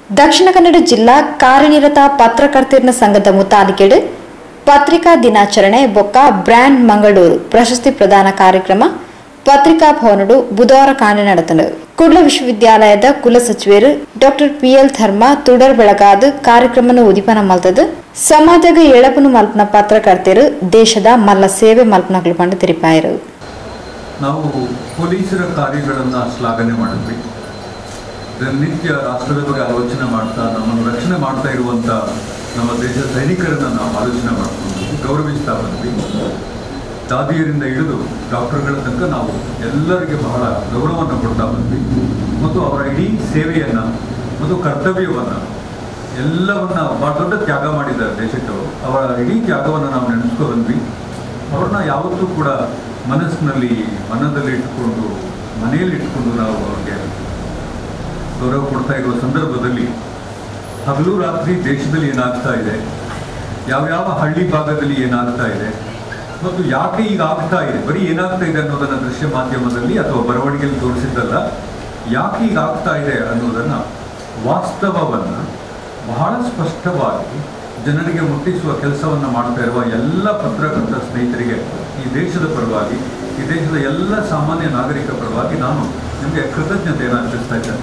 ದಕ್ಷಿಣ ಕನ್ನಡ ಜಿಲ್ಲಾ ಕಾರ್ಯನಿರತ ಪತ್ರಕರ್ತರ ಸಂಘದ ಮುತಾಲಿಕೆಡು ಪತ್ರಿಕಾ ದಿನಾಚರಣೆ ಬೊಕ್ಕ ಬ್ರ್ಯಾಂಡ್ ಮಂಗಳೂರು ಪ್ರಶಸ್ತಿ ಪ್ರದಾನ ಕಾರ್ಯಕ್ರಮ ಪತ್ರಿಕಾ ಭವನಡು ಬುಧವಾರ ಕಾಣೆ ನಡೆತನು ಕುಡ್ಲ ವಿಶ್ವವಿದ್ಯಾಲಯದ ಕುಲಸಚಿವರು ಡಾಕ್ಟರ್ ಪಿಎಲ್ ಧರ್ಮ ತುಡರ್ ಬೆಳಗಾದ ಕಾರ್ಯಕ್ರಮನ ಉದಿಪನ ಮಲ್ತದು ಸಮಾಜಗ ಎಳಪನು ಮಲ್ಪನ ಪತ್ರಕರ್ತರು ದೇಶದ ಮಲ್ಲ ಸೇವೆ ಮಲ್ಪನಗಳು ಪಂಡು ತಿರುಪಾಯರು ನಾವು ಪೊಲೀಸರ ಕಾರ್ಯಗಳನ್ನು ಶ್ಲಾಘನೆ ಮಾಡಿದ್ವಿ ದಿನನಿತ್ಯ ರಾಷ್ಟ್ರದ ಬಗ್ಗೆ ಆಲೋಚನೆ ಮಾಡ್ತಾ ನಮ್ಮನ್ನು ರಕ್ಷಣೆ ಮಾಡ್ತಾ ಇರುವಂಥ ನಮ್ಮ ದೇಶದ ಸೈನಿಕರನ್ನ ನಾವು ಆಲೋಚನೆ ಮಾಡ್ಕೊಂಡು ಗೌರವಿಸ್ತಾ ಬಂದ್ವಿ ದಾದಿಯರಿಂದ ಹಿಡಿದು ಡಾಕ್ಟರ್ಗಳ ತನಕ ನಾವು ಎಲ್ಲರಿಗೆ ಬಹಳ ಗೌರವವನ್ನು ಕೊಡ್ತಾ ಬಂದ್ವಿ ಮತ್ತು ಅವರ ಇಡೀ ಸೇವೆಯನ್ನು ಮತ್ತು ಕರ್ತವ್ಯವನ್ನು ಎಲ್ಲವನ್ನ ಬಹಳ ದೊಡ್ಡ ತ್ಯಾಗ ಮಾಡಿದ್ದಾರೆ ದೇಶಕ್ಕೆ ಅವರು ಅವರ ಇಡೀ ತ್ಯಾಗವನ್ನು ನಾವು ನೆನೆಸ್ಕೊ ಬಂದ್ವಿ ಅವ್ರನ್ನ ಯಾವತ್ತೂ ಕೂಡ ಮನಸ್ಸಿನಲ್ಲಿ ಮನದಲ್ಲಿ ಇಟ್ಕೊಂಡು ಮನೆಯಲ್ಲಿ ಇಟ್ಕೊಂಡು ನಾವು ಅವ್ರಿಗೆ ಗೌರವ ಕೊಡ್ತಾ ಇರುವ ಸಂದರ್ಭದಲ್ಲಿ ಹಗಲು ರಾತ್ರಿ ದೇಶದಲ್ಲಿ ಏನಾಗ್ತಾ ಇದೆ ಯಾವ್ಯಾವ ಹಳ್ಳಿ ಭಾಗದಲ್ಲಿ ಏನಾಗ್ತಾ ಇದೆ ಮತ್ತು ಯಾಕೆ ಈಗ ಆಗ್ತಾ ಇದೆ ಬರೀ ಏನಾಗ್ತಾ ಇದೆ ಅನ್ನೋದನ್ನ ದೃಶ್ಯ ಮಾಧ್ಯಮದಲ್ಲಿ ಅಥವಾ ಬರವಣಿಗೆಯಲ್ಲಿ ತೋರಿಸಿದ್ದಲ್ಲ ಯಾಕೆ ಈಗ ಆಗ್ತಾ ಇದೆ ಅನ್ನೋದನ್ನ ವಾಸ್ತವವನ್ನ ಬಹಳ ಸ್ಪಷ್ಟವಾಗಿ ಜನರಿಗೆ ಮುಟ್ಟಿಸುವ ಕೆಲಸವನ್ನ ಮಾಡ್ತಾ ಇರುವ ಎಲ್ಲ ಪತ್ರಕರ್ತ ಸ್ನೇಹಿತರಿಗೆ ಈ ದೇಶದ ಪರವಾಗಿ ಈ ದೇಶದ ಎಲ್ಲ ಸಾಮಾನ್ಯ ನಾಗರಿಕ ಪರವಾಗಿ ನಾನು ನಿಮಗೆ ಕೃತಜ್ಞತೆಯನ್ನು ಅರ್ಪಿಸ್ತಾ ಇದ್ದೇನೆ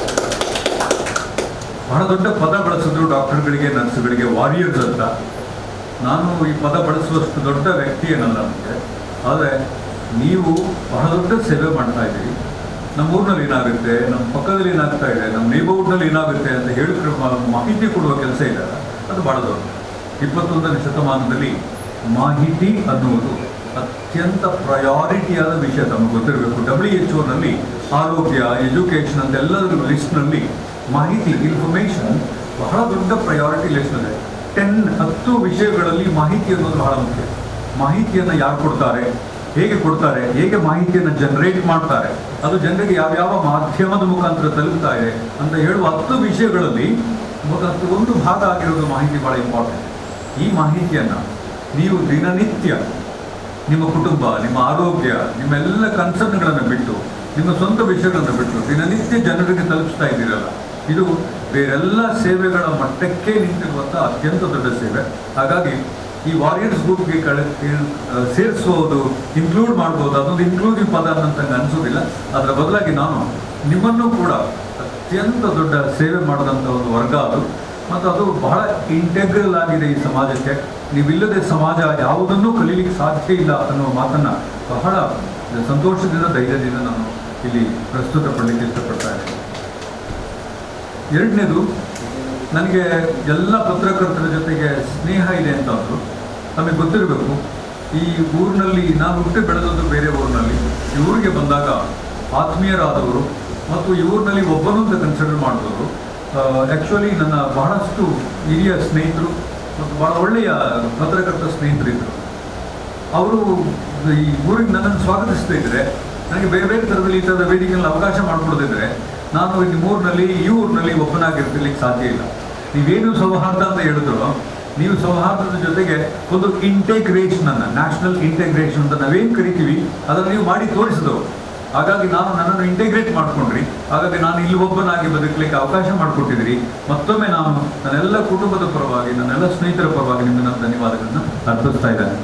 ಬಹಳ ದೊಡ್ಡ ಪದ ಬಳಸಿದ್ರು ಡಾಕ್ಟರ್ಗಳಿಗೆ ನರ್ಸ್ಗಳಿಗೆ ವಾರಿಯರ್ಸ್ ಅಂತ ನಾನು ಈ ಪದ ಬಳಸುವಷ್ಟು ದೊಡ್ಡ ವ್ಯಕ್ತಿ ಏನಲ್ಲ ನನಗೆ ಆದರೆ ನೀವು ಬಹಳ ದೊಡ್ಡ ಸೇವೆ ಮಾಡ್ತಾ ಇದ್ದೀರಿ ನಮ್ಮ ಊರಿನಲ್ಲಿ ಏನಾಗುತ್ತೆ ನಮ್ಮ ಪಕ್ಕದಲ್ಲಿ ಏನಾಗ್ತಾ ಇದೆ ನಮ್ಮ ನೇಬರ್ಹುಡ್ನಲ್ಲಿ ಏನಾಗುತ್ತೆ ಅಂತ ಹೇಳಿ ಮಾಹಿತಿ ಕೊಡುವ ಕೆಲಸ ಇದೆ ಅದು ಬಹಳ ದೊಡ್ಡ ಇಪ್ಪತ್ತೊಂದನೇ ಶತಮಾನದಲ್ಲಿ ಮಾಹಿತಿ ಅನ್ನುವುದು ಅತ್ಯಂತ ಪ್ರಯಾರಿಟಿಯಾದ ವಿಷಯ ತಮಗೆ ಗೊತ್ತಿರಬೇಕು ಡಬ್ಲ್ಯೂ ಎಚ್ ಒನಲ್ಲಿ ಆರೋಗ್ಯ ಎಜುಕೇಷನ್ ಅಂತ ಎಲ್ಲದರ ಲಿಸ್ಟ್ನಲ್ಲಿ ಮಾಹಿತಿ ಇನ್ಫಾರ್ಮೇಷನ್ ಬಹಳ ದೊಡ್ಡ ಪ್ರಯಾರಿಟಿ ಲಿಸ್ಟ್ ಇದೆ ಟೆನ್ ಹತ್ತು ವಿಷಯಗಳಲ್ಲಿ ಮಾಹಿತಿ ಅನ್ನೋದು ಬಹಳ ಮುಖ್ಯ ಮಾಹಿತಿಯನ್ನು ಯಾರು ಕೊಡ್ತಾರೆ ಹೇಗೆ ಕೊಡ್ತಾರೆ ಹೇಗೆ ಮಾಹಿತಿಯನ್ನು ಜನರೇಟ್ ಮಾಡ್ತಾರೆ ಅದು ಜನರಿಗೆ ಯಾವ್ಯಾವ ಮಾಧ್ಯಮದ ಮುಖಾಂತರ ತಲುಪ್ತಾ ಇದೆ ಅಂತ ಹೇಳುವ ಹತ್ತು ವಿಷಯಗಳಲ್ಲಿ ಮತ್ತು ಒಂದು ಭಾಗ ಆಗಿರೋದು ಮಾಹಿತಿ ಬಹಳ ಇಂಪಾರ್ಟೆಂಟ್ ಈ ಮಾಹಿತಿಯನ್ನು ನೀವು ದಿನನಿತ್ಯ ನಿಮ್ಮ ಕುಟುಂಬ ನಿಮ್ಮ ಆರೋಗ್ಯ ನಿಮ್ಮೆಲ್ಲ ಕನ್ಸರ್ನ್ಗಳನ್ನು ಬಿಟ್ಟು ನಿಮ್ಮ ಸ್ವಂತ ವಿಷಯಗಳನ್ನು ಬಿಟ್ಟು ದಿನನಿತ್ಯ ಜನರಿಗೆ ತಲುಪಿಸ್ತಾ ಇದ್ದೀರಲ್ಲ ಇದು ಬೇರೆಲ್ಲ ಸೇವೆಗಳ ಮಟ್ಟಕ್ಕೆ ನಿಂತಿರುವಂಥ ಅತ್ಯಂತ ದೊಡ್ಡ ಸೇವೆ ಹಾಗಾಗಿ ಈ ವಾರಿಯರ್ಸ್ ಗ್ರೂಪ್ಗೆ ಕಳೆ ಸೇರಿಸೋದು ಇನ್ಕ್ಲೂಡ್ ಮಾಡ್ಬೋದು ಅದೊಂದು ಇನ್ಕ್ಲೂಸಿವ್ ಪದ ಅಂತ ಅನಿಸೋದಿಲ್ಲ ಅದರ ಬದಲಾಗಿ ನಾನು ನಿಮ್ಮನ್ನು ಕೂಡ ಅತ್ಯಂತ ದೊಡ್ಡ ಸೇವೆ ಮಾಡಿದಂಥ ಒಂದು ವರ್ಗ ಅದು ಮತ್ತು ಅದು ಬಹಳ ಇಂಟೆಗ್ರಲ್ ಆಗಿದೆ ಈ ಸಮಾಜಕ್ಕೆ ನೀವಿಲ್ಲದೆ ಸಮಾಜ ಯಾವುದನ್ನೂ ಕಲೀಲಿಕ್ಕೆ ಸಾಧ್ಯ ಇಲ್ಲ ಅನ್ನುವ ಮಾತನ್ನು ಬಹಳ ಸಂತೋಷದಿಂದ ಧೈರ್ಯದಿಂದ ನಾನು ಇಲ್ಲಿ ಪ್ರಸ್ತುತಪಡಲಿಕ್ಕೆ ಇಷ್ಟಪಡ್ತಾ ಇದ್ದೀನಿ ಎರಡನೇದು ನನಗೆ ಎಲ್ಲ ಪತ್ರಕರ್ತರ ಜೊತೆಗೆ ಸ್ನೇಹ ಇದೆ ಅಂತ ಅಂದರು ನಮಗೆ ಗೊತ್ತಿರಬೇಕು ಈ ಊರಿನಲ್ಲಿ ನಾನು ಹುಟ್ಟಿ ಬೆಳೆದದ್ದು ಬೇರೆ ಊರಿನಲ್ಲಿ ಈ ಊರಿಗೆ ಬಂದಾಗ ಆತ್ಮೀಯರಾದವರು ಮತ್ತು ಈ ಊರಿನಲ್ಲಿ ಒಬ್ಬನು ಅಂತ ಕನ್ಸಿಡರ್ ಮಾಡಿದವರು ಆ್ಯಕ್ಚುಲಿ ನನ್ನ ಬಹಳಷ್ಟು ಹಿರಿಯ ಸ್ನೇಹಿತರು ಮತ್ತು ಬಹಳ ಒಳ್ಳೆಯ ಪತ್ರಕರ್ತ ಸ್ನೇಹಿತರಿದ್ದರು ಅವರು ಈ ಊರಿಗೆ ನನ್ನನ್ನು ಸ್ವಾಗತಿಸ್ತಾ ಇದ್ರೆ ನನಗೆ ಬೇರೆ ಬೇರೆ ಥರದಲ್ಲಿ ಈ ಥರದ ವೇದಿಕೆಯಲ್ಲಿ ಅವಕಾಶ ಮಾಡಿಕೊಡದಿದ್ರೆ ನಾನು ಈ ಊರಿನಲ್ಲಿ ಈ ಊರಿನಲ್ಲಿ ಒಬ್ಬನಾಗಿರ್ತಿರ್ಲಿಕ್ಕೆ ಸಾಧ್ಯ ಇಲ್ಲ ನೀವೇನು ಸೌಹಾರ್ದ ಅಂತ ಹೇಳಿದ್ರು ನೀವು ಸೌಹಾರ್ದದ ಜೊತೆಗೆ ಒಂದು ಇಂಟೆಗ್ರೇಷನ್ ಅನ್ನ ನ್ಯಾಷನಲ್ ಇಂಟೆಗ್ರೇಷನ್ ಅಂತ ನಾವೇನು ಕರಿತೀವಿ ಅದನ್ನು ನೀವು ಮಾಡಿ ತೋರಿಸಿದವು ಹಾಗಾಗಿ ನಾನು ನನ್ನನ್ನು ಇಂಟೆಗ್ರೇಟ್ ಮಾಡ್ಕೊಂಡ್ರಿ ಹಾಗಾಗಿ ನಾನು ಇಲ್ಲಿ ಒಬ್ಬನಾಗಿ ಬದುಕಲಿಕ್ಕೆ ಅವಕಾಶ ಮಾಡಿಕೊಟ್ಟಿದ್ದೀರಿ ಮತ್ತೊಮ್ಮೆ ನಾನು ನನ್ನೆಲ್ಲ ಕುಟುಂಬದ ಪರವಾಗಿ ನನ್ನೆಲ್ಲ ಸ್ನೇಹಿತರ ಪರವಾಗಿ ನಿಮಗೆ ನನ್ನ ಧನ್ಯವಾದಗಳನ್ನ ಅರ್ಪಿಸ್ತಾ ಇದ್ದೇನೆ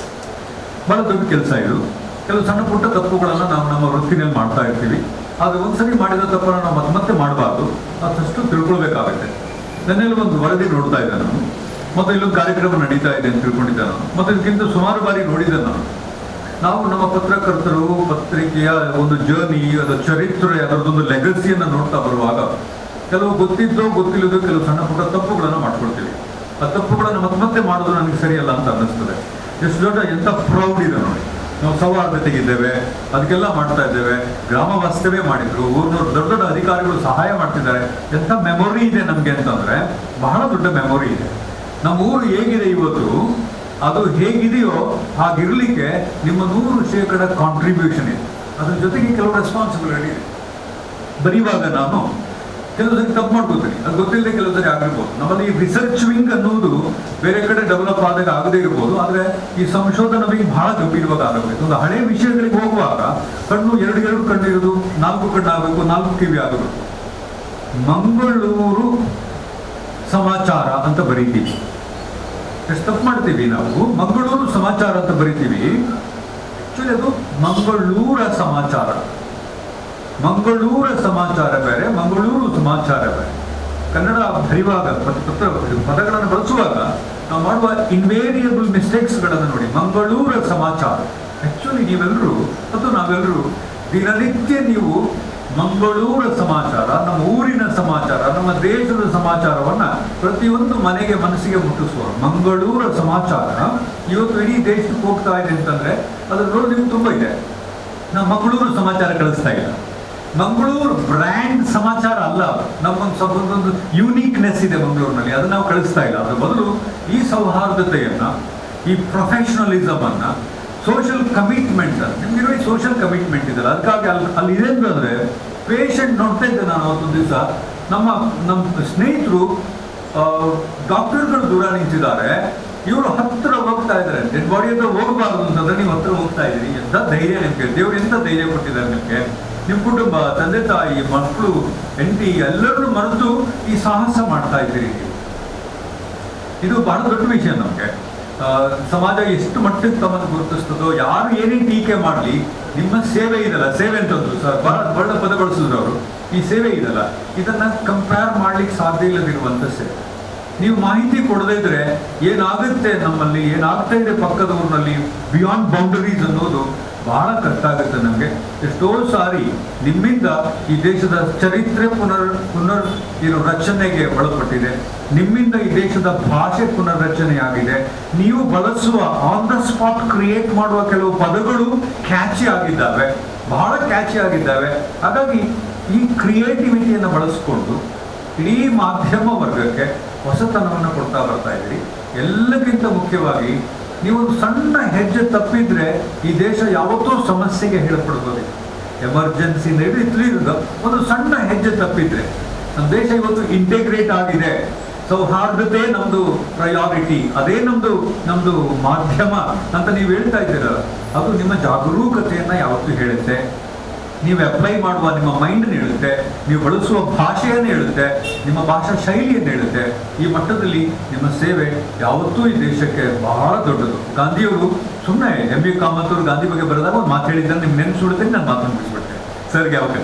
ಬಹಳ ದೊಡ್ಡ ಕೆಲಸ ಇದು ಕೆಲವು ಸಣ್ಣ ಪುಟ್ಟ ತಪ್ಪುಗಳನ್ನು ನಾವು ನಮ್ಮ ವೃತ್ತಿನಲ್ಲಿ ಮಾಡ್ತಾ ಇರ್ತೀವಿ ಆದರೆ ಒಂದ್ಸರಿ ಮಾಡಿದ ತಪ್ಪನ್ನು ನಾವು ಮತ್ತೆ ಮತ್ತೆ ಮಾಡಬಾರ್ದು ಅದಷ್ಟು ತಿಳ್ಕೊಳ್ಬೇಕಾಗುತ್ತೆ ನನ್ನೆಲ್ಲ ಒಂದು ವರದಿ ನೋಡ್ತಾ ಇದ್ದೆ ನಾನು ಮತ್ತೆ ಇಲ್ಲೊಂದು ಕಾರ್ಯಕ್ರಮ ನಡೀತಾ ಇದೆ ಅಂತ ತಿಳ್ಕೊಂಡಿದ್ದೆ ನಾನು ಮತ್ತೆ ಇದಕ್ಕಿಂತ ಸುಮಾರು ಬಾರಿ ನೋಡಿದ್ದೆ ನಾನು ನಾವು ನಮ್ಮ ಪತ್ರಕರ್ತರು ಪತ್ರಿಕೆಯ ಒಂದು ಜರ್ನಿ ಅದರ ಚರಿತ್ರೆ ಅದರದೊಂದು ಲೆಗಸಿಯನ್ನು ನೋಡ್ತಾ ಬರುವಾಗ ಕೆಲವು ಗೊತ್ತಿದ್ದೋ ಗೊತ್ತಿಲ್ಲದೋ ಕೆಲವು ಸಣ್ಣ ಪುಟ್ಟ ತಪ್ಪುಗಳನ್ನು ಮಾಡ್ಕೊಳ್ತೀವಿ ಆ ತಪ್ಪುಗಳನ್ನು ಮತ್ತೆ ಮತ್ತೆ ಮಾಡೋದು ನನಗೆ ಸರಿಯಲ್ಲ ಅಂತ ಅನ್ನಿಸ್ತದೆ ಎಷ್ಟು ದೊಡ್ಡ ಎಂತ ಪ್ರೌಡ್ ಇದೆ ನೋಡಿ ನಾವು ಸೌಹಾರ್ದತೆಗಿದ್ದೇವೆ ಅದಕ್ಕೆಲ್ಲ ಮಾಡ್ತಾ ಇದ್ದೇವೆ ಗ್ರಾಮ ವಾಸ್ತವ್ಯ ಮಾಡಿದ್ರು ಊರಿನವ್ರು ದೊಡ್ಡ ದೊಡ್ಡ ಅಧಿಕಾರಿಗಳು ಸಹಾಯ ಮಾಡ್ತಿದ್ದಾರೆ ಎಂಥ ಮೆಮೊರಿ ಇದೆ ನಮಗೆ ಅಂತಂದ್ರೆ ಬಹಳ ದೊಡ್ಡ ಮೆಮೊರಿ ಇದೆ ನಮ್ಮ ಊರು ಹೇಗಿದೆ ಇವತ್ತು ಅದು ಹೇಗಿದೆಯೋ ಹಾಗಿರ್ಲಿಕ್ಕೆ ನಿಮ್ಮ ನೂರು ಶೇಕಡ ಕಾಂಟ್ರಿಬ್ಯೂಷನ್ ಇದೆ ಅದ್ರ ಜೊತೆಗೆ ಕೆಲವು ರೆಸ್ಪಾನ್ಸಿಬಿಲಿಟಿ ಇದೆ ಬರೆಯುವಾಗ ನಾನು ಕೆಲವು ಸರಿ ತಪ್ಪು ಮಾಡ್ಕೋತೀನಿ ಅದು ಗೊತ್ತಿಲ್ಲದೆ ಕೆಲವು ಸರಿ ಆಗಿರ್ಬೋದು ನಮ್ಮಲ್ಲಿ ರಿಸರ್ಚ್ ವಿಂಗ್ ಅನ್ನುವುದು ಬೇರೆ ಕಡೆ ಡೆವಲಪ್ ಆದಾಗ ಆಗದೇ ಇರ್ಬೋದು ಆದರೆ ಈ ಸಂಶೋಧನಾ ವಿಂಗ್ ಬಹಳ ಗಂಭೀರವಾಗಿ ಆಗಬೇಕು ಒಂದು ಹಳೆ ವಿಷಯಗಳಿಗೆ ಹೋಗುವಾಗ ಕಣ್ಣು ಎರಡು ಎರಡು ಕಣ್ಣು ಇರೋದು ನಾಲ್ಕು ಕಣ್ಣು ಆಗಬೇಕು ನಾಲ್ಕು ಕಿವಿ ಆಗಬೇಕು ಮಂಗಳೂರು ಅಂತ ಬರೀತೀವಿ ಎಷ್ಟು ತಪ್ಪು ಮಾಡ್ತೀವಿ ನಾವು ಮಂಗಳೂರು ಸಮಾಚಾರ ಅಂತ ಬರಿತೀವಿ ಆಕ್ಚುಲಿ ಅದು ಮಂಗಳೂರ ಸಮಾಚಾರ ಮಂಗಳೂರ ಸಮಾಚಾರ ಬೇರೆ ಮಂಗಳೂರು ಸಮಾಚಾರ ಬೇರೆ ಕನ್ನಡ ಬರೆಯುವಾಗ ಪತ್ರ ಪತ್ರ- ಪದಗಳನ್ನು ಬಳಸುವಾಗ ನಾವು ಮಾಡುವ ಇನ್ವೇರಿಯಬಲ್ ಮಿಸ್ಟೇಕ್ಸ್ಗಳನ್ನು ನೋಡಿ ಮಂಗಳೂರ ಸಮಾಚಾರ ಆಕ್ಚುಲಿ ನೀವೆಲ್ಲರೂ ಮತ್ತು ನಾವೆಲ್ಲರೂ ದಿನನಿತ್ಯ ನೀವು ಮಂಗಳೂರ ಸಮಾಚಾರ ನಮ್ಮ ಊರಿನ ಸಮಾಚಾರ ನಮ್ಮ ದೇಶದ ಸಮಾಚಾರವನ್ನ ಪ್ರತಿಯೊಂದು ಮನೆಗೆ ಮನಸ್ಸಿಗೆ ಮುಟ್ಟಿಸುವ ಮಂಗಳೂರ ಸಮಾಚಾರ ಇವತ್ತು ಇಡೀ ದೇಶಕ್ಕೆ ಹೋಗ್ತಾ ಇದೆ ಅಂತಂದ್ರೆ ಅದ್ರ ನೋಡಿ ನಿಮ್ಗೆ ತುಂಬಾ ಇದೆ ನಾವು ಮಂಗಳೂರು ಸಮಾಚಾರ ಕಳಿಸ್ತಾ ಇಲ್ಲ ಮಂಗಳೂರು ಬ್ರ್ಯಾಂಡ್ ಸಮಾಚಾರ ಅಲ್ಲ ನಮ್ಮೊಂದು ಸ್ವಲ್ಪ ಒಂದು ಯೂನಿಕ್ನೆಸ್ ಇದೆ ಮಂಗಳೂರಿನಲ್ಲಿ ಅದನ್ನ ನಾವು ಕಳಿಸ್ತಾ ಇಲ್ಲ ಅದ್ರ ಬದಲು ಈ ಸೌಹಾರ್ದತೆಯನ್ನ ಈ ಪ್ರೊಫೆಷನಲಿಸಮ್ ಅನ್ನ ಸೋಷಿಯಲ್ ಕಮಿಟ್ಮೆಂಟ್ ನಿಮ್ಗಿರೋ ಈ ಸೋಷಿಯಲ್ ಕಮಿಟ್ಮೆಂಟ್ ಇದೆಲ್ಲ ಅದಕ್ಕಾಗಿ ಅಲ್ಲಿ ಅಲ್ಲಿ ಇದೆ ಅಂತಂದ್ರೆ ಪೇಷಂಟ್ ನೋಡ್ತಾ ಇದ್ದೆ ನಾನು ಅವತ್ತೊಂದು ದಿವಸ ನಮ್ಮ ನಮ್ಮ ಸ್ನೇಹಿತರು ಡಾಕ್ಟರ್ಗಳು ದೂರ ನಿಂತಿದ್ದಾರೆ ಇವರು ಹತ್ರ ಹೋಗ್ತಾ ಇದ್ದಾರೆ ಡೆಡ್ ಬಾಡಿ ಹತ್ರ ಹೋಗಬಾರ್ದು ಅಂತಂದ್ರೆ ನೀವು ಹತ್ರ ಹೋಗ್ತಾ ಇದ್ದೀರಿ ಎಂತ ಧೈರ್ಯ ನಿಮ್ಗೆ ದೇವ್ರು ಎಂತ ಧೈರ್ಯ ಕೊಟ್ಟಿದ್ದಾರೆ ನಿಮ್ಗೆ ನಿಮ್ಮ ಕುಟುಂಬ ತಂದೆ ತಾಯಿ ಮಕ್ಕಳು ಹೆಂಡತಿ ಎಲ್ಲರನ್ನು ಮರೆತು ಈ ಸಾಹಸ ಮಾಡ್ತಾ ಇದ್ದೀರಿ ನೀವು ಇದು ಬಹಳ ದೊಡ್ಡ ವಿಷಯ ನಮಗೆ ಸಮಾಜ ಎಷ್ಟು ಮಟ್ಟಕ್ಕೆ ತಮ್ಮನ್ನು ಗುರುತಿಸ್ತದೋ ಯಾರು ಏನೇ ಟೀಕೆ ಮಾಡಲಿ ನಿಮ್ಮ ಸೇವೆ ಇದಲ್ಲ ಸೇವೆ ಅಂತಂದ್ರು ಸರ್ ಬಹಳ ಒಳ್ಳೆ ಪದ ಬಳಸಿದ್ರು ಅವರು ಈ ಸೇವೆ ಇದಲ್ಲ ಇದನ್ನ ಕಂಪೇರ್ ಮಾಡ್ಲಿಕ್ಕೆ ಸಾಧ್ಯ ಇಲ್ಲದಿರುವಂತ ಸೇವೆ ನೀವು ಮಾಹಿತಿ ಕೊಡದೇ ಇದ್ರೆ ಏನಾಗುತ್ತೆ ನಮ್ಮಲ್ಲಿ ಏನಾಗ್ತಾ ಇದೆ ಪಕ್ಕದ ಊರಿನಲ್ಲಿ ಬಿಯಾಂಡ್ ಬೌಂಡರೀಸ್ ಅನ್ನೋದು ಬಹಳ ಕಷ್ಟ ಆಗುತ್ತೆ ನಮಗೆ ಎಷ್ಟೋ ಸಾರಿ ನಿಮ್ಮಿಂದ ಈ ದೇಶದ ಚರಿತ್ರೆ ಪುನರ್ ಪುನರ್ ಏನು ರಚನೆಗೆ ಒಳಪಟ್ಟಿದೆ ನಿಮ್ಮಿಂದ ಈ ದೇಶದ ಭಾಷೆ ಪುನರ್ರಚನೆ ಆಗಿದೆ ನೀವು ಬಳಸುವ ಆನ್ ದ ಸ್ಪಾಟ್ ಕ್ರಿಯೇಟ್ ಮಾಡುವ ಕೆಲವು ಪದಗಳು ಕ್ಯಾಚಿ ಆಗಿದ್ದಾವೆ ಬಹಳ ಕ್ಯಾಚಿ ಆಗಿದ್ದಾವೆ ಹಾಗಾಗಿ ಈ ಕ್ರಿಯೇಟಿವಿಟಿಯನ್ನು ಬಳಸ್ಕೊಂಡು ಇಡೀ ಮಾಧ್ಯಮ ವರ್ಗಕ್ಕೆ ಹೊಸತನವನ್ನು ಕೊಡ್ತಾ ಬರ್ತಾ ಇದ್ದೀರಿ ಎಲ್ಲಕ್ಕಿಂತ ಮುಖ್ಯವಾಗಿ ನೀವೊಂದು ಸಣ್ಣ ಹೆಜ್ಜೆ ತಪ್ಪಿದ್ರೆ ಈ ದೇಶ ಯಾವತ್ತೋ ಸಮಸ್ಯೆಗೆ ಹೇಳ್ಕೊಡ್ಬೋದು ಎಮರ್ಜೆನ್ಸಿ ಇಟ್ಲಿ ಒಂದು ಸಣ್ಣ ಹೆಜ್ಜೆ ತಪ್ಪಿದ್ರೆ ನಮ್ಮ ದೇಶ ಇವತ್ತು ಇಂಟಿಗ್ರೇಟ್ ಆಗಿದೆ ಸೌಹಾರ್ದತೆ ನಮ್ದು ಪ್ರಯಾರಿಟಿ ಅದೇ ನಮ್ದು ನಮ್ದು ಮಾಧ್ಯಮ ಅಂತ ನೀವು ಹೇಳ್ತಾ ಇದ್ದೀರಲ್ಲ ಅದು ನಿಮ್ಮ ಜಾಗರೂಕತೆಯನ್ನ ಯಾವತ್ತೂ ಹೇಳುತ್ತೆ ನೀವು ಅಪ್ಲೈ ಮಾಡುವ ನಿಮ್ಮ ಮೈಂಡ್ ಹೇಳುತ್ತೆ ನೀವು ಬಳಸುವ ಭಾಷೆಯನ್ನು ಹೇಳುತ್ತೆ ನಿಮ್ಮ ಭಾಷಾ ಶೈಲಿಯನ್ನು ಹೇಳುತ್ತೆ ಈ ಮಟ್ಟದಲ್ಲಿ ನಿಮ್ಮ ಸೇವೆ ಯಾವತ್ತೂ ಈ ದೇಶಕ್ಕೆ ಬಹಳ ದೊಡ್ಡದು ಗಾಂಧಿಯವರು ಸುಮ್ಮನೆ ಎಂ ಬಿ ಕಾಮತ್ ಅವರು ಗಾಂಧಿ ಬಗ್ಗೆ ಬರೆದಾಗ ಒಂದು ಮಾತು ಹೇಳಿದ್ದಾರೆ ನಿಮ್ಗೆ ನೆನೆಸ್ಬಿಡುತ್ತೆ ನಾನು ಮಾತನ್ನು ಮುಗಿಸ್ಬಿಟ್ಟೆ ಸರ್ಗೆ ಅವಕಾಶ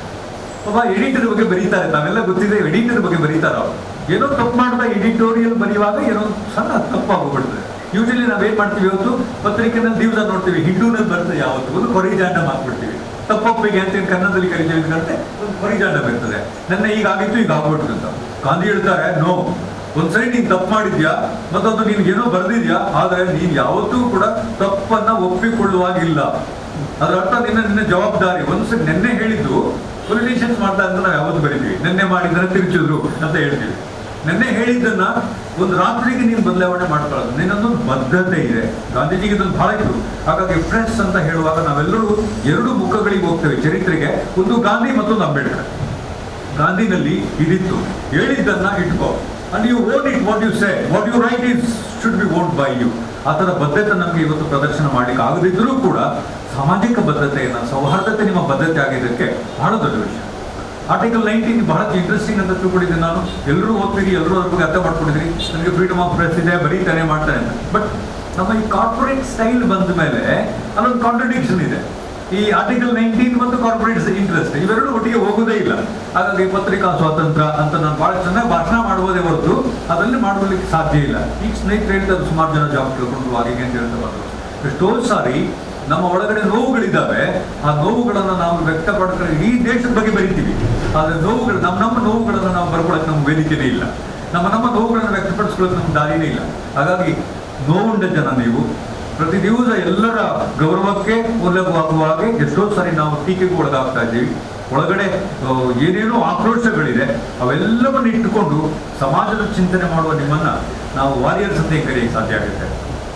ಒಬ್ಬ ಎಡಿಟರ್ ಬಗ್ಗೆ ಬರೀತಾರೆ ತಾವೆಲ್ಲ ಗೊತ್ತಿದೆ ಎಡಿಟರ್ ಬಗ್ಗೆ ಬರೀತಾರೆ ಅವರು ಏನೋ ತಪ್ಪು ಮಾಡ್ತಾ ಎಡಿಟೋರಿಯಲ್ ಬರೆಯುವಾಗ ಏನೋ ಸಣ್ಣ ತಪ್ಪಾಗೋಗ್ಬಿಡ್ತದೆ ಯೂಶಲಿ ನಾವೇನ್ ಮಾಡ್ತೀವಿ ಇವತ್ತು ಪತ್ರಿಕೆನಲ್ಲಿ ದಿವಸ ನೋಡ್ತೀವಿ ಹಿಂದೂನಲ್ಲಿ ಬರ್ತದೆ ಯಾವತ್ತು ಒಂದು ಕೊರಿಜಾಂಡ ಮಾಡ್ಬಿಡ್ತೀವಿ ತಪ್ಪೊಪ್ಪಿಗೆ ಅಂತ ಏನ್ ಕನ್ನಡದಲ್ಲಿ ಕರಿತೀವಿ ಅಂತಂದ್ರೆ ಒಂದು ಕೊರಿಜಾಂಡ ಬರ್ತದೆ ನನ್ನ ಈಗ ಆಗಿತ್ತು ಈಗ ಆಗ್ಬಿಡ್ತು ಅಂತ ಗಾಂಧಿ ಹೇಳ್ತಾರೆ ನೋ ಒಂದ್ಸರಿ ನೀನ್ ತಪ್ಪು ಮಾಡಿದ್ಯಾ ಮತ್ತೊಂದು ನೀನ್ ಏನೋ ಬರ್ದಿದ್ಯಾ ಆದ್ರೆ ನೀನ್ ಯಾವತ್ತೂ ಕೂಡ ತಪ್ಪನ್ನ ಒಪ್ಪಿಕೊಳ್ಳುವಾಗಿಲ್ಲ ಅದರ ಅರ್ಥ ನಿನ್ನ ನಿನ್ನ ಜವಾಬ್ದಾರಿ ಒಂದ್ಸರಿ ನಿನ್ನೆ ಹೇಳಿದ್ದು ಪೊಲಿಟಿಷಿಯನ್ಸ್ ಮಾಡ್ತಾ ಅಂತ ನಾವು ಯಾವತ್ತು ಬರೀತೀವಿ ನಿನ್ನೆ ಮಾಡಿದ್ರೆ ತಿರುಚಿದ್ರು ಅಂತ ಹೇಳ್ತೀವಿ ನಿನ್ನೆ ಹೇಳಿದ್ದನ್ನ ಒಂದು ರಾತ್ರಿಗೆ ನೀನು ಬದಲಾವಣೆ ಮಾಡ್ಕೊಳ್ಳೋದು ನಿನ್ನೊಂದೊಂದು ಬದ್ಧತೆ ಇದೆ ಗಾಂಧೀಜಿಗೆ ಇದೊಂದು ಬಹಳ ಇತ್ತು ಹಾಗಾಗಿ ಫ್ರೆಂಡ್ಸ್ ಅಂತ ಹೇಳುವಾಗ ನಾವೆಲ್ಲರೂ ಎರಡು ಮುಖಗಳಿಗೆ ಹೋಗ್ತೇವೆ ಚರಿತ್ರೆಗೆ ಒಂದು ಗಾಂಧಿ ಮತ್ತೊಂದು ಅಂಬೇಡ್ಕರ್ ಗಾಂಧಿನಲ್ಲಿ ಇದಿತ್ತು ಹೇಳಿದ್ದನ್ನ ಇಟ್ಕೋ and you own it what you say what you write is should be own by you ಆ ಥರ ಬದ್ಧತೆ ನಮಗೆ ಇವತ್ತು ಪ್ರದರ್ಶನ ಮಾಡ್ಲಿಕ್ಕೆ ಆಗದಿದ್ರೂ ಕೂಡ ಸಾಮಾಜಿಕ ಬದ್ಧತೆಯನ್ನ ಸೌಹಾರ್ದತೆ ನಿಮ್ಮ ಬದ್ಧತೆ ಆಗಿದ್ದಕ್ಕೆ ಬಹಳ ದೊಡ್ಡ ವಿಷಯ ಆರ್ಟಿಕಲ್ ನೈನ್ಟೀನ್ ಬಹಳ ಇಂಟ್ರೆಸ್ಟಿಂಗ್ ಅಂತ ತಿಳ್ಕೊಂಡಿದ್ದೆ ನಾನು ಎಲ್ಲರೂ ಓದ್ತೀರಿ ಎಲ್ಲರೂ ಅದ್ರ ಬಗ್ಗೆ ಅರ್ಥ ಮಾಡ್ಕೊಂಡಿದ್ರಿ ನನಗೆ ಫ್ರೀಡಮ್ ಆಫ್ ಪ್ರೆಸ್ ಇದೆ ಬರೀತಾನೆ ಮಾಡ್ತಾನೆ ಅಂತ ಬಟ್ ನಮ್ಮ ಈ ಕಾರ್ಪೊರೇಟ್ ಸ್ಟೈಲ್ ಬಂದ ಮೇಲೆ ಅಲ್ಲೊಂದು ಕಾಂಟ್ರಡಿಕ್ಷನ್ ಇದೆ ಈ ಆರ್ಟಿಕಲ್ ನೈನ್ಟೀನ್ ಮತ್ತು ಕಾರ್ಪೊರೇಟ್ ಇಂಟ್ರೆಸ್ಟ್ ಇವೆರಡು ಒಟ್ಟಿಗೆ ಹೋಗೋದೇ ಇಲ್ಲ ಹಾಗಾಗಿ ಪತ್ರಿಕಾ ಸ್ವಾತಂತ್ರ್ಯ ಅಂತ ನಾನು ಬಹಳ ಚೆನ್ನಾಗಿ ಭಾಷಣ ಮಾಡುವುದೇ ಹೊರತು ಅದರಲ್ಲಿ ಮಾಡಲಿಕ್ಕೆ ಸಾಧ್ಯ ಇಲ್ಲ ಈಗ ಸ್ನೇಹಿತರು ಹೇಳ್ತಾರೆ ಸುಮಾರು ಜನ ಜಾಬ್ ತಿಳ್ಕೊಂಡು ಹಾಗೆ ಅಂತ ಹೇಳ್ತಾ ಬಂದರು ಎಷ್ಟೋ ಸಾರಿ ನಮ್ಮ ಒಳಗಡೆ ನೋವುಗಳಿದ್ದಾವೆ ಆ ನೋವುಗಳನ್ನು ನಾವು ವ್ಯಕ್ತಪಡಿಸಿದ್ರೆ ಇಡೀ ದೇಶದ ಬಗ್ಗೆ ಬರಿತೀವಿ ಆದ್ರೆ ನೋವುಗಳು ನಮ್ಮ ನಮ್ಮ ನೋವುಗಳನ್ನು ನಾವು ಬರ್ಕೊಳಕ್ಕೆ ನಮ್ಮ ವೇದಿಕೆನೇ ಇಲ್ಲ ನಮ್ಮ ನಮ್ಮ ನೋವುಗಳನ್ನು ವ್ಯಕ್ತಪಡಿಸ್ಕೊಳ್ಳೋಕೆ ನಮ್ಮ ದಾರಿನೇ ಇಲ್ಲ ಹಾಗಾಗಿ ನೋವುಂಡ ಜನ ನೀವು ಪ್ರತಿ ದಿವಸ ಎಲ್ಲರ ಗೌರವಕ್ಕೆ ಉಲ್ಲಭವಾಗುವ ಹಾಗೆ ಎಷ್ಟೋ ಸಾರಿ ನಾವು ಟೀಕೆಗೂ ಒಳಗಾಗ್ತಾ ಇದ್ದೀವಿ ಒಳಗಡೆ ಆ, ಏನೇನೋ ಆಕ್ರೋಶಗಳಿದೆ ಅವೆಲ್ಲವನ್ನು ಇಟ್ಟುಕೊಂಡು ಸಮಾಜದ ಚಿಂತನೆ ಮಾಡುವ ನಿಮ್ಮನ್ನ ನಾವು ವಾರಿಯರ್ಸ್ ಅಂತ ಕರೆಯಕ್ಕೆ ಸಾಧ್ಯ ಆಗುತ್ತೆ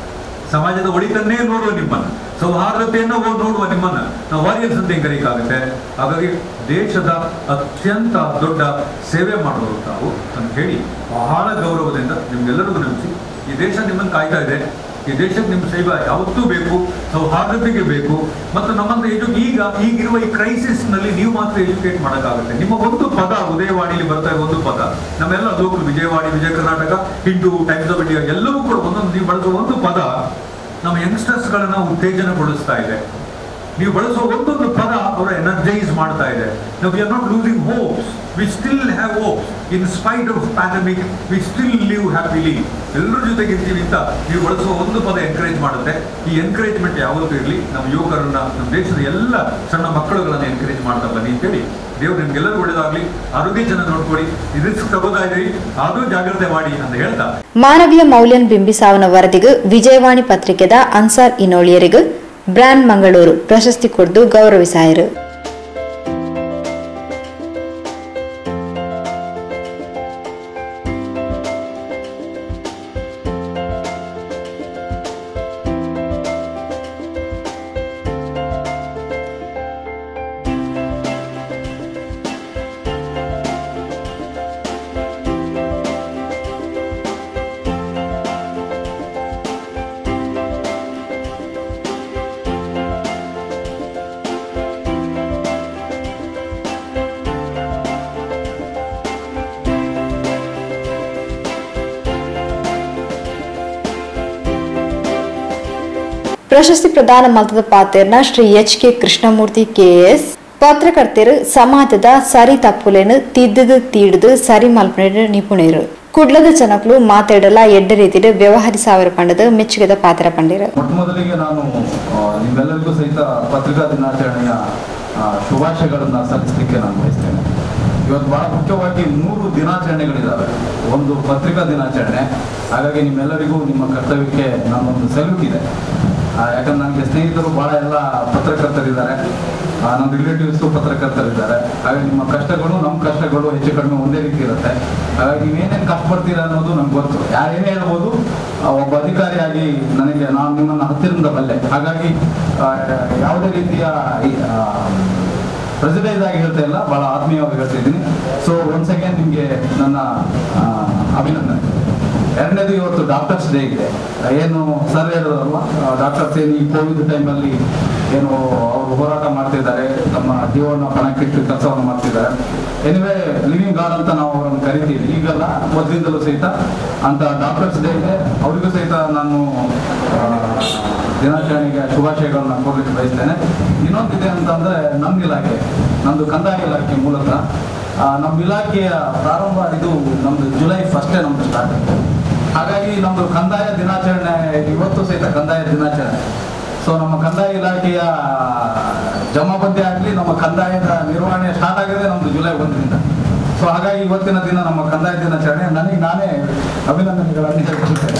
ಸಮಾಜದ ಒಳಿತನ್ನೇ ನೋಡುವ ನಿಮ್ಮನ್ನ ಸೌಹಾರ್ದತೆಯನ್ನು ಓ- ನೋಡುವ ನಿಮ್ಮನ್ನ ನಾವು ವಾರಿಯರ್ಸ್ ಅಂತ ಕರೆಯಕ್ಕಾಗುತ್ತೆ ಹಾಗಾಗಿ ದೇಶದ ಅತ್ಯಂತ ದೊಡ್ಡ ಸೇವೆ ಮಾಡುವರು ತಾವು ಅಂತ ಹೇಳಿ ಬಹಳ ಗೌರವದಿಂದ ನಿಮ್ಗೆಲ್ಲರಿಗೂ ನೆನೆಸಿ ಈ ದೇಶ ನಿಮ್ಮನ್ನು ಕಾಯ್ತಾ ಇದೆ ಈ ದೇಶಕ್ಕೆ ನಿಮ್ಮ ಸೇವೆ ಯಾವತ್ತೂ ಬೇಕು ಸೌಹಾರ್ದತೆಗೆ ಬೇಕು ಮತ್ತು ನಮ್ಮಂತ ಎಜು ಈಗ ಈಗಿರುವ ಈ ಕ್ರೈಸಿಸ್ ನಲ್ಲಿ ನೀವು ಮಾತ್ರ ಎಜುಕೇಟ್ ಮಾಡೋಕ್ಕಾಗುತ್ತೆ ನಿಮ್ಮ ಒಂದು ಪದ ಉದಯವಾಣಿಲಿ ಬರ್ತಾ ಇರೋ ಒಂದು ಪದ ನಮ್ಮೆಲ್ಲ local Vijayavani Vijaya Karnataka Hindu Times of India ಎಲ್ಲವೂ ಕೂಡ ಒಂದೊಂದು ನೀವು ಬಳಸುವ ಒಂದು ಪದ ನಮ್ಮ ಯಂಗ್ಸ್ಟರ್ಸ್ ಗಳನ್ನ ಉತ್ತೇಜನಗೊಳಿಸ್ತಾ ಇದೆ ನೀವು ಬಳಸುವ ಒಂದೊಂದು ಪದ ಅವರ ಎನರ್ಜೈಸ್ ಮಾಡ್ತಾ ಇದೆ ನಾವು we are not losing hopes we still have hope in spite of pandemic we still live happily ಎಲ್ಲರ ಜೊತೆಗೆ ಇರ್ತೀವಿ ಅಂತ ನೀವು ಬಳಸುವ ಒಂದು ಪದ ಎನ್ಕರೇಜ್ ಮಾಡುತ್ತೆ ಈ ಎನ್ಕರೇಜ್ಮೆಂಟ್ ಯಾವತ್ತೂ ಇರಲಿ ನಮ್ಮ ಯುವಕರನ್ನ ನಮ್ಮ ದೇಶದ ಎಲ್ಲ ಸಣ್ಣ ಮಕ್ಕಳುಗಳನ್ನ ಎನ್ಕರೇಜ್ ಮಾಡ್ತಾ ಬನ್ನಿ ಅಂತೇಳಿ ದೇವ್ರು ನಿಮ್ಗೆಲ್ಲರೂ ಒಳ್ಳೇದಾಗ್ಲಿ ಆರೋಗ್ಯ ಚೆನ್ನಾಗಿ ನೋಡ್ಕೊಳ್ಳಿ ಈ ರಿಸ್ಕ್ ತಗೋತಾ ಇದ್ದೀರಿ ಆದರೂ ಜಾಗ್ರತೆ ಮಾಡಿ ಅಂತ ಹೇಳ್ತಾ ಮಾನವೀಯ ಮೌಲ್ಯನ್ ಬಿಂಬಿಸಾವನ ವರದಿಗೂ ವಿಜಯವಾಣಿ ಪತ್ರಿಕೆದ ಅನ್ಸಾರ್ ಇನೋಳಿಯರಿಗೂ ಬ್ರ್ಯಾಂಡ್ ಮಂಗಳೂರು ಪ್ರಶಸ್ತಿ ಕೊಡ್ದು ಗೌರವಿಸಾಯರು ಪ್ರಶಸ್ತಿ ಪ್ರದಾನ ಮಲ್ತದ ಪಾತೆರ್ನ Shri H K Krishnamurthy KS ಪತ್ರಕರ್ತೆರು ಸಮಾಜದ ಸರಿ ತಪ್ಪುಲೇನು ತಿದ್ದದು ತೀಡುದು ಸರಿ ಮಲ್ಪನೆ ನಿಪುಣರು ಕುಡ್ಲದ ಜನಕಲು ಮಾತಾಡಲ ಎಡ್ಡ ರೀತಿಯಲ್ಲಿ ವ್ಯವಹರಿಸಾವರ ಪಂಡದ ಮೆಚ್ಚುಗೆದ ಪಾತ್ರ ಪಂಡಿರು ಮೊಟ್ಟ ಮೊದಲಿಗೆ ನಾನು ಆ, ನಿಮ್ಮೆಲ್ಲರಿಗೂ ಸಹಿತ ಪತ್ರಿಕಾ ದಿನಾಚರಣೆಯ ಆ, ಶುಭಾಶಯಗಳನ್ನು ಸಲ್ಲಿಸಲಿಕ್ಕೆ ನಾನು ಬಯಸ್ತೇನೆ ಇವತ್ತು ಬಹಳ ಮುಖ್ಯವಾಗಿ ಮೂರು ದಿನಾಚರಣೆಗಳಿದ್ದಾವೆ ಒಂದು ಪತ್ರಿಕಾ ದಿನಾಚರಣೆ ಹಾಗಾಗಿ ನಿಮ್ಮೆಲ್ಲರಿಗೂ ನಿಮ್ಮ ಕರ್ತವ್ಯಕ್ಕೆ ನನ್ನೊಂದು ಸಲ್ಯೂಟ್ ಇದೆ ಆ, ಯಾಕಂದ್ರೆ ನನಗೆ ಸ್ನೇಹಿತರು ಬಹಳ ಎಲ್ಲ ಪತ್ರಕರ್ತರಿದ್ದಾರೆ ಆ, ನನ್ನ ರಿಲೇಟಿವ್ಸು ಪತ್ರಕರ್ತರಿದ್ದಾರೆ ಹಾಗಾಗಿ ನಿಮ್ಮ ಕಷ್ಟಗಳು ನಮ್ಮ ಕಷ್ಟಗಳು ಹೆಚ್ಚು ಕಡಿಮೆ ಒಂದೇ ರೀತಿ ಇರುತ್ತೆ ಹಾಗಾಗಿ ನೀವೇನೇನು ಕಷ್ಟಪಡ್ತೀರಾ ಅನ್ನೋದು ನಂಗೆ ಗೊತ್ತು ಯಾರೇನೇ ಹೇಳ್ಬೋದು ಆ, ಒಬ್ಬ ಅಧಿಕಾರಿಯಾಗಿ ನನಗೆ ನಾನು ನಿಮ್ಮನ್ನು ಹತ್ತಿರದಿಂದ ಬಲ್ಲೆ ಹಾಗಾಗಿ ಆ, ಯಾವುದೇ ರೀತಿಯ ಪ್ರೆಸಿಡೈಸ್ ಆಗಿ ಹೇಳ್ತಾ ಇಲ್ಲ ಬಹಳ ಆತ್ಮೀಯವಾಗಿ ಹೇಳ್ತಿದ್ದೀನಿ ಸೊ ಒನ್ಸ್ ಅಗೇನ್ ನಿಮಗೆ ನನ್ನ ಆ, ಅಭಿನಂದನೆ ಎರಡನೇದು ಇವತ್ತು ಡಾಕ್ಟರ್ಸ್ ಡೇ ಇದೆ ಏನು ಸರ್ ಹೇಳಿದ್ರಲ್ವ ಡಾಕ್ಟರ್ಸ್ ಏನು ಈ ಕೋವಿಡ್ ಟೈಮಲ್ಲಿ ಏನು ಅವರು ಹೋರಾಟ ಮಾಡ್ತಿದ್ದಾರೆ ತಮ್ಮ ಜೀವನ ಪಣಕ್ಕಿಟ್ಟು ಕೆಲಸವನ್ನು ಮಾಡ್ತಿದ್ದಾರೆ ಎನಿವೇ ಲಿವಿಂಗ್ ಗಾರ್ಡ್ ಅಂತ ನಾವು ಅವರನ್ನು ಕರಿತೀವಿ ಈಗಲ್ಲ ಮೊದಲಿಂದಲೂ ಸಹಿತ ಅಂತ ಡಾಕ್ಟರ್ಸ್ ಡೇ ಇದೆ ಅವರಿಗೂ ಸಹಿತ ನಾನು ಆ, ದಿನಾಚರಣೆಗೆ ಶುಭಾಶಯಗಳನ್ನ ಕೋರ್ಲಿಕ್ಕೆ ಬಯಸ್ತೇನೆ ಇನ್ನೊಂದಿದೆ ಅಂತಂದ್ರೆ ನಮ್ಮ ಇಲಾಖೆ ನಮ್ದು ಕಂದಾಯ ಇಲಾಖೆ ಮೂಲತಃ ಆ, ನಮ್ಮ ಇಲಾಖೆಯ ಪ್ರಾರಂಭ ಇದು ನಮ್ದು ಜುಲೈ ಫಸ್ಟೇ ನಮ್ದು ಸ್ಟಾರ್ಟ್ ಹಾಗಾಗಿ ನಮ್ದು ಕಂದಾಯ ದಿನಾಚರಣೆ ಇವತ್ತು ಸಹಿತ ಕಂದಾಯ ದಿನಾಚರಣೆ ಸೊ ನಮ್ಮ ಕಂದಾಯ ಇಲಾಖೆಯ ಜಮಾಬಂದಿ ಆಗಲಿ ನಮ್ಮ ಕಂದಾಯದ ನಿರ್ವಹಣೆ ಸ್ಟಾರ್ಟ್ ಆಗಿದೆ ನಮ್ದು ಜುಲೈ ಒಂದರಿಂದ ಸೊ ಹಾಗಾಗಿ ಇವತ್ತಿನ ದಿನ ನಮ್ಮ ಕಂದಾಯ ದಿನಾಚರಣೆ ನನಗೆ ನಾನೇ ಅಭಿನಂದನೆಗಳನ್ನು ಹೇಳ್ಕೊಳ್ತೇನೆ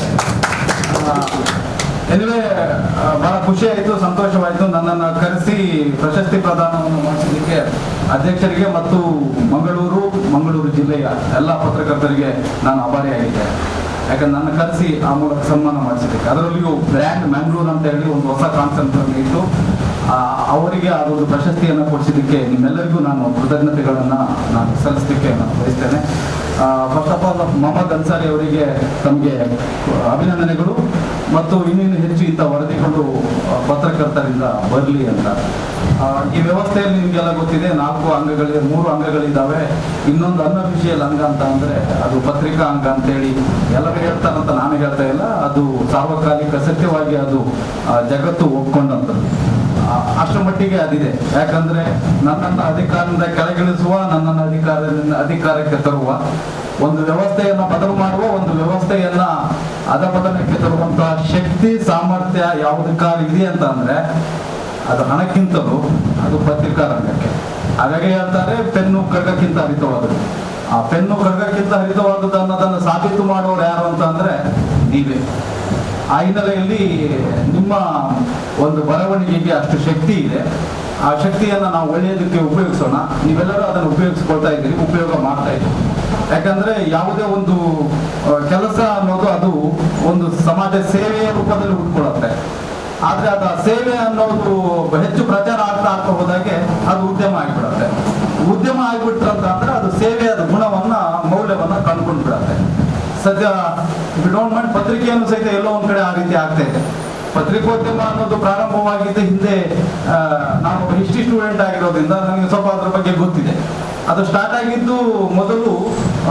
ಎನಿವೆ ಬಹಳ ಖುಷಿ ಆಯಿತು ಸಂತೋಷವಾಯಿತು ನನ್ನನ್ನು ಕರೆಸಿ ಪ್ರಶಸ್ತಿ ಪ್ರದಾನವನ್ನು ಮಾಡಿಸಲಿಕ್ಕೆ ಅಧ್ಯಕ್ಷರಿಗೆ ಮತ್ತು ಮಂಗಳೂರು ಮಂಗಳೂರು ಜಿಲ್ಲೆಯ ಎಲ್ಲ ಪತ್ರಕರ್ತರಿಗೆ ನಾನು ಆಭಾರಿಯಾಗಿದ್ದೇನೆ ಯಾಕಂದ್ರೆ ನನ್ನ ಕರೆಸಿ ಆ ಮೂಲಕ ಸನ್ಮಾನ ಮಾಡಿಸಿದ್ದಕ್ಕೆ ಅದರಲ್ಲಿಯೂ ಬ್ರ್ಯಾಂಡ್ ಮ್ಯಾಂಗ್ಳೂರ್ ಅಂತ ಹೇಳಿ ಒಂದು ಹೊಸ ಕಾನ್ಸೆಪ್ಟ್ ಇಟ್ಟು ಆ, ಅವರಿಗೆ ಅದೊಂದು ಪ್ರಶಸ್ತಿಯನ್ನು ಕೊಡಿಸಿದ್ದಕ್ಕೆ ನಿಮ್ಮೆಲ್ಲರಿಗೂ ನಾನು ಕೃತಜ್ಞತೆಗಳನ್ನು ನಾನು ಸಲ್ಲಿಸಲಿಕ್ಕೆ ನಾನು ಬಯಸ್ತೇನೆ first of all Mohammad Ansari ಅವರಿಗೆ ತಮಗೆ ಅಭಿನಂದನೆಗಳು ಮತ್ತು ಇನ್ನಿನ್ನು ಹೆಚ್ಚು ಇಂಥ ವರದಿಗಳು ಆ, ಪತ್ರಕರ್ತರಿಂದ ಬರಲಿ ಅಂತ ಆ, ಈ ವ್ಯವಸ್ಥೆಯಲ್ಲಿ ನಿಮಗೆಲ್ಲ ಗೊತ್ತಿದೆ ನಾಲ್ಕು ಅಂಗಗಳಿವೆ ಮೂರು ಅಂಗಗಳಿದ್ದಾವೆ ಇನ್ನೊಂದು ಅನ್ಅಫಿಷಿಯಲ್ ಅಂಗ ಅಂತ ಅಂದ್ರೆ ಅದು ಪತ್ರಿಕಾ ಅಂಗ ಅಂತೇಳಿ ಎಲ್ಲರೂ ಹೇಳ್ತಾರಂತ ನಾನು ಹೇಳ್ತಾ ಇಲ್ಲ ಅದು ಸಾರ್ವಕಾಲಿಕ ಸತ್ಯವಾಗಿ ಅದು ಆ, ಜಗತ್ತು ಒಪ್ಕೊಂಡಂಥದ್ದು ಆ, ಅಷ್ಟರ ಮಟ್ಟಿಗೆ ಅದಿದೆ ಯಾಕಂದ್ರೆ ನನ್ನನ್ನು ಅಧಿಕಾರದಿಂದ ಕೆಳಗಿಳಿಸುವ ನನ್ನನ್ನು ಅಧಿಕಾರದಿಂದ ಅಧಿಕಾರಕ್ಕೆ ತರುವ ಒಂದು ವ್ಯವಸ್ಥೆಯನ್ನ ಬದಲು ಮಾಡುವ ಒಂದು ವ್ಯವಸ್ಥೆಯನ್ನ ಅಧಪತನಕ್ಕೆ ತರುವಂತಹ ಶಕ್ತಿ ಸಾಮರ್ಥ್ಯ ಯಾವುದಕ್ಕಾಗಿ ಇದೆ ಅಂತ ಅಂದ್ರೆ ಅದು ಹಣಕ್ಕಿಂತಲೂ ಅದು ಪತ್ರಿಕಾ ರಂಗಕ್ಕೆ ಹಾಗಾಗಿ ಹೇಳ್ತಾರೆ ಪೆನ್ನು ಖಡ್ಗಕ್ಕಿಂತ ಹರಿತವಾದದ್ದು ಆ ಪೆನ್ನು ಖಡ್ಗಕ್ಕಿಂತ ಹರಿತವಾದದ್ದು ಅನ್ನೋದನ್ನು ಸಾಬೀತು ಮಾಡೋರು ಯಾರು ಅಂತ ಅಂದ್ರೆ ನೀವೇ ಆ ಹಿನ್ನೆಲೆಯಲ್ಲಿ ನಿಮ್ಮ ಒಂದು ಬರವಣಿಗೆಗೆ ಅಷ್ಟು ಶಕ್ತಿ ಇದೆ ಆ ಶಕ್ತಿಯನ್ನು ನಾವು ಒಳ್ಳೆಯದಕ್ಕೆ ಉಪಯೋಗಿಸೋಣ ನೀವೆಲ್ಲರೂ ಅದನ್ನು ಉಪಯೋಗಿಸ್ಕೊಳ್ತಾ ಇದ್ದೀರಿ ಉಪಯೋಗ ಮಾಡ್ತಾ ಇದ್ದೀರಿ ಯಾಕಂದ್ರೆ ಯಾವುದೇ ಒಂದು ಆ, ಕೆಲಸ ಅನ್ನೋದು ಅದು ಒಂದು ಸಮಾಜ ಸೇವೆಯ ರೂಪದಲ್ಲಿ ಹುಡ್ಕೊಳ್ಳುತ್ತೆ ಆದ್ರೆ ಅದು ಆ ಸೇವೆ ಅನ್ನೋದು ಹೆಚ್ಚು ಪ್ರಚಾರ ಆಗ್ತಾ ಆಗ್ತಾ ಹೋದಾಗೆ ಅದು ಉದ್ಯಮ ಆಗಿಬಿಡುತ್ತೆ ಉದ್ಯಮ ಆಗ್ಬಿಟ್ರಂತ ಅಂದ್ರೆ ಅದು ಸೇವೆಯ ಗುಣವನ್ನ ಮೌಲ್ಯವನ್ನ ಕಂಡುಕೊಂಡು ಬಿಡತ್ತೆ ಸದ್ಯ ಡೋಂಟ್ ಮೈಂಡ್ ಪತ್ರಿಕೆಯನ್ನು ಸಹಿತ ಎಲ್ಲೋ ಒಂದ್ ಕಡೆ ಆ ರೀತಿ ಆಗ್ತಾ ಇದೆ ಪತ್ರಿಕೋದ್ಯಮ ಅನ್ನೋದು ಪ್ರಾರಂಭವಾಗಿದ್ದ ಹಿಂದೆ ಆ, ನಾನು ಒಬ್ಬ ಹಿಸ್ಟ್ರಿ ಸ್ಟೂಡೆಂಟ್ ಆಗಿರೋದ್ರಿಂದ ನನಗೆ ಸ್ವಲ್ಪ ಅದ್ರ ಬಗ್ಗೆ ಗೊತ್ತಿದೆ ಅದು ಸ್ಟಾರ್ಟ್ ಆಗಿದ್ದು ಮೊದಲು ಆ,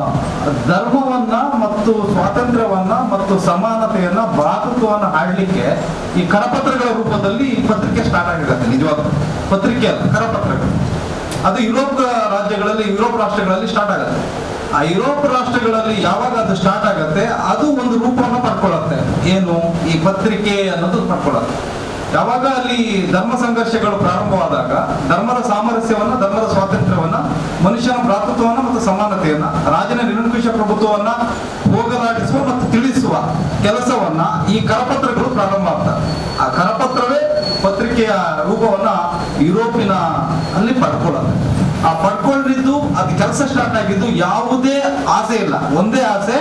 ಧರ್ಮವನ್ನ ಮತ್ತು ಸ್ವಾತಂತ್ರ್ಯವನ್ನ ಮತ್ತು ಸಮಾನತೆಯನ್ನ ಭ್ರಾತೃತ್ವವನ್ನು ಹಾಡಲಿಕ್ಕೆ ಈ ಕರಪತ್ರಗಳ ರೂಪದಲ್ಲಿ ಈ ಪತ್ರಿಕೆ ಸ್ಟಾರ್ಟ್ ಆಗಿರುತ್ತೆ ನಿಜವಾಗ್ಲೂ ಪತ್ರಿಕೆ ಅಲ್ಲ ಕರಪತ್ರಗಳು ಅದು ಯುರೋಪ್ ರಾಜ್ಯಗಳಲ್ಲಿ ಯುರೋಪ್ ರಾಷ್ಟ್ರಗಳಲ್ಲಿ ಸ್ಟಾರ್ಟ್ ಆಗುತ್ತೆ ಆ ಯುರೋಪ್ ರಾಷ್ಟ್ರಗಳಲ್ಲಿ ಯಾವಾಗ ಅದು ಸ್ಟಾರ್ಟ್ ಆಗುತ್ತೆ ಅದು ಒಂದು ರೂಪವನ್ನು ಪಡ್ಕೊಳ್ಳುತ್ತೆ ಏನು ಈ ಪತ್ರಿಕೆ ಅನ್ನೋದು ಪಡ್ಕೊಳ್ಳುತ್ತೆ ಯಾವಾಗ ಅಲ್ಲಿ ಧರ್ಮ ಸಂಘರ್ಷಗಳು ಪ್ರಾರಂಭವಾದಾಗ ಧರ್ಮದ ಸಾಮರಸ್ಯವನ್ನ ಧರ್ಮದ ಸ್ವಾತಂತ್ರ್ಯವನ್ನ ಮನುಷ್ಯನ ಭ್ರಾತೃತ್ವವನ್ನ ಮತ್ತು ಸಮಾನತೆಯನ್ನ ರಾಜನ ನಿರಂಕುಶ ಪ್ರಭುತ್ವವನ್ನ ಹೋಗಲಾಡಿಸುವ ಮತ್ತು ತಿಳಿಸುವ ಕೆಲಸವನ್ನ ಈ ಕರಪತ್ರಗಳು ಪ್ರಾರಂಭ ಆಗ್ತವೆ ಆ ಕರಪತ್ರವೇ ಪತ್ರಿಕೆಯ ರೂಪವನ್ನ ಯುರೋಪಿನ ಅಲ್ಲಿ ಪಡ್ಕೊಳ್ಳುತ್ತೆ ಆ ಪಡ್ಕೊಂಡಿದ್ದು ಅದು ಕೆಲಸ ಸ್ಟಾರ್ಟ್ ಆಗಿದ್ದು ಯಾವುದೇ ಆಸೆ ಇಲ್ಲ ಒಂದೇ ಆಸೆ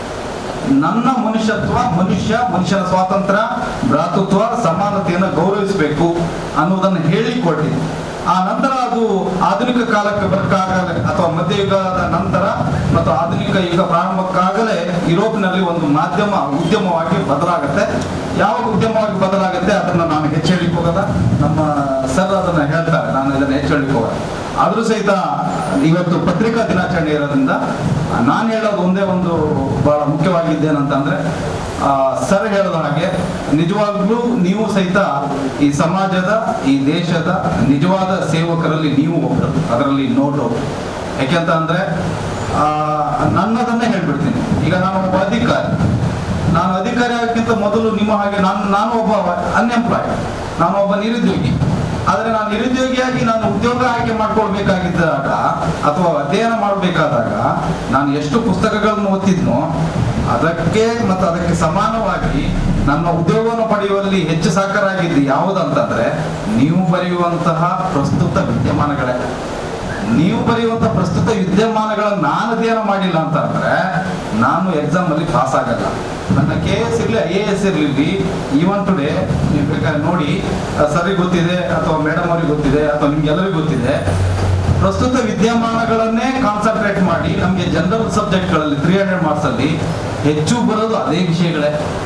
ನನ್ನ ಮನುಷ್ಯತ್ವ ಮನುಷ್ಯ ಮನುಷ್ಯನ ಸ್ವಾತಂತ್ರ್ಯ ಭ್ರಾತೃತ್ವ ಸಮಾನತೆಯನ್ನು ಗೌರವಿಸಬೇಕು ಅನ್ನೋದನ್ನು ಹೇಳಿಕೊಡಿ ಆ ನಂತರ ಅದು ಆಧುನಿಕ ಕಾಲಕ್ಕೆ ಬರಕ್ಕಾಗಲೇ ಅಥವಾ ಮಧ್ಯಯುಗದ ನಂತರ ಮತ್ತು ಆಧುನಿಕ ಯುಗ ಪ್ರಾರಂಭಕ್ಕಾಗಲೇ ಯುರೋಪಿನಲ್ಲಿ ಒಂದು ಮಾಧ್ಯಮ ಉದ್ಯಮವಾಗಿ ಬದಲಾಗುತ್ತೆ ಯಾವಾಗ ಉದ್ಯಮವಾಗಿ ಬದಲಾಗುತ್ತೆ ಅದನ್ನ ನಾನು ಹೆಚ್ಚು ಹೇಳಿಕ್ ಹೋಗಲ್ಲ ನಮ್ಮ ಸರ್ ಅದನ್ನ ಹೇಳ್ತಾರೆ ನಾನು ಇದನ್ನ ಹೆಚ್ಚು ಹೇಳಿಕ್ ಹೋಗಲ್ಲ ಆದ್ರೂ ಸಹಿತ ಇವತ್ತು ಪತ್ರಿಕಾ ದಿನಾಚರಣೆ ಇರೋದ್ರಿಂದ ನಾನು ಹೇಳೋದು ಒಂದೇ ಒಂದು ಬಹಳ ಮುಖ್ಯವಾಗಿದ್ದೇನಂತಂದ್ರೆ ಆ, ಸರ್ ಹೇಳೋದ ಹಾಗೆ ನಿಜವಾಗ್ಲೂ ನೀವು ಸಹಿತ ಈ ಸಮಾಜದ ಈ ದೇಶದ ನಿಜವಾದ ಸೇವಕರಲ್ಲಿ ನೀವು ಒಬ್ಬರು ಅದರಲ್ಲಿ ನೋ ಡೌಟ್ ಯಾಕೆಂತ ಅಂದ್ರೆ ಆ, ನನ್ನದನ್ನೇ ಹೇಳ್ಬಿಡ್ತೀನಿ ಈಗ ನಾನು ಒಬ್ಬ ಅಧಿಕಾರಿ ನಾನು ಅಧಿಕಾರಿ ಆಗಕ್ಕಿಂತ ಮೊದಲು ನಿಮ್ಮ ಹಾಗೆ ನಾನು ನಾನು ಒಬ್ಬ ಅನ್ಎಂಪ್ಲಾಯ್ಡ್ ನಾನು ಒಬ್ಬ ನಿರುದ್ಯೋಗಿ ಆದರೆ ನಾನು ನಿರುದ್ಯೋಗಿಯಾಗಿ ನಾನು ಉದ್ಯೋಗ ಆಯ್ಕೆ ಮಾಡ್ಕೊಳ್ಬೇಕಾಗಿದ್ದಾಗ ಅಥವಾ ಅಧ್ಯಯನ ಮಾಡಬೇಕಾದಾಗ ನಾನು ಎಷ್ಟು ಪುಸ್ತಕಗಳನ್ನು ಓದ್ತಿದ್ನೋ ಅದಕ್ಕೆ ಮತ್ತು ಅದಕ್ಕೆ ಸಮಾನವಾಗಿ ನನ್ನ ಉದ್ಯೋಗವನ್ನು ಪಡೆಯುವಲ್ಲಿ ಹೆಚ್ಚು ಸಾಕರಾಗಿದ್ದು ಯಾವುದಂತಂದ್ರೆ ನೀವು ಬರೆಯುವಂತಹ ಪ್ರಸ್ತುತ ವಿದ್ಯಮಾನಗಳೇ ನೀವು ಬರೆಯುವಂತ ಪ್ರಸ್ತುತ ವಿದ್ಯಮಾನಗಳನ್ನು ನಾನು ಅಧ್ಯಯನ ಮಾಡಿಲ್ಲ ಅಂತ ಅಂದ್ರೆ ನಾನು ಎಕ್ಸಾಮ್ ಅಲ್ಲಿ ಪಾಸ್ ಆಗಲ್ಲ ನನ್ನ ಕೆ ಎಸ್ ಇರಲಿ ಐ ಎ ಎಸ್ ಇರಲಿ ಈವನ್ ಟುಡೇ ನೀವು ಬೇಕಾದ್ರೆ ನೋಡಿ ಸರಿಗೆ ಗೊತ್ತಿದೆ ಅಥವಾ ಮೇಡಮ್ ಅವ್ರಿಗೆ ಗೊತ್ತಿದೆ ಅಥವಾ ನಿಮ್ಗೆಲ್ಲರಿಗೂ ಗೊತ್ತಿದೆ ಪ್ರಸ್ತುತ ವಿದ್ಯಮಾನಗಳನ್ನೇ ಕಾನ್ಸಂಟ್ರೇಟ್ ಮಾಡಿ ನಮಗೆ ಜನರಲ್ ಸಬ್ಜೆಕ್ಟ್ಗಳಲ್ಲಿ ತ್ರೀ ಹಂಡ್ರೆಡ್ ಮಾರ್ಕ್ಸ್ ಅಲ್ಲಿ ಹೆಚ್ಚು ಬರೋದು ಅದೇ ವಿಷಯಗಳೇ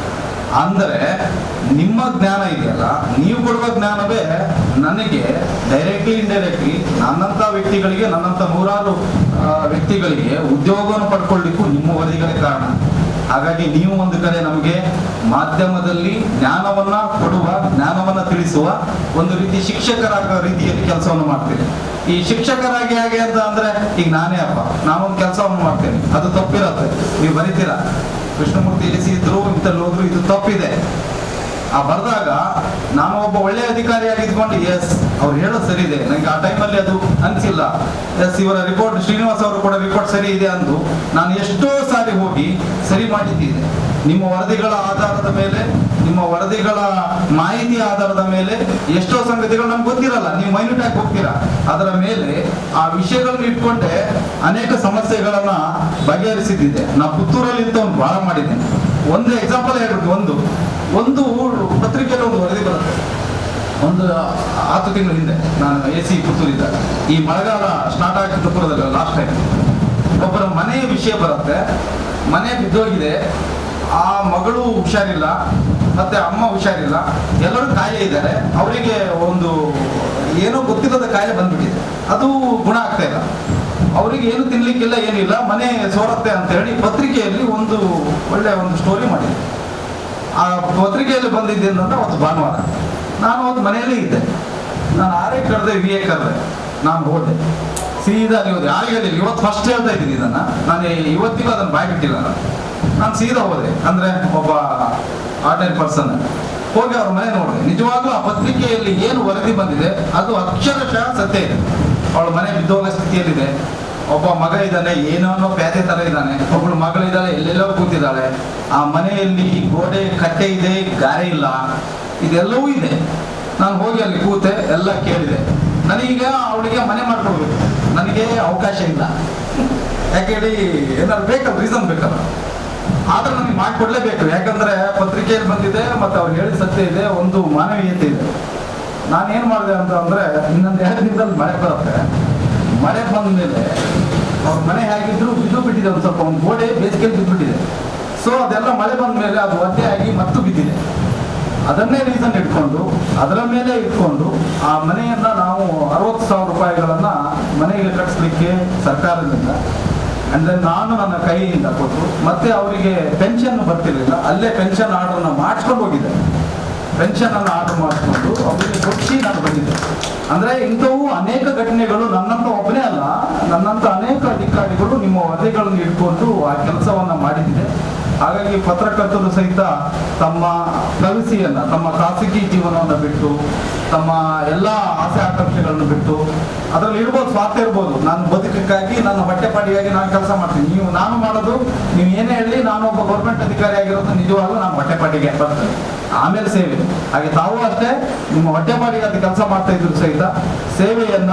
ಅಂದರೆ ನಿಮ್ಮ ಜ್ಞಾನ ಇದೆಯಲ್ಲ ನೀವು ಕೊಡುವ ಜ್ಞಾನವೇ ನನಗೆ ಡೈರೆಕ್ಟ್ಲಿ ಇಂಡೈರೆಕ್ಟ್ಲಿ ನನ್ನಂಥ ವ್ಯಕ್ತಿಗಳಿಗೆ ನನ್ನಂಥ ನೂರಾರು ಆ, ವ್ಯಕ್ತಿಗಳಿಗೆ ಉದ್ಯೋಗವನ್ನು ಪಡ್ಕೊಳ್ಳಿಕ್ಕೂ ನಿಮ್ಮ ವರದಿಗಳೇ ಕಾರಣ ಹಾಗಾಗಿ ನೀವು ಒಂದು ಕಡೆ ನಮಗೆ ಮಾಧ್ಯಮದಲ್ಲಿ ಜ್ಞಾನವನ್ನ ಕೊಡುವ ಜ್ಞಾನವನ್ನ ತಿಳಿಸುವ ಒಂದು ರೀತಿ ಶಿಕ್ಷಕರಾಗ ರೀತಿಯಲ್ಲಿ ಕೆಲಸವನ್ನು ಮಾಡ್ತೀರಿ ಈ ಶಿಕ್ಷಕರಾಗಿ ಹೇಗೆ ಅಂತ ಅಂದ್ರೆ ಈಗ ನಾನೇ ಅಪ್ಪ ನಾನೊಂದು ಕೆಲಸವನ್ನು ಮಾಡ್ತೇನೆ ಅದು ತಪ್ಪಿರತ್ತೆ ನೀವು ಬರಿತೀರಾ ಕೃಷ್ಣಮೂರ್ತಿ ಇಳಿಸಿ ಇದ್ರು ಇಂಥಲ್ಲಿ ಹೋದ್ರು ಇದು ತಪ್ಪಿದೆ ಆ ಬರೆದಾಗ ನಾನು ಒಬ್ಬ ಒಳ್ಳೆ ಅಧಿಕಾರಿಯಾಗಿ ಇದ್ಕೊಂಡು ಎಸ್ ಅವ್ರು ಹೇಳೋದು ಸರಿ ಇದೆ ನನಗೆ ಆ ಟೈಮಲ್ಲಿ ಅದು ಅನಿಸಿಲ್ಲ ಎಸ್ ಇವರ ರಿಪೋರ್ಟ್ ಶ್ರೀನಿವಾಸ್ ಅವರು ಕೂಡ ರಿಪೋರ್ಟ್ ಸರಿ ಇದೆ ಅಂದು ನಾನು ಎಷ್ಟೋ ಸಾರಿ ಹೋಗಿ ಸರಿ ಮಾಡಿದ್ದಿದೆ ನಿಮ್ಮ ವರದಿಗಳ ಆಧಾರದ ಮೇಲೆ ನಿಮ್ಮ ವರದಿಗಳ ಮಾಹಿತಿ ಆಧಾರದ ಮೇಲೆ ಎಷ್ಟೋ ಸಂಗತಿಗಳು ನಮ್ಗೆ ಗೊತ್ತಿರಲ್ಲ ನೀವು ಮೈನ್ಯೂಟ್ ಆಗಿ ಹೋಗ್ತೀರಾ ಅದರ ಮೇಲೆ ಆ ವಿಷಯಗಳನ್ನ ಇಟ್ಕೊಂಡೆ ಅನೇಕ ಸಮಸ್ಯೆಗಳನ್ನ ಬಗೆಹರಿಸಿದ್ದಿದೆ ನಾ ಪುತ್ತೂರಲ್ಲಿ ಇಂಥವ್ನು ಬಹಳ ಮಾಡಿದ್ದೇನೆ ಒಂದು ಎಕ್ಸಾಂಪಲ್ ಹೇಳ್ಬಿಟ್ಟು ಒಂದು ಒಂದು ಪತ್ರಿಕೆಯಲ್ಲಿ ಒಂದು ವರದಿ ಬರುತ್ತೆ ಒಂದು ಹತ್ತು ತಿಂಗಳ ಹಿಂದೆ ನಾನು ಎ ಸಿ ಪುತ್ತೂರಿದ್ದಾಗ ಈ ಮಳೆಗಾಲ ಸ್ಟಾರ್ಟ್ ಆಗಿದ್ದು ಪುರದಲ್ಲಿ ಲಾಸ್ಟ್ ಟೈಮ್ ಒಬ್ಬರ ಮನೆಯ ವಿಷಯ ಬರುತ್ತೆ ಮನೆ ಬಿದ್ದೋಗಿದೆ ಆ ಮಗಳು ಹುಷಾರಿಲ್ಲ ಮತ್ತೆ ಅಮ್ಮ ಹುಷಾರಿಲ್ಲ ಎಲ್ಲರೂ ಕಾಯಿಲೆ ಇದ್ದಾರೆ ಅವರಿಗೆ ಒಂದು ಏನೋ ಗೊತ್ತಿಲ್ಲದ ಕಾಯಿಲೆ ಬಂದ್ಬಿಟ್ಟಿದೆ ಅದು ಗುಣ ಆಗ್ತಾ ಇಲ್ಲ ಅವರಿಗೆ ಏನು ತಿನ್ಲಿಕ್ಕಿಲ್ಲ ಏನಿಲ್ಲ ಮನೆ ಸೋರತ್ತೆ ಅಂತ ಹೇಳಿ ಪತ್ರಿಕೆಯಲ್ಲಿ ಒಂದು ಒಳ್ಳೆ ಒಂದು ಸ್ಟೋರಿ ಮಾಡಿದೆ ಆ ಪತ್ರಿಕೆಯಲ್ಲಿ ಬಂದಿದ್ದೇನಂದ್ರೆ ಅವತ್ತು ಭಾನುವಾರ ನಾನು ಅವತ್ತು ಮನೆಯಲ್ಲೇ ಇದ್ದೆ ನಾನು ಆರೇ ಕರೆದೆ ವಿ ಎ ಕರೆದೆ ನಾನು ಹೋದೆ ಸೀದಾ ನೀವು ಯಾರಿಗೆ ಹೇಳಿಲ್ಲ ಇವತ್ತು ಫಸ್ಟ್ ಹೇಳ್ತಾ ಇದ್ದೀನಿ ಇದನ್ನ ನಾನು ಇವತ್ತಿಗೂ ಅದನ್ನು ಬಾಯ್ ಬಿಟ್ಟಿಲ್ಲ ನಾನು ನಾನು ಸೀದಾ ಹೋದೆ ಅಂದ್ರೆ ಒಬ್ಬ ಆರ್ಡಿನರಿ ಪರ್ಸನ್ ಹೋಗಿ ಅವ್ರ ಮನೆ ನೋಡಿದೆ ನಿಜವಾಗ್ಲೂ ಆ ಪತ್ರಿಕೆಯಲ್ಲಿ ಏನು ವರದಿ ಬಂದಿದೆ ಅದು ಅಕ್ಷರಶಃ ಸತ್ಯ ಇದೆ ಅವಳ ಮನೆ ಬಿದ್ದೋಗೋ ಸ್ಥಿತಿಯಲ್ಲಿದೆ ಒಬ್ಬ ಮಗ ಇದ್ದಾನೆ ಏನೋ ಪ್ಯಾದೆ ತರ ಇದ್ದಾನೆ ಒಬ್ಬಳು ಮಗಳಿದ್ದಾಳೆ ಎಲ್ಲೆಲ್ಲೋ ಕೂತಿದ್ದಾಳೆ ಆ ಮನೆಯಲ್ಲಿ ಗೋಡೆ ಕಟ್ಟೆ ಇದೆ ಗಾರೆ ಇಲ್ಲ ಇದೆಲ್ಲವೂ ಇದೆ ನಾನು ಹೋಗಿ ಅಲ್ಲಿ ಕೂತೆ ಎಲ್ಲ ಕೇಳಿದೆ ನನಗೀಗ ಅವಳಿಗೆ ಮನೆ ಮಾಡ್ಕೊಡ್ಬೇಕು ನನಗೆ ಅವಕಾಶ ಇಲ್ಲ ಯಾಕೆ ಹೇಳಿ ಏನಾದ್ರು ಬೇಕಲ್ಲ ರೀಸನ್ ಬೇಕಲ್ಲ ಆದ್ರೆ ನನಗೆ ಮಾಡಿಕೊಡ್ಲೇಬೇಕು ಯಾಕಂದ್ರೆ ಪತ್ರಿಕೆಯಲ್ಲಿ ಬಂದಿದೆ ಮತ್ತೆ ಅವ್ರು ಹೇಳಿದ ಸತ್ಯ ಇದೆ ಒಂದು ಮಾನವೀಯತೆ ಇದೆ ನಾನೇನ್ ಮಾಡಿದೆ ಅಂತ ಅಂದ್ರೆ ಇನ್ನೊಂದು ಎರಡು ದಿನದಲ್ಲಿ ಮಳೆ ಬರುತ್ತೆ ಮಳೆ ಬಂದ ಮೇಲೆ ಅವ್ರ ಮನೆ ಹೇಗಿದ್ರು ಬಿದ್ದು ಬಿಟ್ಟಿದೆ ಒಂದು ಸ್ವಲ್ಪ ಒಂದು ಗೋಡೆ ಬೇಸಿಗೆಯಲ್ಲಿ ಬಿದ್ದುಬಿಟ್ಟಿದೆ ಸೊ ಅದೆಲ್ಲ ಮಳೆ ಬಂದ ಮೇಲೆ ಅದು ಒದ್ದೆ ಆಗಿ ಮತ್ತು ಬಿದ್ದಿದೆ ಅದನ್ನೇ ರೀಸನ್ ಇಟ್ಕೊಂಡು ಅದರ ಮೇಲೆ ಇಟ್ಕೊಂಡು ಆ ಮನೆಯನ್ನ ನಾವು ಅರವತ್ತು ಸಾವಿರ ರೂಪಾಯಿಗಳನ್ನ ಮನೆಗೆ ಕಟ್ಟಿಸ್ಲಿಕ್ಕೆ ಸರ್ಕಾರದಿಂದ ಅಂದ್ರೆ ನಾನು ನನ್ನ ಕೈಯಿಂದ ಕೊಟ್ಟು ಮತ್ತೆ ಅವರಿಗೆ ಪೆನ್ಷನ್ ಬರ್ತಿರ್ಲಿಲ್ಲ ಅಲ್ಲೇ ಪೆನ್ಷನ್ ಆರ್ಡರ್ನ ಮಾಡಿಸ್ಕೊಂಡು ಹೋಗಿದ್ದೆ ಪೆನ್ಷನ್ ಅನ್ನು ಆರ್ಡರ್ ಮಾಡಿಕೊಂಡು ಅವರಿಗೆ ಕೊಡಿಸಿ ನಾನು ಬಂದಿದ್ದೆ ಅಂದ್ರೆ ಇಂಥವು ಅನೇಕ ಘಟನೆಗಳು ನನ್ನಂತ ಒಬ್ಬನೇ ಅಲ್ಲ ನನ್ನಂತ ಅನೇಕ ಅಧಿಕಾರಿಗಳು ನಿಮ್ಮ ವರದಿಗಳನ್ನು ಇಟ್ಕೊಂಡು ಆ ಕೆಲಸವನ್ನ ಮಾಡಿದ್ದೆ ಹಾಗಾಗಿ ಪತ್ರಕರ್ತರು ಸಹಿತ ತಮ್ಮ ಪ್ರಗತಿಯನ್ನ ತಮ್ಮ ಖಾಸಗಿ ಜೀವನವನ್ನು ಬಿಟ್ಟು ತಮ್ಮ ಎಲ್ಲ ಆಸೆ ಆಕಾಂಕ್ಷೆಗಳನ್ನು ಬಿಟ್ಟು ಅದರಲ್ಲಿ ಇರ್ಬೋದು ಸ್ವಾರ್ಥ ಇರ್ಬೋದು ನಾನು ಬದುಕಕ್ಕಾಗಿ ನನ್ನ ಹೊಟ್ಟೆಪಾಡಿಗಾಗಿ ನಾನು ಕೆಲಸ ಮಾಡ್ತೀನಿ ನೀವು ನಾನು ಮಾಡೋದು ನೀವು ಏನೇ ಹೇಳಿ ನಾನು ಒಬ್ಬ ಗೌರ್ಮೆಂಟ್ ಅಧಿಕಾರಿ ಆಗಿರೋದು ನಿಜವಾಗ್ಲೂ ನಾನು ಹೊಟ್ಟೆಪಾಡಿಗೆ ಬರ್ತೇನೆ ಆಮೇಲೆ ಸೇವೆ ಹಾಗೆ ತಾವು ಅಷ್ಟೇ ನಿಮ್ಮ ಹೊಟ್ಟೆಪಾಡಿಗೆ ಅದು ಕೆಲಸ ಮಾಡ್ತಾ ಇದ್ರು ಸಹಿತ ಸೇವೆಯನ್ನ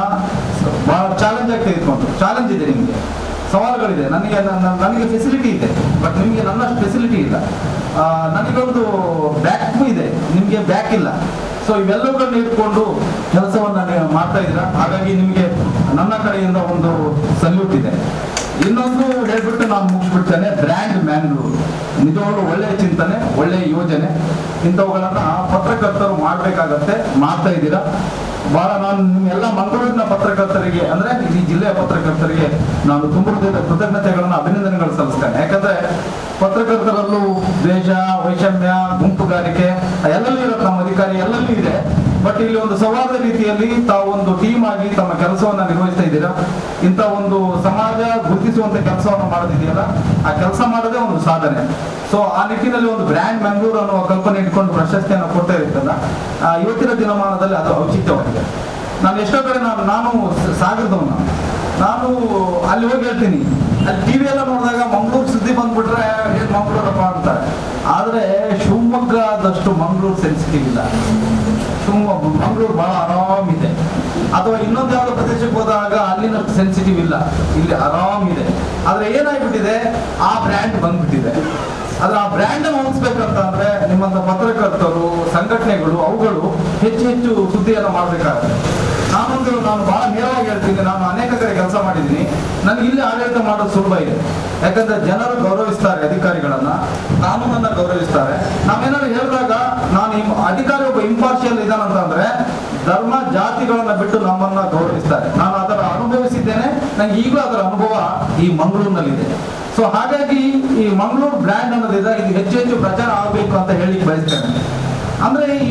ಬಹಳ ಚಾಲೆಂಜ್ ಆಗಿ ತೆಗೆದುಕೊಂಡು ಚಾಲೆಂಜ್ ಇದೆ ನಿಮಗೆ ಸವಾಲುಗಳಿದೆ ನನಗೆ ನನ್ನ- ನನಗೆ ಫೆಸಿಲಿಟಿ ಇದೆ ಬಟ್ ನಿಮಗೆ ನನ್ನಷ್ಟು ಫೆಸಿಲಿಟಿ ಇಲ್ಲ ಆ, ನನಗೊಂದು ಬ್ಯಾಕ್ ಇದೆ ನಿಮಗೆ ಬ್ಯಾಕ್ ಇಲ್ಲ ಸೊ ಇವೆಲ್ಲವುಗಳನ್ನ ಇಟ್ಕೊಂಡು ಕೆಲಸವನ್ನ ನೀವು ಮಾಡ್ತಾ ಇದ್ದೀರಾ ಹಾಗಾಗಿ ನಿಮಗೆ ನನ್ನ ಕಡೆಯಿಂದ ಒಂದು ಸಲ್ಯೂಟ್ ಇದೆ ಇನ್ನೊಂದು ಹೇಳ್ಬಿಟ್ಟು ನಾನು ಮುಗಿಸ್ಬಿಡ್ತೇನೆ ಬ್ರ್ಯಾಂಡ್ ಮ್ಯಾಂಗ್ಳೂರು ನಿಜವಾಗ್ಲೂ ಒಳ್ಳೆಯ ಚಿಂತನೆ ಒಳ್ಳೆಯ ಯೋಜನೆ ಇಂಥವುಗಳನ್ನ ಪತ್ರಕರ್ತರು ಮಾಡ್ಬೇಕಾಗತ್ತೆ ಮಾಡ್ತಾ ಇದ್ದೀರಾ ಬಹಳ ನಾನು ನಿಮ್ಮೆಲ್ಲ ಮಂಗಳೂರಿನ ಪತ್ರಕರ್ತರಿಗೆ ಅಂದ್ರೆ ಈ ಜಿಲ್ಲೆಯ ಪತ್ರಕರ್ತರಿಗೆ ನಾನು ತುಂಬ ಹೃದಯದ ಕೃತಜ್ಞತೆಗಳನ್ನ ಅಭಿನಂದನೆಗಳು ಸಲ್ಲಿಸ್ತೇನೆ ಯಾಕಂದ್ರೆ ಪತ್ರಕರ್ತರಲ್ಲೂ ದ್ವೇಷ ವೈಷಮ್ಯ ಗುಂಪುಗಾರಿಕೆ ಎಲ್ಲೆಲ್ಲೂ ಇರುತ್ತೆ ನಮ್ಮ ಅಧಿಕಾರಿ ಎಲ್ಲೆಲ್ಲೂ ಇದೆ ಬಟ್ ಇಲ್ಲಿ ಒಂದು ಸೌಹಾರ್ದ ರೀತಿಯಲ್ಲಿ ತಾವು ಒಂದು ಟೀಮ್ ಆಗಿ ತಮ್ಮ ಕೆಲಸವನ್ನ ನಿರ್ವಹಿಸ್ತಾ ಇದ್ದೀರಾ ಇಂಥ ಒಂದು ಸಮಾಜ ಗುರುತಿಸುವಂತ ಕೆಲಸವನ್ನು ಮಾಡೋದಿದೆಯಲ್ಲ ಆ ಕೆಲಸ ಮಾಡೋದೇ ಒಂದು ಸಾಧನೆ ಸೊ ಆ ನಿಟ್ಟಿನಲ್ಲಿ ಒಂದು ಬ್ರ್ಯಾಂಡ್ ಮ್ಯಾಂಗ್ಳೂರ್ ಅನ್ನುವ ಕಲ್ಪನೆ ಇಟ್ಕೊಂಡು ಪ್ರಶಸ್ತಿಯನ್ನು ಕೊಡ್ತಾ ಇರ್ತಲ್ಲ ಆ, ಇವತ್ತಿನ ದಿನಮಾನದಲ್ಲಿ ಅದು ಔಚಿತ್ಯವಾಗಿದೆ ನಾನು ಎಷ್ಟೋ ಕಡೆ ನಾನು ನಾನು ಸ- ಸಾಗರದವನು ನಾನು ಅಲ್ಲಿ ಹೋಗಿ ಹೇಳ್ತೀನಿ ಅಲ್ಲಿ ಟಿವಿ ಎಲ್ಲ ನೋಡಿದಾಗ ಮಂಗಳೂರು ಸುದ್ದಿ ಬಂದ್ಬಿಟ್ರೆ ಏನ್ ಮಂಗಳೂರಪ್ಪ ಅಂತಾರೆ ಆದ್ರೆ ಶಿವಮೊಗ್ಗದಷ್ಟು ಮಂಗಳೂರು ಸೆನ್ಸಿಟಿವ್ ಇಲ್ಲ ಶಿವಮೊಗ್ಗ ಮಂಗಳೂರು ಬಹಳ ಆರಾಮಿದೆ ಅಥವಾ ಇನ್ನೊಂದು ಯಾವ್ದೋ ಪ್ರದೇಶಕ್ಕೆ ಹೋದಾಗ ಅಲ್ಲಿನಷ್ಟು ಸೆನ್ಸಿಟಿವ್ ಇಲ್ಲ ಇಲ್ಲಿ ಆರಾಮಿದೆ ಆದ್ರೆ ಏನಾಗ್ಬಿಟ್ಟಿದೆ ಆ ಬ್ರ್ಯಾಂಡ್ ಬಂದ್ಬಿಟ್ಟಿದೆ ಆದ್ರೆ ಆ ಬ್ರ್ಯಾಂಡ್ ಅನ್ನು ಹೊಂದಿಸ್ಬೇಕಂತ ಅಂದ್ರೆ ನಿಮ್ಮಂತ ಪತ್ರಕರ್ತರು ಸಂಘಟನೆಗಳು ಅವುಗಳು ಹೆಚ್ಚು ಹೆಚ್ಚು ಸುದ್ದಿಯನ್ನು ಮಾಡಬೇಕಾಗುತ್ತೆ ನಾನೊಂದು ನಾನು ಬಹಳ ನೇರವಾಗಿ ಹೇಳ್ತೀನಿ ನಾನು ಅನೇಕ ಕಡೆ ಕೆಲಸ ಮಾಡಿದ್ದೀನಿ ನನಗೆ ಇಲ್ಲಿ ಆಡಳಿತ ಮಾಡೋದು ಸುಲಭ ಇದೆ ಯಾಕಂದ್ರೆ ಜನರು ಗೌರವಿಸ್ತಾರೆ ಅಧಿಕಾರಿಗಳನ್ನ ಕಾನೂನನ್ನ ಗೌರವಿಸ್ತಾರೆ ನಾವೇನಾದ್ರು ಹೇಳಿದಾಗ ನಾನು ಇಮ್- ಅಧಿಕಾರಿ ಒಬ್ಬ ಇಂಪಾರ್ಷಿಯಲ್ ಇದ್ದಾನಂತ ಅಂದ್ರೆ ಧರ್ಮ ಜಾತಿಗಳನ್ನ ಬಿಟ್ಟು ನಮ್ಮನ್ನ ಗೌರವಿಸ್ತಾರೆ ನಾನು ಅದರ ಅನುಭವಿಸಿದ್ದೇನೆ ನಂಗೆ ಈಗಲೂ ಅದರ ಅನುಭವ ಈ ಮಂಗಳೂರಿನಲ್ಲಿದೆ ಸೊ ಹಾಗಾಗಿ ಈ ಮಂಗಳೂರು ಬ್ರ್ಯಾಂಡ್ ಅನ್ನೋದಿದೆ ಇದು ಹೆಚ್ಚು ಹೆಚ್ಚು ಪ್ರಚಾರ ಆಗಬೇಕು ಅಂತ ಹೇಳಿ ಬಯಸ್ತೇನೆ ಅಂದ್ರೆ ಈ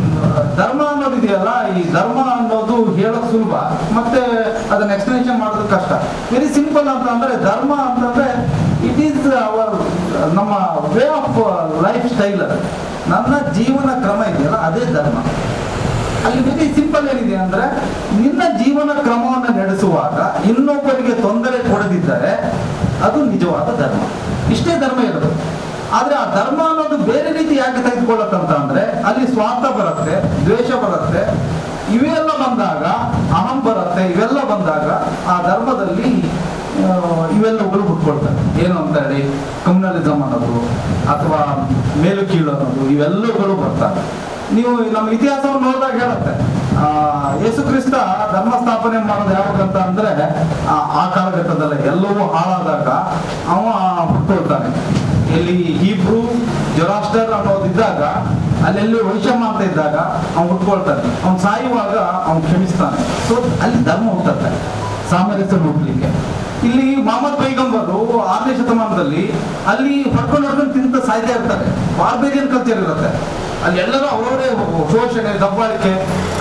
ಧರ್ಮ ಅನ್ನೋದಿದೆಯಲ್ಲ ಈ ಧರ್ಮ ಅನ್ನೋದು ಹೇಳೋದು ಸುಲಭ ಮತ್ತೆ ಅದನ್ನ ಎಕ್ಸ್ಪ್ಲನೇಷನ್ ಮಾಡೋದು ಕಷ್ಟ ವೆರಿ ಸಿಂಪಲ್ ಅಂತ ಅಂದ್ರೆ ಧರ್ಮ ಅಂತಂದ್ರೆ ಇಟ್ ಈಸ್ ಅವರ್ ನಮ್ಮ ವೇ ಆಫ್ ಲೈಫ್ ಸ್ಟೈಲ್ ಅದು ನನ್ನ ಜೀವನ ಕ್ರಮ ಇದೆಯಲ್ಲ ಅದೇ ಧರ್ಮ ಅಲ್ಲಿ ವೆರಿ ಸಿಂಪಲ್ ಏನಿದೆ ಅಂದ್ರೆ ನಿನ್ನ ಜೀವನ ಕ್ರಮವನ್ನು ನಡೆಸುವಾಗ ಇನ್ನೊಬ್ಬರಿಗೆ ತೊಂದರೆ ಕೊಡದಿದ್ದರೆ ಅದು ನಿಜವಾದ ಧರ್ಮ ಇಷ್ಟೇ ಧರ್ಮ ಇರೋದು ಆದ್ರೆ ಆ ಧರ್ಮ ಅನ್ನೋದು ಬೇರೆ ರೀತಿ ಯಾಕೆ ತೆಗೆದುಕೊಳ್ಳತ್ತಂತ ಅಂದ್ರೆ ಅಲ್ಲಿ ಸ್ವಾರ್ಥ ಬರುತ್ತೆ ದ್ವೇಷ ಬರುತ್ತೆ ಇವೆಲ್ಲ ಬಂದಾಗ ಅಹಂ ಬರುತ್ತೆ ಇವೆಲ್ಲ ಬಂದಾಗ ಆ ಧರ್ಮದಲ್ಲಿ ಆ, ಇವೆಲ್ಲವುಗಳು ಹುಟ್ಕೊಳ್ತವೆ ಏನು ಅಂತ ಹೇಳಿ ಕಮ್ಯುನಲಿಸಮ್ ಅನ್ನೋದು ಅಥವಾ ಮೇಲು ಕೀಳು ಅನ್ನೋದು ಇವೆಲ್ಲವುಗಳು ಬರ್ತವೆ ನೀವು ನಮ್ಮ ಇತಿಹಾಸವನ್ನು ನೋಡಿದಾಗ ಹೇಳುತ್ತೆ ಆ, ಯೇಸು ಕ್ರಿಸ್ತ ಧರ್ಮ ಸ್ಥಾಪನೆ ಮಾಡೋದು ಯಾವಾಗಂತ ಅಂದ್ರೆ ಆ ಆ ಕಾಲಘಟ್ಟದಲ್ಲಿ ಎಲ್ಲವೂ ಹಾಳಾದಾಗ ಅವ ಹುಟ್ಟುಕೊಳ್ತಾನೆ ಇಲ್ಲಿ ಹೀಬ್ರು ಜೊರಾಸ್ಟರ್ ಅನ್ನೋದಿದ್ದಾಗ ಅಲ್ಲೆಲ್ಲಿ ವೈಷಮ್ಯ ಅಂತ ಇದ್ದಾಗ ಅವ್ನು ಹುಟ್ಕೊಳ್ತಾನೆ ಅವ್ನು ಸಾಯುವಾಗ ಅವ್ನು ಕ್ಷಮಿಸ್ತಾನೆ ಸೊ ಅಲ್ಲಿ ಧರ್ಮ ಹುಟ್ಟತ್ತೆ ಸಾಮರಸ್ಯ ಹುಟ್ಟಲಿಕ್ಕೆ ಇಲ್ಲಿ ಮೊಹಮ್ಮದ್ ಪೈಗಂಬರು ಆರನೇ ಶತಮಾನದಲ್ಲಿ ಅಲ್ಲಿ ಹೊಡ್ಕೊಂಡು ಹೊಡ್ಕೊಂಡು ತಿಂತ ಸಾಯ್ತಾ ಇರ್ತಾರೆ ಬಾರ್ಬೇರಿಯನ್ ಕಲ್ಚರ್ ಇರುತ್ತೆ ಅಲ್ಲಿ ಎಲ್ಲರೂ ಅವರವರೇ ಶೋಷಣೆ ದಬ್ಬಾಳಿಕೆ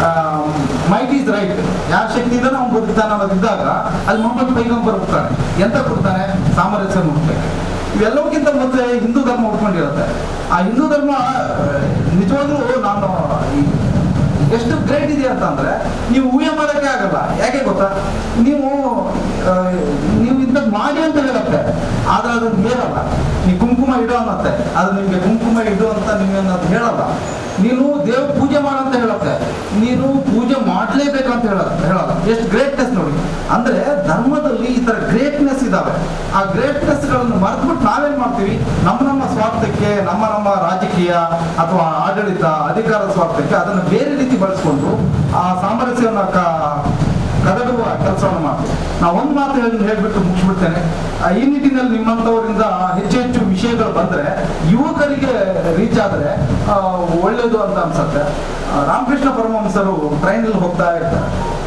ಮೈಟ್ ಈಸ್ ರೈಟ್ ಯಾರ ಶಕ್ತಿ ಇದ್ದಾನೆ ಅವ್ನು ಬದುಕ್ತಾನೆ ಅನ್ನೋದಿದ್ದಾಗ ಅಲ್ಲಿ ಮೊಹಮ್ಮದ್ ಪೈಗಂಬರ್ ಹುಡ್ತಾನೆ ಎಂತ ಕೊಡ್ತಾನೆ ಸಾಮರಸ್ಯ ಹುಟ್ಟಬೇಕು ಇವೆಲ್ಲವಕ್ಕಿಂತ ಮೊದಲೇ ಹಿಂದೂ ಧರ್ಮ ಹುಡ್ಕೊಂಡಿರುತ್ತೆ ಆ ಹಿಂದೂ ಧರ್ಮ ಆ, ನಿಜವಾಗ್ಲೂ ನಾನು ಈ ಎಷ್ಟು ಗ್ರೇಟ್ ಇದೆ ಅಂತ ಅಂದ್ರೆ ನೀವು ಊಹೆ ಮಾಡೋಕ್ಕೆ ಆಗಲ್ಲ ಯಾಕೆ ಗೊತ್ತಾ ನೀವು ಆ, ನೀವು ಇಂಥದ್ದು ಮಾಡಿ ಅಂತ ಹೇಳುತ್ತೆ ಆದ್ರೆ ಅದನ್ನ ಹೇಳಲ್ಲ ನೀವು ಕುಂಕುಮ ಇಡು ಅನ್ನತ್ತೆ ಅದು ನಿಮ್ಗೆ ಕುಂಕುಮ ಇಡು ಅಂತ ನಿಮ್ಗೆ ಅದು ಹೇಳಲ್ಲ ನೀನು ದೇವ್ ಪೂಜೆ ಮಾಡು ಅಂತ ಹೇಳುತ್ತೆ ನೀನು ಪೂಜೆ ಮಾಡ್ಲೇಬೇಕಂತ ಹೇಳಲ್ಲ ಹೇಳಲ್ಲ ಎಷ್ಟು ಗ್ರೇಟ್ನೆಸ್ ನೋಡಿ ಅಂದ್ರೆ ಧರ್ಮದಲ್ಲಿ ಈ ತರ ಗ್ರೇಟ್ನೆಸ್ ಇದಾವೆ ಆ ಗ್ರೇಟ್ನೆಸ್ ಗಳನ್ನು ಮರೆತ್ಬಿಟ್ಟು ನಾವೇನ್ ಮಾಡ್ತೀವಿ ನಮ್ಮ ನಮ್ಮ ಸ್ವಾರ್ಥಕ್ಕೆ ನಮ್ಮ ನಮ್ಮ ರಾಜಕೀಯ ಅಥವಾ ಆಡಳಿತ ಅಧಿಕಾರ ಸ್ವಾರ್ಥಕ್ಕೆ ಅದನ್ನು ಬೇರೆ ರೀತಿ ಬಳಸ್ಕೊಂಡು ಆ ಸಾಮರಸ್ಯವನ್ನು ಕ ಕದಡುವ ಕೆಲಸವನ್ನು ಮಾಡ್ತೀವಿ ನಾವು ಒಂದು ಮಾತು ಹೇಳಿ ಹೇಳ್ಬಿಟ್ಟು ಮುಗಿಸ್ಬಿಡ್ತೇನೆ ಆ, ಈ ನಿಟ್ಟಿನಲ್ಲಿ ನಿಮ್ಮಂಥವರಿಂದ ಹೆಚ್ಚು ಹೆಚ್ಚು ವಿಷಯಗಳು ಬಂದ್ರೆ ಯುವಕರಿಗೆ ರೀಚ್ ಆದ್ರೆ ಆ, ಒಳ್ಳೇದು ಅಂತ ಅನ್ಸತ್ತೆ ಆ, ರಾಮಕೃಷ್ಣ ಪರಮಹಂಸರು ಟ್ರೈನಲ್ಲಿ ಹೋಗ್ತಾ ಇರ್ತಾರೆ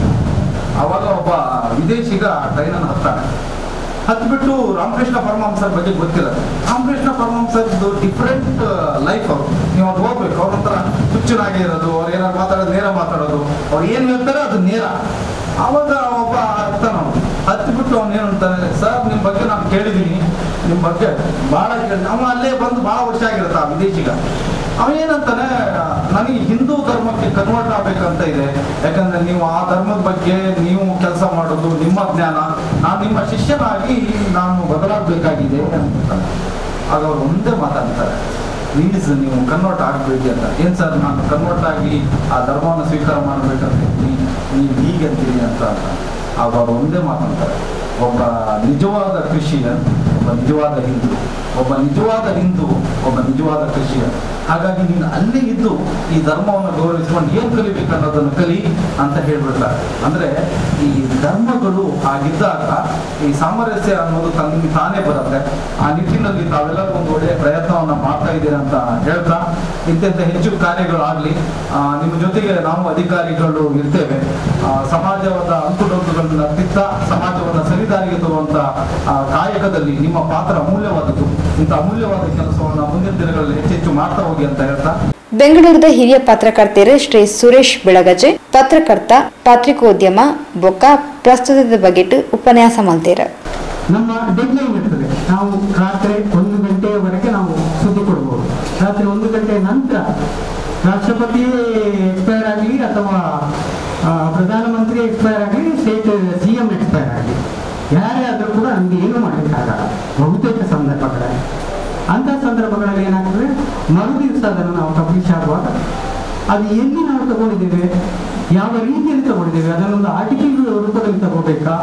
ಅವಾಗ ಒಬ್ಬ ವಿದೇಶಿಗ ಟ್ರೈನನ್ನು ಹತ್ತಾನೆ ಹತ್ಬಿಟ್ಟು ರಾಮಕೃಷ್ಣ ಪರಮಹಂಸರ ಬಗ್ಗೆ ಗೊತ್ತಿಲ್ಲ ರಾಮಕೃಷ್ಣ ಪರಮಹಂಸರದ್ದು ಡಿಫ್ರೆಂಟ್ ಲೈಫ್ ಅವರು ನೀವು ಅದು ಹೋಗ್ಬೇಕು ಅವ್ರ ಹತ್ರ ಹುಚ್ಚನಾಗಿ ಇರೋದು ಅವ್ರು ಏನಾದ್ರು ಮಾತಾಡೋದು ನೇರ ಮಾತಾಡೋದು ಅವ್ರು ಏನು ಹೇಳ್ತಾರೆ ಅದು ನೇರ ಅವಾಗ ಒಬ್ಬ ಹತ್ತಾನ ಅವ್ನು. ಹತ್ಬಿಟ್ಟು ಅವ್ನು ಏನು ಅಂತಾನೆ ಸರ್ ನಿಮ್ಮ ಬಗ್ಗೆ ನಾನು ಕೇಳಿದ್ದೀನಿ ನಿಮ್ಮ ಬಗ್ಗೆ ಭಾಳ ಕೇಳಿ ಅವ ಅಲ್ಲೇ ಬಂದು ಭಾಳ ವರ್ಷ ಆಗಿರುತ್ತೆ ಆ ವಿದೇಶಿಗ ಅವನೇನಂತಾನೆ ನನಗೆ ಹಿಂದೂ ಧರ್ಮಕ್ಕೆ ಕನ್ವರ್ಟ್ ಆಗ್ಬೇಕಂತ ಇದೆ ಯಾಕಂದ್ರೆ ನೀವು ಆ ಧರ್ಮದ ಬಗ್ಗೆ ನೀವು ಕೆಲಸ ಮಾಡೋದು ನಿಮ್ಮ ಜ್ಞಾನ ನಾನು ನಿಮ್ಮ ಶಿಷ್ಯನಾಗಿ ನಾನು ಬದಲಾಗಬೇಕಾಗಿದೆ ಅಂತಾನೆ ಆಗ ಅವ್ರು ಒಂದೇ ಮಾತಾಡ್ತಾರೆ ಪ್ಲೀಸ್ ನೀವು ಕನ್ವರ್ಟ್ ಆಗಬೇಡಿ ಅಂತ ಏನು ಸರ್ ನಾನು ಕನ್ವರ್ಟ್ ಆಗಿ ಆ ಧರ್ಮವನ್ನು ಸ್ವೀಕಾರ ಮಾಡಬೇಕಂತ ನೀವು ಹೀಗೆ ಅಂತೀರಿ ಅಂತ ಅಂತ ಆಗ ಅವ್ರು ಒಂದೇ ಮಾತಂತಾರೆ ಒಬ್ಬ ನಿಜವಾದ ಕ್ರಿಶ್ಚಿಯನ್ ಒಬ್ಬ ನಿಜವಾದ ಹಿಂದೂ ಒಬ್ಬ ನಿಜವಾದ ಹಿಂದೂ ಒಬ್ಬ ನಿಜವಾದ ಕ್ರಿಶ್ಚಿಯನ್ ಹಾಗಾಗಿ ನೀನು ಅಲ್ಲೇ ಇದ್ದು ಈ ಧರ್ಮವನ್ನು ಗೌರವಿಸ್ಕೊಂಡು ಏನು ಕಲಿಬೇಕು ಅನ್ನೋದನ್ನು ಕಲಿ ಅಂತ ಹೇಳ್ಬಿಡ್ತಾರೆ ಅಂದ್ರೆ ಈ ಧರ್ಮಗಳು ಆಗಿದ್ದಾಗ ಈ ಸಾಮರಸ್ಯ ಅನ್ನೋದು ತನ್ನ ತಾನೇ ಬರುತ್ತೆ ಆ ನಿಟ್ಟಿನಲ್ಲಿ ತಾವೆಲ್ಲರೂ ಒಂದು ಒಳ್ಳೆಯ ಪ್ರಯತ್ನವನ್ನ ಮಾಡ್ತಾ ಇದ್ದೀರಾ ಅಂತ ಹೇಳ್ತಾ ಇಂತೆಂಥ ಹೆಚ್ಚು ಕಾರ್ಯಗಳು ಆಗಲಿ ನಿಮ್ಮ ಜೊತೆಗೆ ನಾವು ಅಧಿಕಾರಿಗಳು ಇರ್ತೇವೆ ಆ, ಸಮಾಜವಾದ ಅಂಕುಡೊಂಕುಗಳನ್ನ ತಿತ್ತ ಸಮಾಜವನ್ನ ಸರಿದಾರಿಗೆ ತರುವಂತ ಆ, ಕಾಯಕದಲ್ಲಿ ನಿಮ್ಮ ಪಾತ್ರ ಅಮೂಲ್ಯವಾದದ್ದು ಇಂಥ ಅಮೂಲ್ಯವಾದ ಕೆಲಸವನ್ನ ಮುಂದಿನ ದಿನಗಳಲ್ಲಿ ಹೆಚ್ಚೆಚ್ಚು ಮಾಡ್ತಾ ಹೋಗಿ ಅಂತ ಹೇಳ್ತಾ ಬೆಂಗಳೂರಿನ ಹಿರಿಯ ಪತ್ರಕರ್ತೆಯರು ಶ್ರೀ ಸುರೇಶ್ ಬೆಳಗಜೆ ಪತ್ರಕರ್ತ ಪತ್ರಿಕೋದ್ಯಮ ಬೊಕ್ಕ ಪ್ರಸ್ತುತದ ಬಗೆಟ್ ಉಪನ್ಯಾಸ ಮಲ್ತೇರ ನಮ್ಮ ಡೆಡ್ಲೈನ್ ಇರ್ತದೆ ನಾವು ರಾತ್ರಿ ಒಂದು ಗಂಟೆಯವರೆಗೆ ನಾವು ಸುದ್ದಿ ಕೊಡ್ಬೋದು ರಾತ್ರಿ ಒಂದು ಗಂಟೆ ನಂತರ ರಾಷ್ಟ್ರಪತಿ ಎಕ್ಸ್ಪೈರ್ ಆಗಲಿ ಅಥವಾ ಆ, ಪ್ರಧಾನಮಂತ್ರಿ ಎಕ್ಸ್ಪೈರ್ ಆಗಲಿ ಸ್ಟೇಟ್ ಸಿ ಎಂ ಎಕ್ಸ್ಪೈರ್ ಆಗಲಿ ಯಾರೇ ಆದರೂ ಕೂಡ ನಮಗೆ ಏನು ಮಾಡಲಿಕ್ಕಾಗಲ್ಲ ಬಹುತೇಕ ಸಂದರ್ಭಗಳಲ್ಲಿ ಅಂಥ ಸಂದರ್ಭಗಳಲ್ಲಿ ಏನಾಗ್ತದೆ ಮರು ದಿವಸ ಅದನ್ನು ನಾವು ಪಬ್ಲಿಷ್ ಆಗುವಾಗ ಅದು ಎಲ್ಲಿ ನಾವು ತಗೊಂಡಿದ್ದೇವೆ ಯಾವ ರೀತಿಯಲ್ಲಿ ತಗೊಂಡಿದ್ದೇವೆ ಅದನ್ನೊಂದು ಆರ್ಟಿಕಲ್ ರೂಪದಲ್ಲಿ ತಗೋಬೇಕಾ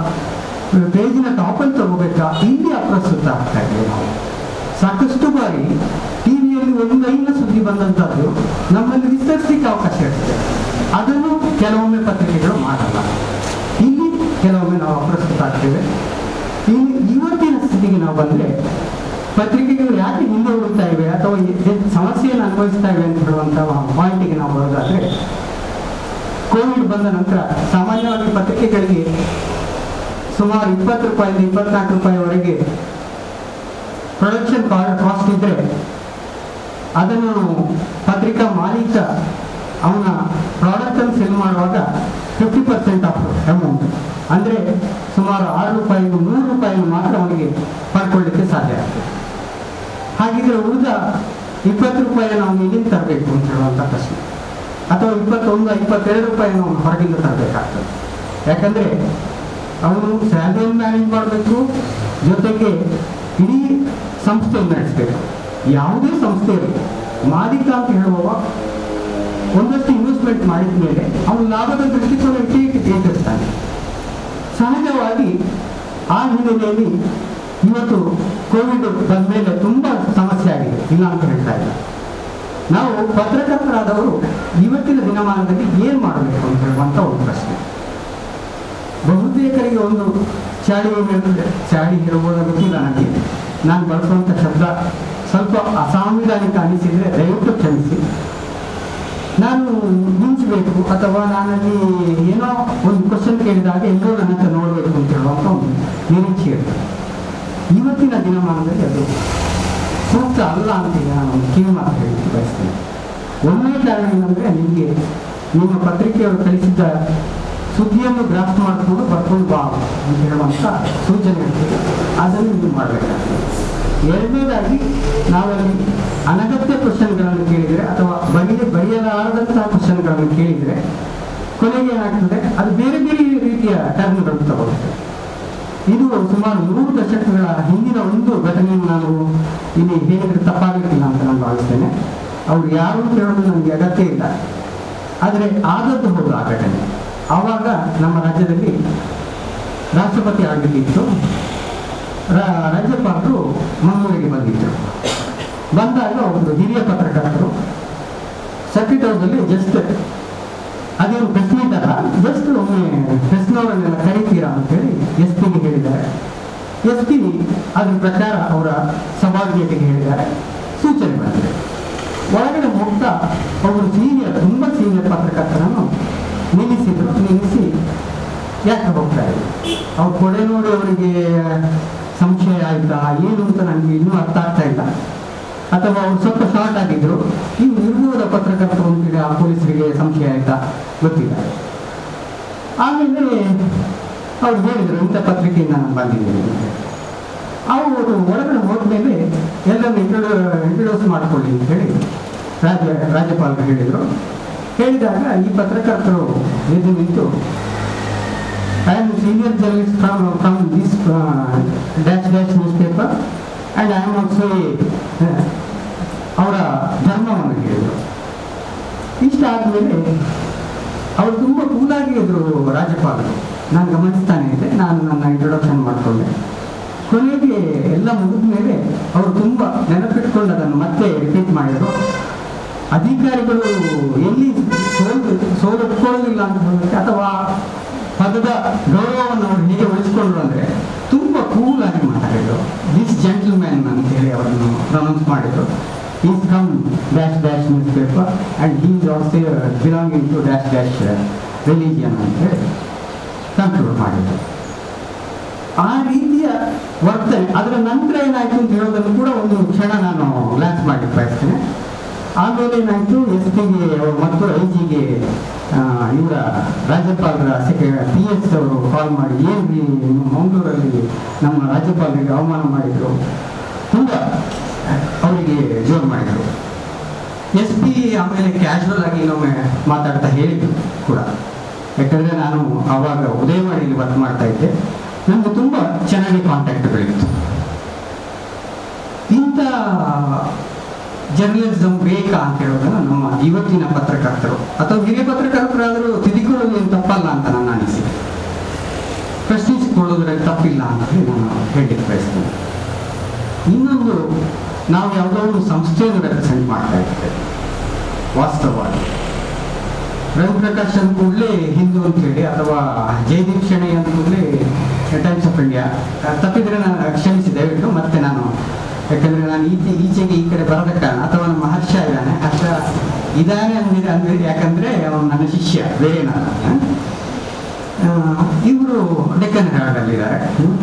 ಪೇಜಿನ ಟಾಪಲ್ಲಿ ತಗೋಬೇಕಾ ಇಲ್ಲಿ ಅಪ್ರಸ್ತುತ ಆಗ್ತಾ ಇದ್ದೇವೆ ನಾವು ಸಾಕಷ್ಟು ಬಾರಿ ಟಿವಿಯಲ್ಲಿ ಒಂದು ಲೈನ್ನ ಸುದ್ದಿ ಬಂದಂಥದ್ದು ನಮ್ಮಲ್ಲಿ ವಿಸ್ತರಿಸಲಿಕ್ಕೆ ಅವಕಾಶ ಇರ್ತದೆ ಅದನ್ನು ಕೆಲವೊಮ್ಮೆ ಪತ್ರಿಕೆಗಳು ಮಾಡಲ್ಲ ಇಲ್ಲಿ ಕೆಲವೊಮ್ಮೆ ನಾವು ಅಪ್ರಸ್ತುತ ಆಗ್ತೇವೆ ಇನ್ನು ಇವತ್ತಿನ ಸ್ಥಿತಿಗೆ ನಾವು ಬಂದರೆ ಪತ್ರಿಕೆಗಳು ಯಾಕೆ ಹಿಂದೆ ಉಳಿತಾ ಇವೆ ಅಥವಾ ಎ- ಸಮಸ್ಯೆಯನ್ನು ಅನುಭವಿಸ್ತಾ ಇವೆ ಅಂತ ಹೇಳುವಂಥ ಪಾಯಿಂಟಿಗೆ ನಾವು ಬರೋದಾದ್ರೆ ಕೋವಿಡ್ ಬಂದ ನಂತರ ಸಾಮಾನ್ಯವಾಗಿ ಪತ್ರಿಕೆಗಳಿಗೆ ಸುಮಾರು ಇಪ್ಪತ್ತು ರೂಪಾಯಿಂದ ಇಪ್ಪತ್ನಾಲ್ಕು ರೂಪಾಯಿವರೆಗೆ ಪ್ರೊಡಕ್ಷನ್ ಕಾಸ್ಟ್ ಇದ್ರೆ ಅದನ್ನು ಪತ್ರಿಕಾ ಮಾಲೀಕ ಅವನ ಪ್ರಾಡಕ್ಟ್ ಅನ್ನು ಸೆಲ್ ಮಾಡುವಾಗ ಫಿಫ್ಟಿ ಪರ್ಸೆಂಟ್ ಆಫ್ ಅಮೌಂಟ್ ಅಂದರೆ ಸುಮಾರು ಆರು ರೂಪಾಯಿಗೂ ನೂರು ರೂಪಾಯಿಯನ್ನು ಮಾತ್ರ ಅವನಿಗೆ ಪಡ್ಕೊಳ್ಳಿಕ್ಕೆ ಸಾಧ್ಯ ಆಗ್ತದೆ ಹಾಗಿದ್ರೆ ಉಳಿದ ಇಪ್ಪತ್ತು ರೂಪಾಯಿಯನ್ನು ಅವನು ಎಲ್ಲಿಂದ ತರಬೇಕು ಅಂತ ಹೇಳುವಂಥ ಪ್ರಶ್ನೆ ಅಥವಾ ಇಪ್ಪತ್ತೊಂದು ಇಪ್ಪತ್ತೆರಡು ರೂಪಾಯಿಯನ್ನು ಅವನು ಹೊರಗಿಂದ ತರಬೇಕಾಗ್ತದೆ ಯಾಕಂದರೆ ಅವನು ಸ್ಯಾಲರಿಯನ್ನು ಮ್ಯಾನೇಜ್ ಮಾಡಬೇಕು ಜೊತೆಗೆ ಇಡೀ ಸಂಸ್ಥೆಯನ್ನು ನಡೆಸಬೇಕು ಯಾವುದೇ ಸಂಸ್ಥೆಯಲ್ಲಿ ಮಾಲೀಕ ಅಂತ ಹೇಳುವವ ಒಂದಷ್ಟು ಇನ್ವೆಸ್ಟ್ಮೆಂಟ್ ಮಾಡಿದ ಮೇಲೆ ಅವನು ಲಾಭದ ದೃಷ್ಟಿಕೋನ ಇಟ್ಟೇ ಇಟ್ಟಿರ್ತಾನೆ ಸಹಜವಾಗಿ ಆ ಹಿನ್ನೆಲೆಯಲ್ಲಿ ಇವತ್ತು ಕೋವಿಡ್ ಬಂದ ಮೇಲೆ ತುಂಬ ಸಮಸ್ಯೆ ಆಗಿದೆ ಇಲ್ಲ ಅಂತ ಹೇಳ್ತಾ ಇಲ್ಲ ನಾವು ಪತ್ರಕರ್ತರಾದವರು ಇವತ್ತಿನ ದಿನಮಾನದಲ್ಲಿ ಏನು ಮಾಡಬೇಕು ಅಂತ ಹೇಳುವಂಥ ಒಂದು ಪ್ರಶ್ನೆ ಬಹುತೇಕರಿಗೆ ಒಂದು ಚಾಡಿ ಹೇಳಿದ್ರೆ ಚಾಡಿ ಹೇಳುವುದರ ಗೊತ್ತಿಲ್ಲ ನನಗೆ ನಾನು ಬಳಸುವಂಥ ಶಬ್ದ ಸ್ವಲ್ಪ ಅಸಾಂವಿಧಾನಿಕ ಅನಿಸಿದರೆ ದಯವಿಟ್ಟು ಕ್ಷಮಿಸಿ ನಾನು ಮಿಂಚಬೇಕು ಅಥವಾ ನಾನಲ್ಲಿ ಏನೋ ಒಂದು ಕ್ವಶನ್ ಕೇಳಿದಾಗ ಎಲ್ಲರೂ ನನ್ನ ಹತ್ರ ನೋಡಬೇಕು ಅಂತ ಹೇಳುವಂಥ ಒಂದು ನಿರೀಕ್ಷೆ ಇರ್ತದೆ ಇವತ್ತಿನ ದಿನಮಾನದಲ್ಲಿ ಅದು ಸೂಕ್ತ ಅಲ್ಲ ಅಂತ ಈಗ ನಾನು ಒಂದು ಕಿವಿ ಮಾತು ಹೇಳಲಿಕ್ಕೆ ಬಯಸ್ತೇನೆ ಒಂದನೇ ಕಾರಣ ಏನಂದರೆ ನಿಮಗೆ ನಿಮ್ಮ ಪತ್ರಿಕೆಯವರು ಕಳಿಸಿದ್ದ ಸುದ್ದಿಯನ್ನು ಗ್ರಾಫ್ ಮಾಡಿಕೊಂಡು ಬರ್ಕೊಂಡು ಬಾ ಅಂತ ಹೇಳುವಂಥ ಸೂಚನೆ ಇರ್ತದೆ ಅದನ್ನು ನೀವು ಮಾಡಬೇಕಾಗ್ತದೆ ಎರಡನೇದಾಗಿ ನಾವಲ್ಲಿ ಅನಗತ್ಯ ಕ್ವಶನ್ಗಳನ್ನು ಕೇಳಿದರೆ ಅಥವಾ ಬಗೆಯ ಬರೆಯಲಾರದಂತಹ ಕ್ವಶನ್ಗಳನ್ನು ಕೇಳಿದರೆ ಕೊನೆಗೆ ಏನಾಗ್ತದೆ ಅದು ಬೇರೆ ಬೇರೆ ರೀತಿಯ ಟರ್ಮ್ಗಳನ್ನು ತಗೊಳ್ಳುತ್ತೆ ಇದು ಸುಮಾರು ಮೂರು ದಶಕಗಳ ಹಿಂದಿನ ಒಂದು ಘಟನೆಯನ್ನು ನಾನು ಇಲ್ಲಿ ಹೇಳಿದ್ರೆ ತಪ್ಪಾಗಲಿಕ್ಕಿಲ್ಲ ಅಂತ ನಾನು ಭಾವಿಸ್ತೇನೆ ಅವ್ರು ಯಾರು ಕೇಳೋದು ನನಗೆ ಅಗತ್ಯ ಇಲ್ಲ ಆದರೆ ಆದದ್ದು ಹೌದು ಆ ಘಟನೆ ಆವಾಗ ನಮ್ಮ ರಾಜ್ಯದಲ್ಲಿ ರಾಷ್ಟ್ರಪತಿ ಆಗಲಿಕ್ಕಿತ್ತು ರಾ- ರಾಜ್ಯಪಾಲರು ಮಂಗಳೂರಿಗೆ ಬಂದಿದ್ದರು ಬಂದಾಗ ಒಬ್ಬರು ಹಿರಿಯ ಪತ್ರಕರ್ತರು ಸರ್ಕಿಟ್ ಹೌಸಲ್ಲಿ ಜಸ್ಟ್ ಅದೇನು ಪ್ರೆಸ್ ಮೀಟ್ ಅಲ್ಲ ಜಸ್ಟ್ ಒಮ್ಮೆ ಪ್ರೆಸ್ನವರನ್ನೆಲ್ಲ ಎಸ್ ಪಿಗೆ ಹೇಳಿದ್ದಾರೆ ಎಸ್ ಪಿ ಅದ್ರ ಪ್ರಕಾರ ಅವರ ಸಬಾರ್ಡಿನೇಟಿಗೆ ಹೇಳಿದ್ದಾರೆ ಸೂಚನೆ ಬಂದಿದೆ ಒಳಗಡೆ ಹೋಗ್ತಾ ಅವರು ಸೀನಿಯರ್ ತುಂಬ ಸೀನಿಯರ್ ಪತ್ರಕರ್ತರನ್ನು ನಿಲ್ಲಿಸಿದ್ರು ನಿಲ್ಲಿಸಿ ಯಾಕೆ ಹೋಗ್ತಾ ಇದ್ರು ಅವ್ರು ಕೊಡೆ ನೋಡಿ ಅವರಿಗೆ ಸಂಶಯ ಆಯ್ತಾ ಏನು ಅಂತ ನನಗೆ ಇನ್ನೂ ಅರ್ಥ ಆಗ್ತಾ ಇಲ್ಲ ಅಥವಾ ಅವ್ರು ಸ್ವಲ್ಪ ಶಾರ್ಟ್ ಆಗಿದ್ರು ಇವು ನಿರ್ಮೂಲದ ಪತ್ರಕರ್ತರು ಅಂತೇಳಿ ಆ ಪೊಲೀಸರಿಗೆ ಸಂಶಯ ಆಯ್ತಾ ಗೊತ್ತಿಲ್ಲ ಆಮೇಲೆ ಅವ್ರು ಹೇಳಿದ್ರು ಇಂಥ ಪತ್ರಿಕೆಯಿಂದ ನಾನು ಬಂದಿದ್ದೀನಿ ಅಂತ. ಅವರು ಒಳಗಡೆ ಹೋದ್ಮೇಲೆ ಎಲ್ಲರನ್ನು ಇಂಟ್ರೊಡ್ಯೂ ಇಂಟ್ರೊಡ್ಯೂಸ್ ಮಾಡ್ಕೊಳ್ಳಿ ಅಂತ ಹೇಳಿ ರಾಜ್ಯ ರಾಜ್ಯಪಾಲರು ಹೇಳಿದರು ಹೇಳಿದಾಗ ಈ ಪತ್ರಕರ್ತರು ಎದ್ದು ನಿಂತು I am senior journalist from from this dash dash newspaper and I am also ಅವರ ಧರ್ಮವನ್ನು ಹೇಳಿದರು ಇಷ್ಟ ಆದಮೇಲೆ ಅವರು ತುಂಬ ಕೂಲಾಗಿ ಇದ್ರು ರಾಜ್ಯಪಾಲರು ನಾನು ಗಮನಿಸ್ತಾನೆ ಇದ್ದೆ ನಾನು ನನ್ನ ಇಂಟ್ರೊಡಕ್ಷನ್ ಮಾಡಿಕೊಂಡೆ ಕೊನೆಗೆ ಎಲ್ಲ ಮುಗಿದ ಮೇಲೆ ಅವರು ತುಂಬ ನೆನಪಿಟ್ಕೊಂಡು ಅದನ್ನು ಮತ್ತೆ ರಿಪೀಟ್ ಮಾಡಿದರು ಅಧಿಕಾರಿಗಳು ಎಲ್ಲಿ ಸೋಲು ಸೋಲೊಟ್ಕೊಳ್ಳೋದಿಲ್ಲ ಅಂತ ಹೇಳೋದಕ್ಕೆ ಅಥವಾ ಪದದ ಗೌರವವನ್ನು ಅವರು ಹೇಗೆ ಉಳಿಸ್ಕೊಂಡ್ರು ಅಂದರೆ ತುಂಬ ಕೂಲಾಗಿ ಮಾತಾಡಿದರು ದಿಸ್ ಜೆಂಟಲ್ಮ್ಯಾನ್ ಅಂತ ಹೇಳಿ ಅವರನ್ನು ಪ್ರೊನೌನ್ಸ್ ಮಾಡಿದರು is from dash dash newspaper and he is also belonging to dash dash religion ಅಂತ ಹೇಳಿ ಕನ್ಕ್ಲೂಡ್ ಮಾಡಿದರು ಆ ರೀತಿಯ ವರ್ತನೆ ಅದರ ನಂತರ ಏನಾಯ್ತು ಅಂತ ಹೇಳೋದನ್ನು ಕೂಡ ಒಂದು ಕ್ಷಣ ನಾನು ಗ್ಲಾನ್ಸ್ ಮಾಡಿ ಬಯಸ್ತೇನೆ ಆಮೇಲೆ ಏನಾಯ್ತು ಎಸ್ ಪಿಗೆ ಮತ್ತು ಐ ಜಿಗೆ ಇವರ ರಾಜ್ಯಪಾಲರ ಪಿ ಎಸ್ ಅವರು ಕಾಲ್ ಮಾಡಿ ಏನು ನಿಮ್ಮ ಮಂಗಳೂರಲ್ಲಿ ನಮ್ಮ ರಾಜ್ಯಪಾಲರಿಗೆ ಅವಮಾನ ಮಾಡಿದರು ತುಂಬ ಅವರಿಗೆ ಜೋರು ಮಾಡಿದರು ಎಸ್ ಪಿ ಆಮೇಲೆ ಕ್ಯಾಶುವಲ್ ಆಗಿ ಇನ್ನೊಮ್ಮೆ ಮಾತಾಡ್ತಾ ಹೇಳಿದ್ರು ಕೂಡ ಯಾಕಂದರೆ ನಾನು ಆವಾಗ ಉದಯವಾಣಿಯಲ್ಲಿ ವರ್ಕ್ ಮಾಡ್ತಾ ಇದ್ದೆ ನನಗೆ ತುಂಬ ಚೆನ್ನಾಗಿ ಕಾಂಟ್ಯಾಕ್ಟ್ಗಳಿತ್ತು ಇಂಥ ಜರ್ನಲಿಸಮ್ ಬೇಕಾ ಅಂತ ಹೇಳೋದನ್ನು ನಮ್ಮ ಇವತ್ತಿನ ಪತ್ರಕರ್ತರು ಅಥವಾ ಹಿರಿಯ ಪತ್ರಕರ್ತರಾದರೂ ತಿದ್ದಿಕೊಳ್ಳೋದು ಏನು ತಪ್ಪಲ್ಲ ಅಂತ ನನ್ನ ಅನಿಸಿಕೆ ಪ್ರಶ್ನಿಸಿಕೊಳ್ಳೋದ್ರಲ್ಲಿ ತಪ್ಪಿಲ್ಲ ಅಂತ ಹೇಳಿ ನಾನು ಹೇಳಲಿಕ್ಕೆ ಬಯಸ್ತೇನೆ ಇನ್ನೊಂದು ನಾವು ಯಾವುದೋ ಒಂದು ಸಂಸ್ಥೆಯನ್ನು ರೆಪ್ರೆಸೆಂಟ್ ಮಾಡ್ತಾ ಇರ್ತೇವೆ ವಾಸ್ತವವಾಗಿ ರವಿಪ್ರಕಾಶ್ ಅಂದ ಕೂಡಲೇ ಹಿಂದೂ ಅಂತ ಹೇಳಿ ಅಥವಾ ಜಯದೀಪ್ ಶೆಣೈ ಅಂದ ಕೂಡಲೇ ಟೈಮ್ಸ್ ಆಫ್ ಇಂಡಿಯಾ ತಪ್ಪಿದ್ರೆ ನಾನು ಕ್ಷಮಿಸಿ ದಯವಿಟ್ಟು ಮತ್ತೆ ನಾನು ಯಾಕಂದ್ರೆ ನಾನು ಈಚೆ ಈಚೆಗೆ ಈ ಕಡೆ ಬರದ ಕಾರಣ ಅಥವಾ ನಮ್ಮ ಹರ್ಷ ಇದ್ದಾನೆ ಹರ್ಷ ಇದ್ದಾನೆ ಅಂದಿದೆ ಅಂದ್ರೆ ಯಾಕಂದ್ರೆ ಅವನು ನನ್ನ ಶಿಷ್ಯ ಬೇರೇನಲ್ಲ ಇವರು ಡೆಕ್ಕನ್ ಹೆರಾಲ್ಡಲ್ಲಿದ್ದಾರೆ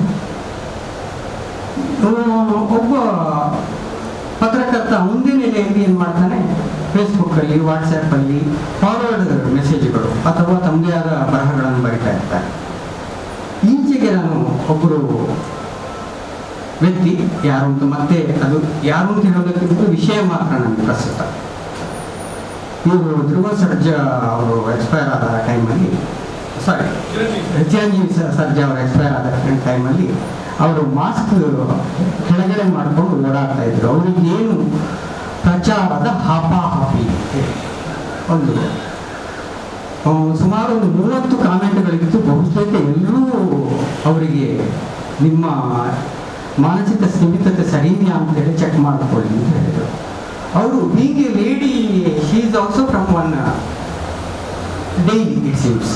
ಒಬ್ಬ ಪತ್ರಕರ್ತ ಮುಂದಿನ ನೆಲೆಯಲ್ಲಿ ಏನು ಮಾಡ್ತಾನೆ ಫೇಸ್ಬುಕ್ಕಲ್ಲಿ ವಾಟ್ಸಪ್ಪಲ್ಲಿ ಫಾರ್ವರ್ಡ್ ಮೆಸೇಜ್ಗಳು ಅಥವಾ ತಮ್ಮದೇ ಆದ ಬರಹಗಳನ್ನು ಬರಿತಾ ಇರ್ತಾರೆ ಈಚೆಗೆ ನಾನು ಒಬ್ಬರು ವ್ಯಕ್ತಿ ಯಾರು ಅಂತ ಮತ್ತೆ ಅದು ಯಾರು ಅಂತ ಹೇಳೋದಕ್ಕಿಂತ ವಿಷಯ ಮಾತ್ರ ನನಗೆ ಪ್ರಸ್ತುತ ಇವರು ಧ್ರುವ ಸರ್ಜಾ ಅವರು ಎಕ್ಸ್ಪೈರ್ ಆದ ಟೈಮಲ್ಲಿ ಸಾರಿ ಚಿರಂಜೀವಿ ಸ- ಸರ್ಜಾ ಅವರು ಎಕ್ಸ್ಪೈರ್ ಆದ ಟೈಮಲ್ಲಿ ಅವರು ಮಾಸ್ಕ್ ಕೆಳಗಡೆ ಮಾಡಿಕೊಂಡು ಓಡಾಡ್ತಾ ಇದ್ರು ಅವ್ರಿಗೆ ಏನು ಪ್ರಚಾರದ ಹಾಪಾಹಾಪಿ ಒಂದು ಆ, ಸುಮಾರು ಒಂದು ಮೂವತ್ತು ಕಾಮೆಂಟ್ಗಳಿತ್ತು ಬಹುತೇಕ ಎಲ್ಲರೂ ಅವರಿಗೆ ನಿಮ್ಮ ಮಾನಸಿಕ ಸ್ಥಿಮಿತತೆ ಸರಿ ಇದೆಯಾ ಅಂತ ಹೇಳಿ ಚೆಕ್ ಮಾಡಿಕೊಳ್ಳಿ ಅಂತ ಹೇಳಿದರು ಅವರು ಹೀಗೆ lady she is also from one daily it seems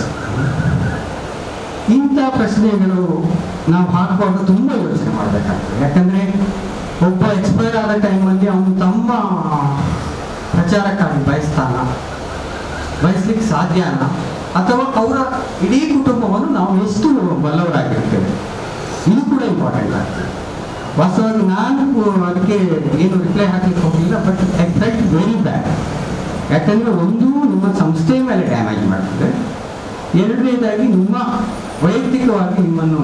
ಇಂಥ ಪ್ರಶ್ನೆಗಳು ನಾವು ಹಾಕುವಾಗ ತುಂಬ ಯೋಚನೆ ಮಾಡಬೇಕಾಗ್ತದೆ ಯಾಕಂದರೆ ಒಬ್ಬ ಎಕ್ಸ್ಪೈರ್ ಆದ ಟೈಮಲ್ಲಿ ಅವನು ತಮ್ಮ ಪ್ರಚಾರಕ್ಕಾಗಿ ಬಯಸ್ತಾನ ಬಯಸ್ಲಿಕ್ಕೆ ಸಾಧ್ಯನಾ ಅಥವಾ ಅವರ ಇಡೀ ಕುಟುಂಬವನ್ನು ನಾವು ಎಷ್ಟು ಬಲ್ಲವರಾಗಿರ್ತೇವೆ ಇದು ಕೂಡ ಇಂಪಾರ್ಟೆಂಟ್ ಆಗ್ತದೆ ವಾಸ್ತವವಾಗಿ ನಾನು ಕೂ- ಅದಕ್ಕೆ ಏನು ರಿಪ್ಲೈ ಹಾಕ್ಲಿಕ್ಕೆ ಹೋಗಲಿಲ್ಲ but I felt very bad ಯಾಕಂದರೆ ಒಂದು ನಿಮ್ಮ ಸಂಸ್ಥೆಯ ಮೇಲೆ ಡ್ಯಾಮೇಜ್ ಮಾಡ್ತದೆ ಎರಡನೇದಾಗಿ ನಿಮ್ಮ ವೈಯಕ್ತಿಕವಾಗಿ ನಿಮ್ಮನ್ನು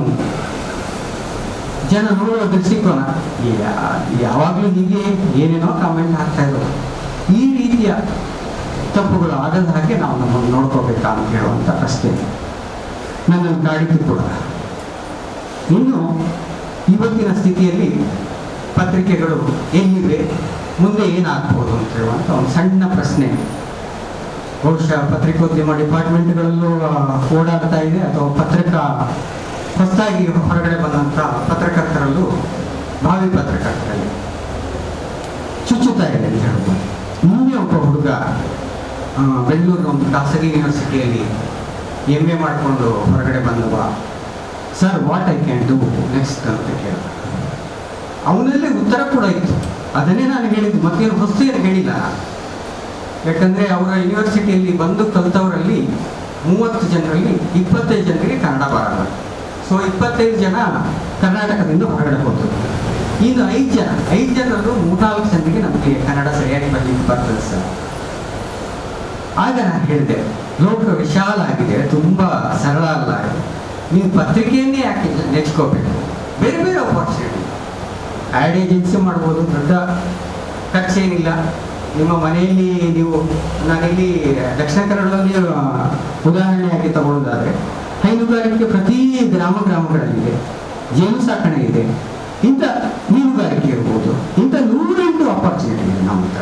ಜನ ನೋಡುವ ದೃಷ್ಟಿಕೋನ ಯಾ- ಯಾವಾಗಲೂ ಹೀಗೆ ಏನೇನೋ ಕಾಮೆಂಟ್ ಹಾಕ್ತಾ ಇರೋದು ಈ ರೀತಿಯ ತಪ್ಪುಗಳು ಆಗದ ಹಾಗೆ ನಾವು ನಮ್ಮನ್ನು ನೋಡ್ಕೋಬೇಕಾ ಅಂತ ಹೇಳುವಂಥ ಪ್ರಶ್ನೆ ನನ್ನನ್ನು ಕಾಡಿದ್ದು ಕೂಡ ಇನ್ನು ಇವತ್ತಿನ ಸ್ಥಿತಿಯಲ್ಲಿ ಪತ್ರಿಕೆಗಳು ಎಲ್ಲಿವೆ ಮುಂದೆ ಏನಾಗ್ಬೋದು ಅಂತ ಹೇಳುವಂಥ ಒಂದು ಸಣ್ಣ ಪ್ರಶ್ನೆ ಬಹುಶಃ ಪತ್ರಿಕೋದ್ಯಮ ಡಿಪಾರ್ಟ್ಮೆಂಟ್ಗಳಲ್ಲೂ ಆ, ಓಡಾಡ್ತಾ ಇದೆ ಅಥವಾ ಪತ್ರಿಕಾ ಹೊಸದಾಗಿ ಹೊರಗಡೆ ಬಂದಂಥ ಪತ್ರಕರ್ತರಲ್ಲೂ ಭಾವಿ ಪತ್ರಕರ್ತರಲ್ಲಿ ಚುಚ್ಚುತ್ತಾ ಇದೆ ಅಂತ ಹೇಳ್ಬೋದು ನಿನ್ನೆ ಒಬ್ಬ ಹುಡುಗ ಆ, ಬೆಂಗಳೂರಿನ ಒಂದು ಖಾಸಗಿ ಯೂನಿವರ್ಸಿಟಿಯಲ್ಲಿ ಎಮ್ ಎ ಮಾಡಿಕೊಂಡು ಹೊರಗಡೆ ಬಂದವ sir what I can do next ಅಂತ ಕೇಳಿದ ಅವನಲ್ಲಿ ಉತ್ತರ ಕೂಡ ಇತ್ತು ಅದನ್ನೇ ನಾನು ಹೇಳಿದ್ದು ಮತ್ತೇನು ಹೊಸ್ತು ಏನು ಹೇಳಿಲ್ಲ ನಾನು. ಯಾಕಂದ್ರೆ ಅವರ ಯೂನಿವರ್ಸಿಟಿಯಲ್ಲಿ ಬಂದು ಕಲಿತವರಲ್ಲಿ ಮೂವತ್ತು ಜನರಲ್ಲಿ ಇಪ್ಪತ್ತೈದು ಜನರಿಗೆ ಕನ್ನಡ ಬರಲ್ಲ ಸೊ ಇಪ್ಪತ್ತೈದು ಜನ ಕರ್ನಾಟಕದಿಂದ ಹೊರಗಡೆ ಹೋದ್ರು ಇನ್ನು ಐದು ಜನ ಐದು ಜನರಲ್ಲೂ ಮೂರ್ನಾಲ್ಕು ಜನರಿಗೆ ನಮಗೆ ಕನ್ನಡ ಸರಿಯಾಗಿ ಬರಲಿಕ್ಕೆ ಬರ್ತದೆ ಸರ್ ಆಗ ನಾನು ಹೇಳಿದೆ ಲೋಕ ವಿಶಾಲ ಆಗಿದೆ ತುಂಬ ಸರಳ ಅಲ್ಲ ನೀವು ಪತ್ರಿಕೆಯನ್ನೇ ಯಾಕೆ ನೆಚ್ಕೋಬೇಕು ಬೇರೆ ಬೇರೆ ಅಪಾರ್ಚುನಿಟಿ ಆ್ಯಡ್ ಏಜೆನ್ಸಿ ಮಾಡ್ಬೋದು ದೊಡ್ಡ ಖರ್ಚೇನಿಲ್ಲ ನಿಮ್ಮ ಮನೆಯಲ್ಲಿ ನೀವು ನಾನಿಲ್ಲಿ ದಕ್ಷಿಣ ಕನ್ನಡದಲ್ಲಿ ಆ, ಉದಾಹರಣೆಯಾಗಿ ತಗೊಳ್ಳೋದಾದ್ರೆ ಹೈನುಗಾರಿಕೆ ಪ್ರತಿ ಗ್ರಾಮ ಗ್ರಾಮಗಳಲ್ಲಿದೆ ಜೇನು ಸಾಕಣೆ ಇದೆ ಇಂಥ ಮೀನುಗಾರಿಕೆ ಇರ್ಬೋದು ಇಂಥ ನೂರೆಂಟು ಅಪಾರ್ಚುನಿಟಿ ಇದೆ ನಮ್ಮ ಹತ್ರ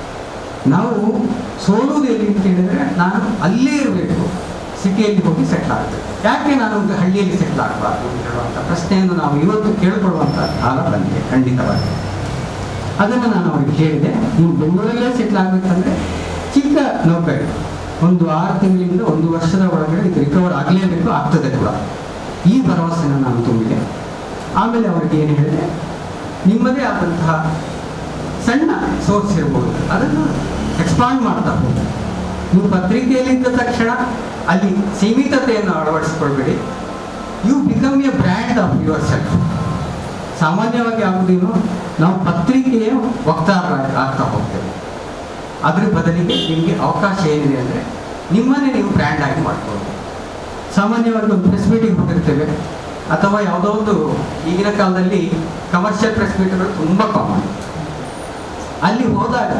ನಾವು ಸೋಲುವುದು ಎಲ್ಲಿ ಅಂತ ಹೇಳಿದ್ರೆ ನಾನು ಅಲ್ಲೇ ಇರಬೇಕು ಸಿಟಿಯಲ್ಲಿ ಹೋಗಿ ಸೆಟ್ಲ್ ಆಗಬೇಕು ಯಾಕೆ ನಾನು ಒಂದು ಹಳ್ಳಿಯಲ್ಲಿ ಸೆಟ್ಲ್ ಆಗಬಾರ್ದು ಅಂತ ಹೇಳುವಂಥ ಪ್ರಶ್ನೆಯನ್ನು ನಾವು ಇವತ್ತು ಕೇಳ್ಕೊಳ್ಳುವಂಥ ಕಾಲ ಬಂದಿದೆ ಖಂಡಿತವಾಗಿ ಅದನ್ನು ನಾನು ಅವ್ರಿಗೆ ಹೇಳಿದೆ ನೀವು ಬೆಂಗಳೂರಲ್ಲೇ ಸೆಟ್ಲ್ ಆಗಬೇಕಂದ್ರೆ ಚಿಕ್ಕ ನೌಕರಿ ಒಂದು ಆರು ತಿಂಗಳಿಂದ ಒಂದು ವರ್ಷದ ಒಳಗಡೆ ಇದು ರಿಕವರ್ ಆಗಲೇಬೇಕು ಆಗ್ತದೆ ಕೂಡ ಈ ಭರವಸೆನ ನಾನು ತುಂಬಿದೆ ಆಮೇಲೆ ಅವರಿಗೆ ಏನು ಹೇಳಿದೆ ನಿಮ್ಮದೇ ಆದಂತಹ ಸಣ್ಣ ಸೋರ್ಸ್ ಇರ್ಬೋದು ಅದನ್ನು ಎಕ್ಸ್ಪಾಂಡ್ ಮಾಡ್ತಾ ಹೋಗಿ ನೀವು ಪತ್ರಿಕೆಯಲ್ಲಿದ್ದ ತಕ್ಷಣ ಅಲ್ಲಿ ಸೀಮಿತತೆಯನ್ನು ಅಳವಡಿಸಿಕೊಳ್ಬೇಡಿ you become a brand of yourself ಸಾಮಾನ್ಯವಾಗಿ ಆಗುವುದೇನು ನಾವು ಪತ್ರಿಕೆಯ ವಕ್ತಾರ ಆಗ್ತಾ ಹೋಗ್ತೇವೆ ಅದ್ರ ಬದಲಿಗೆ ನಿಮಗೆ ಅವಕಾಶ ಏನಿದೆ ಅಂದರೆ ನಿಮ್ಮನ್ನೇ ನೀವು ಬ್ರ್ಯಾಂಡ್ ಆಗಿ ಮಾಡ್ಕೊಳ್ಳಿ ಸಾಮಾನ್ಯವಾಗಿ ಒಂದು ಪ್ರೆಸ್ ಮೀಟಿಂಗ್ ಹೋಗಿರ್ತೇವೆ ಅಥವಾ ಯಾವುದೋ ಒಂದು ಈಗಿನ ಕಾಲದಲ್ಲಿ ಕಮರ್ಷಿಯಲ್ ಪ್ರೆಸ್ ಮೀಟ್ಗಳು ತುಂಬ ಕಾಮನ್ ಅಲ್ಲಿ ಹೋದಾಗ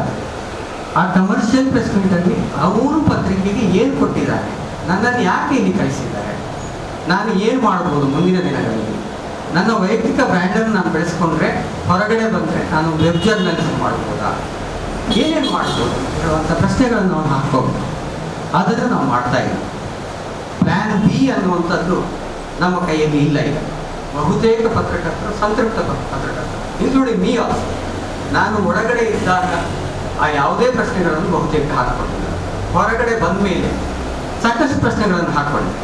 ಆ ಕಮರ್ಷಿಯಲ್ ಪ್ರೆಸ್ ಮೀಟಲ್ಲಿ ಅವರು ಪತ್ರಿಕೆಗೆ ಏನು ಕೊಟ್ಟಿದ್ದಾರೆ ನನ್ನನ್ನು ಯಾಕೆ ಇಲ್ಲಿ ಕಳಿಸಿದ್ದಾರೆ ನಾನು ಏನು ಮಾಡ್ಬೋದು ಮುಂದಿನ ದಿನಗಳಲ್ಲಿ ನನ್ನ ವೈಯಕ್ತಿಕ ಬ್ರ್ಯಾಂಡನ್ನು ನಾನು ಬೆಳೆಸ್ಕೊಂಡ್ರೆ ಹೊರಗಡೆ ಬಂದರೆ ನಾನು ವೆಬ್ ಜರ್ನಲಿಸಮ್ ಮಾಡ್ಬೋದಾ ಏನೇನು ಮಾಡ್ಬೋದು ಹೇಳುವಂಥ ಪ್ರಶ್ನೆಗಳನ್ನು ನಾವು ಹಾಕ್ಕೋಬೋದು ಅದನ್ನು ನಾವು ಮಾಡ್ತಾ ಇದ್ದೀವಿ ಪ್ಲ್ಯಾನ್ ಬಿ ಅನ್ನುವಂಥದ್ದು ನಮ್ಮ ಕೈಯಲ್ಲಿ ಇಲ್ಲ ಈಗ ಬಹುತೇಕ ಪತ್ರಕರ್ತರು ಸಂತೃಪ್ತ ಪ- ಪತ್ರಕರ್ತರು ಇನ್ಕ್ಲೂಡಿಂಗ್ ಮೀ ಆಲ್ಸೋ ನಾನು ಒಳಗಡೆ ಇದ್ದಾಗ ಆ ಯಾವುದೇ ಪ್ರಶ್ನೆಗಳನ್ನು ಬಹುತೇಕ ಹಾಕ್ಕೊಂಡಿಲ್ಲ ಹೊರಗಡೆ ಬಂದ ಮೇಲೆ ಸಾಕಷ್ಟು ಪ್ರಶ್ನೆಗಳನ್ನು ಹಾಕ್ಕೊಂಡೆ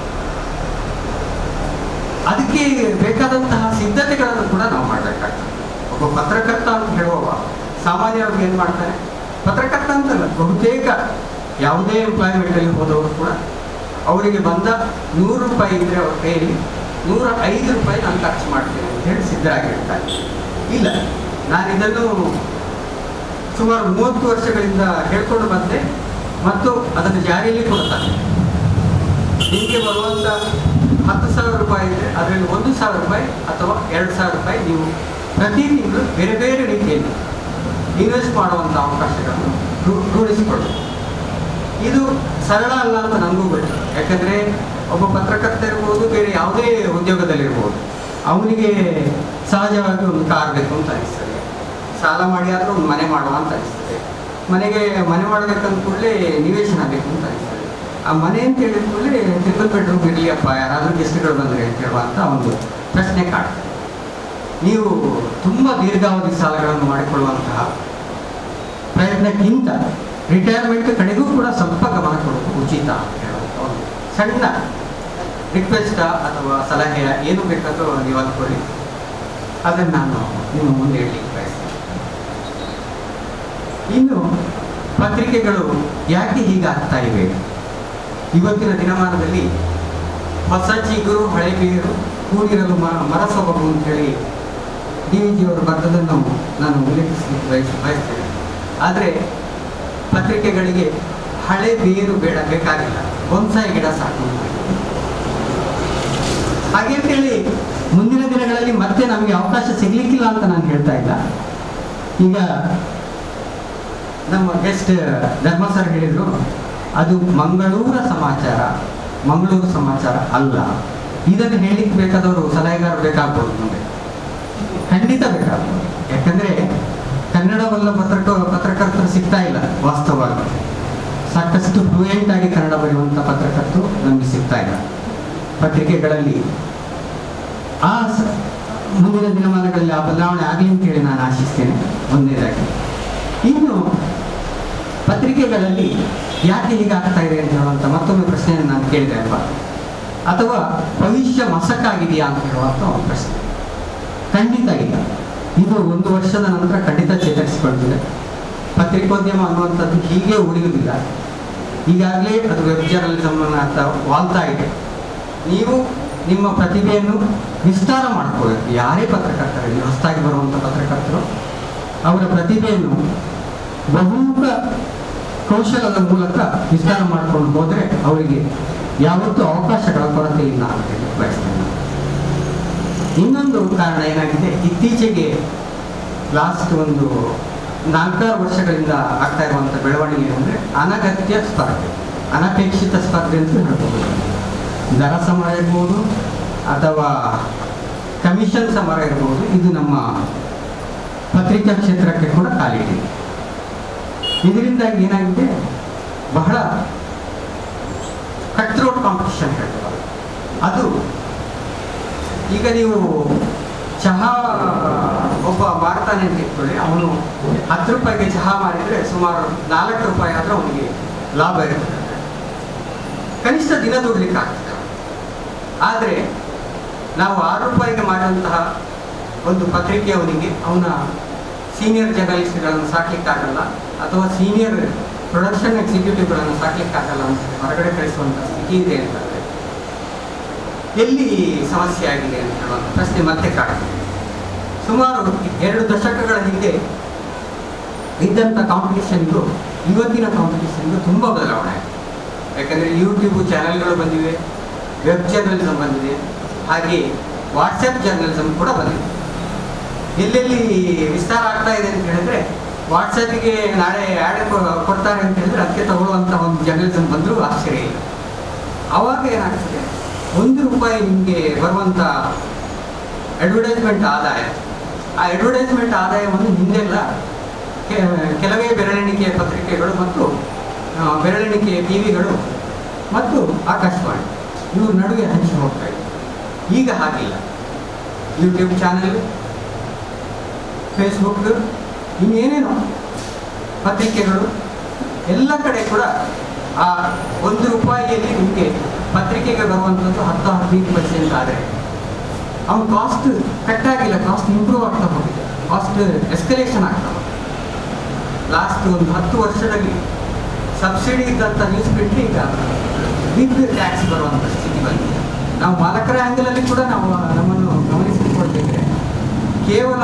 ಅದಕ್ಕೆ ಬೇಕಾದಂತಹ ಸಿದ್ಧತೆಗಳನ್ನು ಕೂಡ ನಾವು ಮಾಡಬೇಕಾಗ್ತದೆ ಒಬ್ಬ ಪತ್ರಕರ್ತ ಅಂತ ಹೇಳುವವ ಸಾಮಾನ್ಯವಾಗಿ ಏನು ಮಾಡ್ತಾನೆ ಪತ್ರಕರ್ತ ಅಂತಲ್ಲ ಬಹುತೇಕ ಯಾವುದೇ ಎಂಪ್ಲಾಯ್ಮೆಂಟಲ್ಲಿ ಹೋದವರು ಕೂಡ ಅವರಿಗೆ ಬಂದ ನೂರು ರೂಪಾಯಿ ಇದ್ದರೆ ಅವ್ರ ಕೈಯಲ್ಲಿ ನೂರ ಐದು ರೂಪಾಯಿ ನಾನು ಖರ್ಚು ಮಾಡ್ತೇನೆ ಅಂತ ಹೇಳಿ ಸಿದ್ಧರಾಗಿರ್ತಾರೆ ಇಲ್ಲ ನಾನು ಇದನ್ನು ಸುಮಾರು ಮೂವತ್ತು ವರ್ಷಗಳಿಂದ ಹೇಳ್ಕೊಂಡು ಬಂದೆ ಮತ್ತು ಅದನ್ನು ಜಾರಿಯಲ್ಲಿ ಕೊಡ್ತಾನೆ ನಿಮಗೆ ಬರುವಂಥ ಹತ್ತು ಸಾವಿರ ರೂಪಾಯಿ ಇದ್ದರೆ ಅದರಲ್ಲಿ ಒಂದು ಸಾವಿರ ರೂಪಾಯಿ ಅಥವಾ ಎರಡು ಸಾವಿರ ರೂಪಾಯಿ ನೀವು ಪ್ರತಿ ತಿಂಗಳು ಬೇರೆ ಬೇರೆ ರೀತಿಯಲ್ಲಿ ಇನ್ವೆಸ್ಟ್ ಮಾಡುವಂಥ ಅವಕಾಶಗಳನ್ನು ರೂ- ರೂಢಿಸಿಕೊಳ್ಳಿ ಇದು ಸರಳ ಅಲ್ಲ ಅಂತ ನನಗೂ ಗೊತ್ತು ಯಾಕಂದರೆ ಒಬ್ಬ ಪತ್ರಕರ್ತ ಇರ್ಬೋದು ಬೇರೆ ಯಾವುದೇ ಉದ್ಯೋಗದಲ್ಲಿರ್ಬೋದು ಅವನಿಗೆ ಸಹಜವಾಗಿ ಒಂದು ಕಾರ್ ಬೇಕು ಅಂತ ಅನಿಸ್ತದೆ ಸಾಲ ಮಾಡಿ ಆದರೂ ಒಂದು ಮನೆ ಮಾಡುವ ಅಂತ ಅನಿಸ್ತದೆ ಮನೆಗೆ ಮನೆ ಮಾಡಬೇಕಂದ ಕೂಡಲೇ ನಿವೇಶನ ಬೇಕು ಅಂತ ಅನಿಸ್ತದೆ ಆ ಮನೆ ಅಂತ ಹೇಳಿದ ಕೂಡಲೇ ಟ್ರಿಪಲ್ ಬೆಡ್ರೂಮ್ ಇರಲಿಯಪ್ಪ ಯಾರಾದರೂ ಗೆಸ್ಟ್ಗಳು ಬಂದರೆ ಅಂತ ಹೇಳುವಂಥ ಒಂದು ಪ್ರಶ್ನೆ ಕಾಡ್ತದೆ ನೀವು ತುಂಬ ದೀರ್ಘಾವಧಿ ಸಾಲಗಳನ್ನು ಮಾಡಿಕೊಳ್ಳುವಂತಹ ಪ್ರಯತ್ನಕ್ಕಿಂತ ರಿಟೈರ್ಮೆಂಟ್ ಕಡೆಗೂ ಕೂಡ ಸ್ವಲ್ಪ ಗಮನ ಕೊಡೋದು ಉಚಿತ ಅಂತ ಹೇಳುವಂಥ ಒಂದು ಸಣ್ಣ ರಿಕ್ವೆಸ್ಟ ಅಥವಾ ಸಲಹೆಯ ಏನು ಬೇಕಾದರೂ ನೀವು ಅಂದ್ಕೊಳ್ಳಿ ಅದನ್ನು ನಾನು ನಿಮ್ಮ ಮುಂದೆ ಹೇಳಲಿಕ್ಕೆ ಬಯಸ್ತೇನೆ ಇನ್ನು ಪತ್ರಿಕೆಗಳು ಯಾಕೆ ಹೀಗಾಗ್ತಾ ಇವೆ ಇವತ್ತಿನ ದಿನಮಾನದಲ್ಲಿ ಹೊಸ ಚಿಗುರು ಹಳೆ ಬೀರು ಕೂಡಿರಲು ಮ ಮರ ಸೊಬಗು ಅಂತೇಳಿ ಡಿ ವಿ ಜಿಯವರು ಬರೆದದನ್ನು ನಾನು ಉಲ್ಲೇಖಿಸಲಿಕ್ಕೆ ಬಯಸ್ ಬಯಸ್ತೇನೆ ಆದರೆ ಪತ್ರಿಕೆಗಳಿಗೆ ಹಳೆ ಬೇರು ಬೇಡ ಬೇಕಾಗಿಲ್ಲ ಬೊನ್ಸಾಯಿ ಗಿಡ ಸಾಕು ಹಾಗೆ ಅಂತೇಳಿ ಮುಂದಿನ ದಿನಗಳಲ್ಲಿ ಮತ್ತೆ ನಮಗೆ ಅವಕಾಶ ಸಿಗ್ಲಿಕ್ಕಿಲ್ಲ ಅಂತ ನಾನು ಹೇಳ್ತಾ ಇಲ್ಲ ಈಗ ನಮ್ಮ ಗೆಸ್ಟ್ ಧರ್ಮ ಸರ್ ಹೇಳಿದ್ರು ಅದು ಮಂಗಳೂರ ಸಮಾಚಾರ ಮಂಗಳೂರು ಸಮಾಚಾರ ಅಲ್ಲ ಇದನ್ನು ಹೇಳಿಕ್ಕೆ ಬೇಕಾದವರು ಸಲಹೆಗಾರ ಬೇಕಾಗ್ಬೋದು ನಮಗೆ ಖಂಡಿತ ಬೇಕಾಗ್ಬೋದು ಯಾಕಂದ್ರೆ ಕನ್ನಡವಲ್ಲ ಪತ್ರಕ ಪತ್ರಕರ್ತರು ಸಿಗ್ತಾ ಇಲ್ಲ ವಾಸ್ತವವಾಗಿ ಸಾಕಷ್ಟು ಫ್ಲೂಯೆಂಟ್ ಆಗಿ ಕನ್ನಡ ಬರೆಯುವಂಥ ಪತ್ರಕರ್ತರು ನಮಗೆ ಸಿಗ್ತಾ ಇಲ್ಲ ಪತ್ರಿಕೆಗಳಲ್ಲಿ ಆ ಸ- ಮುಂದಿನ ದಿನಮಾನಗಳಲ್ಲಿ ಆ ಬದಲಾವಣೆ ಆಗಲಿ ಅಂತೇಳಿ ನಾನು ಆಶಿಸ್ತೇನೆ ಒಂದನೇದಾಗಿ ಇನ್ನು ಪತ್ರಿಕೆಗಳಲ್ಲಿ ಯಾಕೆ ಹೀಗಾಗ್ತಾ ಇದೆ ಅಂತ ಹೇಳುವಂಥ ಮತ್ತೊಮ್ಮೆ ಪ್ರಶ್ನೆಯನ್ನು ನಾನು ಕೇಳಿದೆ ಅಲ್ವಾ ಅಥವಾ ಭವಿಷ್ಯ ಮಸಕ್ಕಾಗಿದೆಯಾ ಅಂತ ಹೇಳುವಂಥ ಒಂದು ಪ್ರಶ್ನೆ ಖಂಡಿತ ಇಲ್ಲ ಇದು ಒಂದು ವರ್ಷದ ನಂತರ ಖಂಡಿತ ಚೇತರಿಸಿಕೊಳ್ತಿದೆ ಪತ್ರಿಕೋದ್ಯಮ ಅನ್ನುವಂಥದ್ದು ಹೀಗೆ ಉಳಿಯುವುದಿಲ್ಲ ಈಗಾಗಲೇ ಅದು ವೆಬ್ ಜರ್ನಲಿಸಮ್ ಅಂತ ವಾಲ್ತಾ ಇದೆ ನೀವು ನಿಮ್ಮ ಪ್ರತಿಭೆಯನ್ನು ವಿಸ್ತಾರ ಮಾಡ್ಕೋಬೇಕು ಯಾರೇ ಪತ್ರಕರ್ತರಲ್ಲಿ ಹೊಸದಾಗಿ ಬರುವಂಥ ಪತ್ರಕರ್ತರು ಅವರ ಪ್ರತಿಭೆಯನ್ನು ಬಹುಮುಖ ಕೌಶಲದ ಮೂಲಕ ವಿಸ್ತಾರ ಮಾಡ್ಕೊಂಡು ಹೋದರೆ ಅವರಿಗೆ ಯಾವತ್ತೂ ಅವಕಾಶಗಳ ಕೊರತೆ ಇಲ್ಲ ಅಂತ ಹೇಳಿ ಬಯಸ್ತೇನೆ ಇನ್ನೊಂದು ಕಾರಣ ಏನಾಗಿದೆ ಇತ್ತೀಚೆಗೆ ಲಾಸ್ಟ್ ಒಂದು ನಾಲ್ಕಾರು ವರ್ಷಗಳಿಂದ ಆಗ್ತಾ ಇರುವಂಥ ಬೆಳವಣಿಗೆ ಅಂದರೆ ಅನಗತ್ಯ ಸ್ಪರ್ಧೆ ಅನಪೇಕ್ಷಿತ ಸ್ಪರ್ಧೆ ಅಂತ ಹೇಳ್ಬೋದು ದರ ಸಮರ ಇರ್ಬೋದು ಅಥವಾ ಕಮಿಷನ್ ಸಮರ ಇರ್ಬೋದು ಇದು ನಮ್ಮ ಪತ್ರಿಕಾ ಕ್ಷೇತ್ರಕ್ಕೆ ಕೂಡ ಕಾಲಿಟ್ಟಿದೆ ಇದರಿಂದಾಗಿ ಏನಾಗಿದೆ ಬಹಳ ಕಟ್ರೋಟ್ ಕಾಂಪಿಟಿಷನ್ ಹೇಳ್ತಾರೆ ಅದು ಈಗ ನೀವು ಚಹಾ ಒಬ್ಬ ಮಾರ್ತಾನೆ ಅಂತ ಇಟ್ಕೊಳ್ಳಿ ಅವನು ಹತ್ತು ರೂಪಾಯಿಗೆ ಚಹಾ ಮಾರಿದರೆ ಸುಮಾರು ನಾಲ್ಕು ರೂಪಾಯಿ ಆದ್ರೆ ಅವನಿಗೆ ಲಾಭ ಇರ್ತದೆ ಕನಿಷ್ಠ ದಿನ ದುಡ್ಲಿಕ್ಕೆ ಆಗ್ತದೆ ಆದರೆ ನಾವು ಆರು ರೂಪಾಯಿಗೆ ಮಾಡಿದಂತಹ ಒಂದು ಪತ್ರಿಕೆ ಅವನಿಗೆ ಅವನ ಸೀನಿಯರ್ ಜರ್ನಲಿಸ್ಟ್ಗಳನ್ನು ಸಾಕ್ಲಿಕ್ಕಾಗಲ್ಲ ಅಥವಾ ಸೀನಿಯರ್ ಪ್ರೊಡಕ್ಷನ್ ಎಕ್ಸಿಕ್ಯೂಟಿವ್ಗಳನ್ನು ಸಾಕ್ಲಿಕ್ಕಾಗಲ್ಲ ಅಂತ ಹೊರಗಡೆ ಕಳಿಸುವಂಥ ಸ್ಥಿತಿ ಇದೆ ಅಂತಂದರೆ ಎಲ್ಲಿ ಸಮಸ್ಯೆ ಆಗಿದೆ ಅಂತ ಹೇಳುವಂಥ ಪ್ರಶ್ನೆ ಮತ್ತೆ ಕಾಡ್ತದೆ ಸುಮಾರು ಎರಡು ದಶಕಗಳ ಹಿಂದೆ ಇದ್ದಂಥ ಕಾಂಪಿಟೇಷನ್ಗೂ ಇವತ್ತಿನ ಕಾಂಪಿಟೇಷನ್ಗೂ ತುಂಬ ಬದಲಾವಣೆ ಆಗಿದೆ ಯಾಕಂದರೆ ಯೂಟ್ಯೂಬ್ ಚಾನೆಲ್ಗಳು ಬಂದಿವೆ ವೆಬ್ ಜರ್ನಲಿಸಮ್ ಬಂದಿದೆ ಹಾಗೆ ವಾಟ್ಸಪ್ ಜರ್ನಲಿಸಮ್ ಕೂಡ ಬಂದಿದೆ ಎಲ್ಲೆಲ್ಲಿ ವಿಸ್ತಾರ ಆಗ್ತಾ ಇದೆ ಅಂತ ಹೇಳಿದ್ರೆ ವಾಟ್ಸಪ್ಗೆ ನಾಳೆ ಆ್ಯಡ್ ಕೊಡ್ತಾರೆ ಅಂತ ಹೇಳಿದ್ರೆ ಅದಕ್ಕೆ ತಗೊಳ್ಳುವಂಥ ಒಂದು ಜರ್ನಲಿಸಮ್ ಬಂದರೂ ಆಶ್ಚರ್ಯ ಇಲ್ಲ ಆವಾಗ ಏನಾಗ್ತದೆ ಒಂದು ರೂಪಾಯಿ ನಿಮಗೆ ಬರುವಂಥ ಅಡ್ವರ್ಟೈಸ್ಮೆಂಟ್ ಆದಾಯ ಆ ಅಡ್ವರ್ಟೈಸ್ಮೆಂಟ್ ಆದಾಯವನ್ನು ಹಿಂದೆಲ್ಲ ಕೆ- ಕೆಲವೇ ಬೆರಳೆಣಿಕೆಯ ಪತ್ರಿಕೆಗಳು ಮತ್ತು ಆ, ಬೆರಳೆಣಿಕೆಯ ಟಿ ವಿಗಳು ಮತ್ತು ಆಕಾಶವಾಣಿ ಇವ್ರ ನಡುವೆ ಹಂಚಿ ಹೋಗ್ತಾ ಇದೆ ಈಗ ಹಾಗಿಲ್ಲ ಯೂಟ್ಯೂಬ್ ಚಾನೆಲ್ ಫೇಸ್ಬುಕ್ ಇನ್ನೇನೇನೋ ಪತ್ರಿಕೆಗಳು ಎಲ್ಲ ಕಡೆ ಕೂಡ ಆ ಒಂದು ರೂಪಾಯಿಯಲ್ಲಿ ನಿಮಗೆ ಪತ್ರಿಕೆಗೆ ಬರುವಂಥದ್ದು ಹತ್ತು ಹದಿನೈದು ಪರ್ಸೆಂಟ್ ಆದರೆ ಅವ್ನ ಕಾಸ್ಟ್ ಕಟ್ಟಾಗಿಲ್ಲ ಕಾಸ್ಟ್ ಇಂಪ್ರೂವ್ ಆಗ್ತಾ ಹೋಗಿದೆ ಕಾಸ್ಟ್ ಎಸ್ಕಲೇಷನ್ ಆಗ್ತಾ ಹೋಗಿದೆ ಲಾಸ್ಟ್ ಒಂದು ಹತ್ತು ವರ್ಷದಲ್ಲಿ ಸಬ್ಸಿಡಿ ಇದ್ದಂಥ ನ್ಯೂಸ್ ಪ್ರಿಂಟ್ ಈಗ ಬಿಗ್ ಟ್ಯಾಕ್ಸ್ ಬರುವಂಥ ಸ್ಥಿತಿ ಬಂದಿದೆ ನಾವು ಮಾಲಕರ ಆ್ಯಂಗಲಲ್ಲಿ ಕೂಡ ನಾವು ನಮ್ಮನ್ನು ಗಮನಿಸಿಕೊಳ್ಬೇಕ್ರೆ ಕೇವಲ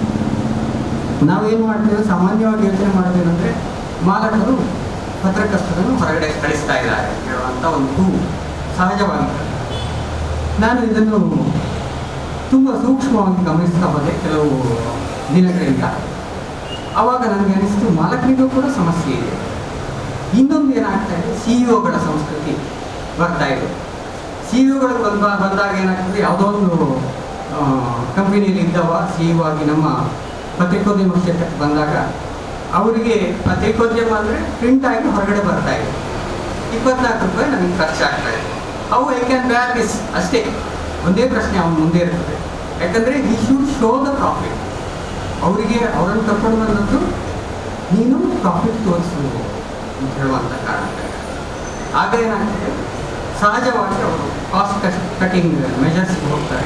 ನಾವೇನು ಮಾಡ್ತೇವೆ ಸಾಮಾನ್ಯವಾಗಿ ಯೋಚನೆ ಮಾಡ್ತೇವೆಂದರೆ ಮಾಲಕರು ಪತ್ರಕರ್ತರನ್ನು ಹೊರಗಡೆ ಕಳಿಸ್ತಾ ಇದ್ದಾರೆ ಹೇಳುವಂಥ ಒಂದು ಹೂವು ಸಹಜವಾಗಿದೆ ನಾನು ಇದನ್ನು ತುಂಬ ಸೂಕ್ಷ್ಮವಾಗಿ ಗಮನಿಸ್ತಾ ಹೋದೆ ಕೆಲವು ದಿನಗಳಿಂದ ಆವಾಗ ನನಗೆ ಅನಿಸ್ತು ಮಾಲಕರಿಗೂ ಕೂಡ ಸಮಸ್ಯೆ ಇದೆ ಇನ್ನೊಂದು ಏನಾಗ್ತಾ ಇದೆ ಸಿ ಇ ಒಗಳ ಸಂಸ್ಕೃತಿ ಬರ್ತಾ ಇದೆ ಸಿ ಇ ಒಗಳು ಬಂದ ಬಂದಾಗ ಏನಾಗ್ತದೆ ಯಾವುದೋ ಒಂದು ಕಂಪನಿಯಲ್ಲಿ ಇದ್ದವ ಸಿ ಇ ಆಗಿ ನಮ್ಮ ಪತ್ರಿಕೋದ್ಯಮ ಕ್ಷೇತ್ರಕ್ಕೆ ಬಂದಾಗ ಅವರಿಗೆ ಪತ್ರಿಕೋದ್ಯಮ ಅಂದರೆ ಪ್ರಿಂಟ್ ಆಗಿ ಹೊರಗಡೆ ಬರ್ತಾ ಇದೆ ಇಪ್ಪತ್ನಾಲ್ಕು ರೂಪಾಯಿ ನನಗೆ ಖರ್ಚಾಗ್ತಾ ಇದೆ ಅವು ಐ ಕ್ಯಾನ್ ಬ್ಯಾಕ್ ದಿಸ್ ಅಷ್ಟೇ ಒಂದೇ ಪ್ರಶ್ನೆ ಅವನ ಮುಂದೆ ಇರ್ತದೆ ಯಾಕಂದರೆ ಈ ಶುಡ್ ಶೋ ದ ಪ್ರಾಫಿಟ್ ಅವರಿಗೆ ಅವರನ್ನು ಕರ್ಕೊಂಡು ಬಂದದ್ದು ನೀನು ಪ್ರಾಫಿಟ್ ತೋರಿಸು ಅಂತ ಹೇಳುವಂಥ ಕಾರಣಕ್ಕೆ ಆಗ ಏನಾಗ್ತದೆ ಸಹಜವಾಗಿ ಅವರು ಕಾಸ್ಟ್ ಕಟಿಂಗ್ ಮೆಜರ್ಸ್ಗೆ ಹೋಗ್ತಾರೆ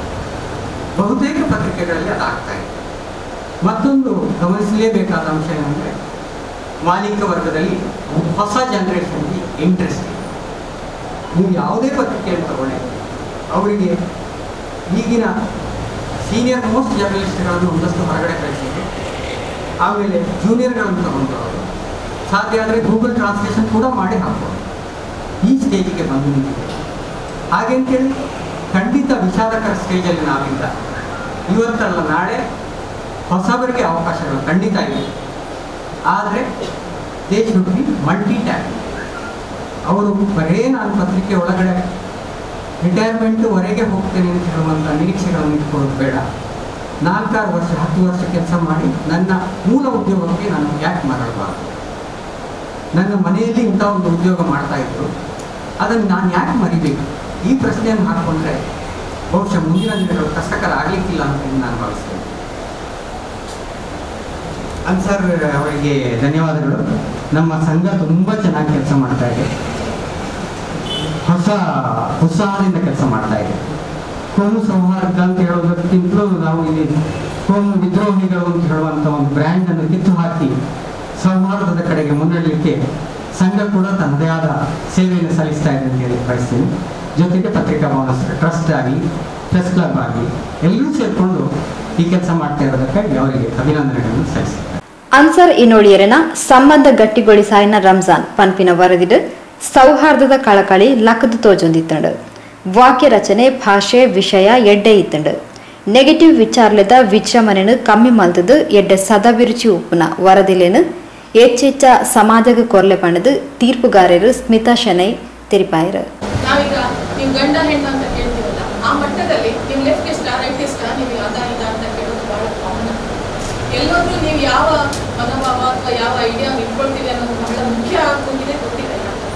ಬಹುತೇಕ ಪತ್ರಿಕೆಗಳಲ್ಲಿ ಅದಾಗ್ತಾ ಇದೆ ಮತ್ತೊಂದು ಗಮನಿಸಲೇಬೇಕಾದ ಅಂಶ ಏನಂದರೆ ಮಾಲೀಕ ವರ್ಗದಲ್ಲಿ ಹೊಸ ಜನರೇಷನ್ಗೆ ಇಂಟ್ರೆಸ್ಟ್ ಇದೆ ನೀವು ಯಾವುದೇ ಪತ್ರಿಕೆಯನ್ನು ತಗೊಳ್ಳಿ ಅವರಿಗೆ ಈಗಿನ ಸೀನಿಯರ್ ಮೋಸ್ಟ್ ಜರ್ನಲಿಸ್ಟ್ಗಳನ್ನು ಒಂದಷ್ಟು ಹೊರಗಡೆ ಕಳಿಸಿದ್ರು ಆಮೇಲೆ ಜೂನಿಯರ್ಗಳನ್ನು ತಗೊಂಡು ಅವರು ಸಾಧ್ಯ ಆದರೆ ಗೂಗಲ್ ಟ್ರಾನ್ಸ್ಲೇಷನ್ ಕೂಡ ಮಾಡಿ ಹಾಕ್ಬೋದು ಈ ಸ್ಟೇಜಿಗೆ ಬಂದು ನಿಂತಿದೆ ಹಾಗೆ ಅಂತೇಳಿ ಖಂಡಿತ ವಿಷಾದಕರ ಸ್ಟೇಜಲ್ಲಿ ನಾವಿಲ್ಲ ಇವತ್ತಲ್ಲ ನಾಳೆ ಹೊಸಬರಿಗೆ ಅವಕಾಶಗಳು ಖಂಡಿತ ಇವೆ ಆದರೆ they should be multi tap ಅವರು ಬರೇ ನಾನು ಪತ್ರಿಕೆ ಒಳಗಡೆ ರಿಟೈರ್ಮೆಂಟ್ವರೆಗೆ ಹೋಗ್ತೇನೆ ಅಂತ ಹೇಳುವಂಥ ನಿರೀಕ್ಷೆಗಳನ್ನು ಇಟ್ಕೊಳ್ಳೋದು ಬೇಡ ನಾಲ್ಕಾರು ವರ್ಷ ಹತ್ತು ವರ್ಷ ಕೆಲಸ ಮಾಡಿ ನನ್ನ ಮೂಲ ಉದ್ಯೋಗಕ್ಕೆ ನಾನು ಯಾಕೆ ಮರಳಬಾರ್ದು ನನ್ನ ಮನೆಯಲ್ಲಿ ಇಂಥ ಒಂದು ಉದ್ಯೋಗ ಮಾಡ್ತಾ ಇದ್ರು ಅದನ್ನು ನಾನು ಯಾಕೆ ಮರಿಬೇಕು ಈ ಪ್ರಶ್ನೆಯನ್ನು ಹಾಕ್ಕೊಂಡ್ರೆ ಬಹುಶಃ ಮುಂದಿನ ದಿನಗಳು ಕಷ್ಟಕರ ಆಗಲಿಕ್ಕಿಲ್ಲ ಅಂತ ಹೇಳಿ ನಾನು ಭಾವಿಸ್ತೇನೆ ಅನ್ಸರ್ ಅವರಿಗೆ ಧನ್ಯವಾದಗಳು ನಮ್ಮ ಸಂಘ ತುಂಬ ಚೆನ್ನಾಗಿ ಕೆಲಸ ಮಾಡ್ತಾ ಇದೆ ಹೊಸ ಉತ್ಸಾಹದಿಂದ ಕೆಲಸ ಮಾಡ್ತಾ ಇದೆ ಕೋಮು ಸೌಹಾರ್ದ ಅಂತ ಹೇಳೋದಕ್ಕಿಂತಲೂ ನಾವು ಇಲ್ಲಿ ಕೋಮು ವಿದ್ರೋಹಿಗಳು ಅಂತ ಹೇಳುವಂಥ ಒಂದು ಬ್ರ್ಯಾಂಡ್ ಅನ್ನು ಕಿತ್ತು ಹಾಕಿ ಸೌಹಾರ್ದದ ಕಡೆಗೆ ಮುನ್ನಡೆಯಲಿಕ್ಕೆ ಸಂಘ ಕೂಡ ತನ್ನದೇ ಆದ ಸೇವೆಯನ್ನು ಸಲ್ಲಿಸ್ತಾ ಇದೆ ಅಂತ ಹೇಳಿ ಬಯಸ್ತೀನಿ ಜೊತೆಗೆ ಪತ್ರಿಕಾ ಭವನ ಟ್ರಸ್ಟ್ ಆಗಲಿ ಪ್ರೆಸ್ ಕ್ಲಬ್ ಆಗಲಿ ಎಲ್ಲರೂ ಸೇರಿಕೊಂಡು ಈ ಕೆಲಸ ಮಾಡ್ತಾ ಇರೋದಕ್ಕಾಗಿ ಅವರಿಗೆ ಅಭಿನಂದನೆಗಳನ್ನು ಸಲ್ಲಿಸ್ತೀನಿ ಅನ್ಸರ್ ಇನೋಳಿಯರನ ಸಂಬಂಧ ಗಟ್ಟಿಗೊಳಿಸಾಯಿನ ರಂಜಾನ್ ಪನ್ಪಿನ ವರದಿಡು ಸೌಹಾರ್ದದ ಕಳಕಳಿ ಲಕ್ಕದು ತೋಜೊಂದಿತ್ತಂಡು ವಾಕ್ಯ ರಚನೆ ಭಾಷೆ ವಿಷಯ ಎಡ್ಡೆ ಇತ್ತಂಡು ನೆಗೆಟಿವ್ ವಿಚಾರಲೆದ ವಿಜೃಂಭಣೆನು ಕಮ್ಮಿ ಮಲ್ತದು ಎಡ್ಡೆ ಸದಭಿರುಚಿ ಉಪ್ಪುನ ವರದಿಲೇನು ಹೆಚ್ಚೆಚ್ಚ ಸಮಾಜಗ ಕೊರ್ಲೆ ಪಣದು ತೀರ್ಪುಗಾರರು ಸ್ಮಿತಾ ಶೆನೈ ತೆರಿಪಾಯರು ನಾವೀಗ ನೀವು ಗಂಡ ಹೆಣ್ಣು ಅಂತ ಕೇಳ್ತೀವಲ್ಲ ಆ ಮಟ್ಟದಲ್ಲಿ ನೀವು ಲೆಫ್ಟ್ ಇಷ್ಟ ರೈಟ್ ಇಷ್ಟ ನೀವು ಅದ ಇದ ಅಂತ ಕೇಳೋದು ಬಹಳ ಕಾಮನ್ ಎಲ್ಲೋದ್ರೂ ನೀವು ಯಾವ ಮನೋಭಾವ ಅಥವಾ ಯಾವ ಐಡಿಯಾ ಇಟ್ಕೊಳ್ತೀವಿ ಅನ್ನೋದು ಬಹಳ ಮುಖ್ಯ ಆಗೋಗಿದೆ ಗೊತ್ತಿದೆ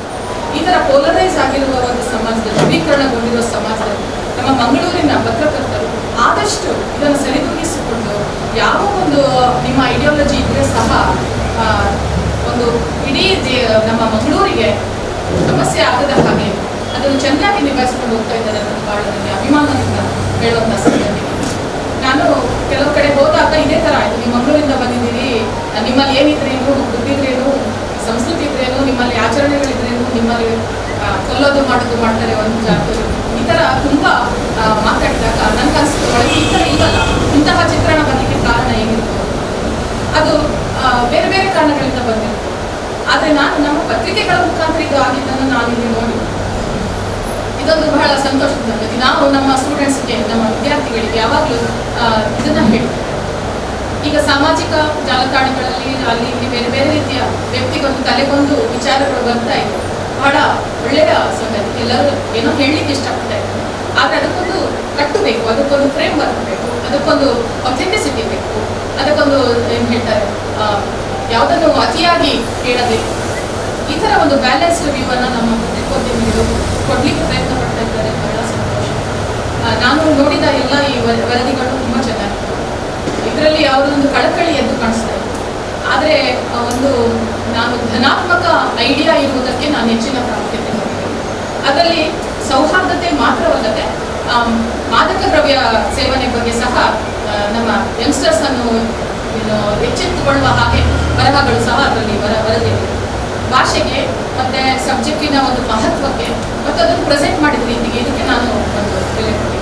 ಈ ತರ ಪೋಲರೈಸ್ ಆಗಿರುವ ಒಂದು ಸಮಾಜದಲ್ಲಿ ಧ್ರುವೀಕರಣಗೊಂಡಿರುವ ಸಮಾಜದಲ್ಲಿ ನಮ್ಮ ಮಂಗಳೂರಿನ ಪತ್ರಕರ್ತರು ಆದಷ್ಟು ಇದನ್ನು ಸರಿದೂಗಿಸಿಕೊಂಡು ಯಾವ ಒಂದು ನಿಮ್ಮ ಐಡಿಯಾಲಜಿ ಇದ್ರೆ ಸಹ ಆ, ಒಂದು ಇಡೀ ಜೀ- ನಮ್ಮ ಮಂಗಳೂರಿಗೆ ಸಮಸ್ಯೆ ಆಗದ ಹಾಗೆ ಅದನ್ನು ಚೆನ್ನಾಗಿ ನಿಭಾಯಿಸಿಕೊಂಡು ಹೋಗ್ತಾ ಇದ್ದಾರೆ ಅನ್ನೋದು ಬಹಳ ನನಗೆ ಅಭಿಮಾನದಿಂದ ಹೇಳುವಂಥ ಸಂಗತಿ ನಾನು ಕೆಲವು ಕಡೆ ಹೋದಾಗ ಇದೇ ಥರ ಆಯಿತು ನೀವು ಮಂಗಳೂರಿಂದ ಬಂದಿದ್ದೀರಿ ನಿಮ್ಮಲ್ಲಿ ಏನಿದ್ರೇನು ಬುದ್ಧಿದ್ರೇನು ಸಂಸ್ಕೃತಿ ಇದ್ರೇನು ನಿಮ್ಮಲ್ಲಿ ಆಚರಣೆಗಳಿದ್ರೇನು ನಿಮ್ಮಲ್ಲಿ ಆ, ಕೊಲ್ಲೋದು ಮಾಡೋದು ಮಾಡ್ತಾರೆ ಒಂದು ಜಾತಿ ಈ ಥರ ತುಂಬ ಆ, ಮಾತಾಡಿದಾಗ ನನಗನ್ಸಿತು ಒಳಗೆ ಈ ಥರ ಇಲ್ವಲ್ಲ ಇಂತಹ ಚಿತ್ರಣ ಬರಲಿಕ್ಕೆ ಕಾರಣ ಏನಿರ್ಬೋದು ಅದು ಆ, ಬೇರೆ ಬೇರೆ ಕಾರಣಗಳಿಂದ ಬಂದಿರುತ್ತೆ ಆದರೆ ನಾನು ನಮ್ಮ ಪತ್ರಿಕೆಗಳ ಮುಖಾಂತರ ಇದು ಆಗಿದ್ದನ್ನು ನಾನಿಲ್ಲಿ ನೋಡಿ ಇದೊಂದು ಬಹಳ ಸಂತೋಷದ ಸಂಗತಿ ನಾವು ನಮ್ಮ ಸ್ಟೂಡೆಂಟ್ಸ್ಗೆ ನಮ್ಮ ವಿದ್ಯಾರ್ಥಿಗಳಿಗೆ ಯಾವಾಗಲೂ ಇದನ್ನ ಹೇಳ್ತೀವಿ ಈಗ ಸಾಮಾಜಿಕ ಜಾಲತಾಣಗಳಲ್ಲಿ ಅಲ್ಲಿ ಇಲ್ಲಿ ಬೇರೆ ಬೇರೆ ರೀತಿಯ ವ್ಯಕ್ತಿಗೊಂದು ತಲೆಗೊಂದು ವಿಚಾರಗಳು ಬರ್ತಾ ಇದೆ ಬಹಳ ಒಳ್ಳೆಯ ಸಂಗತಿ ಎಲ್ಲರೂ ಏನೋ ಹೇಳಲಿಕ್ಕೆ ಇಷ್ಟಪಡ್ತಾ ಇದ್ದಾರೆ ಆದರೆ ಅದಕ್ಕೊಂದು ಕಟ್ಟು ಬೇಕು ಅದಕ್ಕೊಂದು ಫ್ರೇಮ್ ವರ್ಕ್ ಬೇಕು ಅದಕ್ಕೊಂದು ಅಥೆಂಟಿಸಿಟಿ ಬೇಕು ಅದಕ್ಕೊಂದು ಏನು ಹೇಳ್ತಾರೆ ಆ, ಯಾವುದನ್ನು ಅತಿಯಾಗಿ ಹೇಳದೆ ಈ ಥರ ಒಂದು ಬ್ಯಾಲೆನ್ಸ್ಡ್ ವ್ಯೂ ಅನ್ನ ನಮ್ಮ ಪತ್ರಿಕೋದ್ಯಮಿಗಳು ಕೊಡ್ಲಿಕ್ಕೆ ಪ್ರಯತ್ನ ಪಡ್ತಾ ಇದ್ದಾರೆ ಬಹಳ ಸಂತೋಷ ಆ, ನಾನು ನೋಡಿದ ಎಲ್ಲ ಈ ವರ- ವರದಿಗಳು ತುಂಬ ಚೆನ್ನಾಗಿದೆ ಇದರಲ್ಲಿ ಯಾವುದೊಂದು ಕಳಕಳಿ ಎದ್ದು ಕಾಣಿಸ್ತಾ ಇದೆ ಆದರೆ ಆ, ಒಂದು ನಾನು ಧನಾತ್ಮಕ ಐಡಿಯಾ ಇರುವುದಕ್ಕೆ ನಾನು ಹೆಚ್ಚಿನ ಪ್ರಾಮುಖ್ಯತೆ ನೀಡಿದ್ದೇನೆ ಅದರಲ್ಲಿ ಸೌಹಾರ್ದತೆ ಮಾತ್ರವಲ್ಲದೆ ಆಮ್, ಮಾದಕ ದ್ರವ್ಯ ಸೇವನೆ ಬಗ್ಗೆ ಸಹ ಆ, ನಮ್ಮ ಯಂಗ್ಸ್ಟರ್ಸ್ ಅನ್ನು ಏನು ಎಚ್ಚೆತ್ತುಕೊಳ್ಳುವ ಹಾಗೆ ಬರಹಗಳು ಸಹ ಅದರಲ್ಲಿ ಬರ ಬರೆದಿದೆ ಭಾಷೆಗೆ ಮತ್ತೆ ಸಬ್ಜೆಕ್ಟಿನ ಒಂದು ಮಹತ್ವಕ್ಕೆ ಮತ್ತು ಅದನ್ನು ಪ್ರೆಸೆಂಟ್ ಮಾಡಿದ ರೀತಿಗೆ ಇದಕ್ಕೆ ನಾನು ಒಂದು ಬೆಲೆ ಕೊಟ್ಟಿದ್ದೆ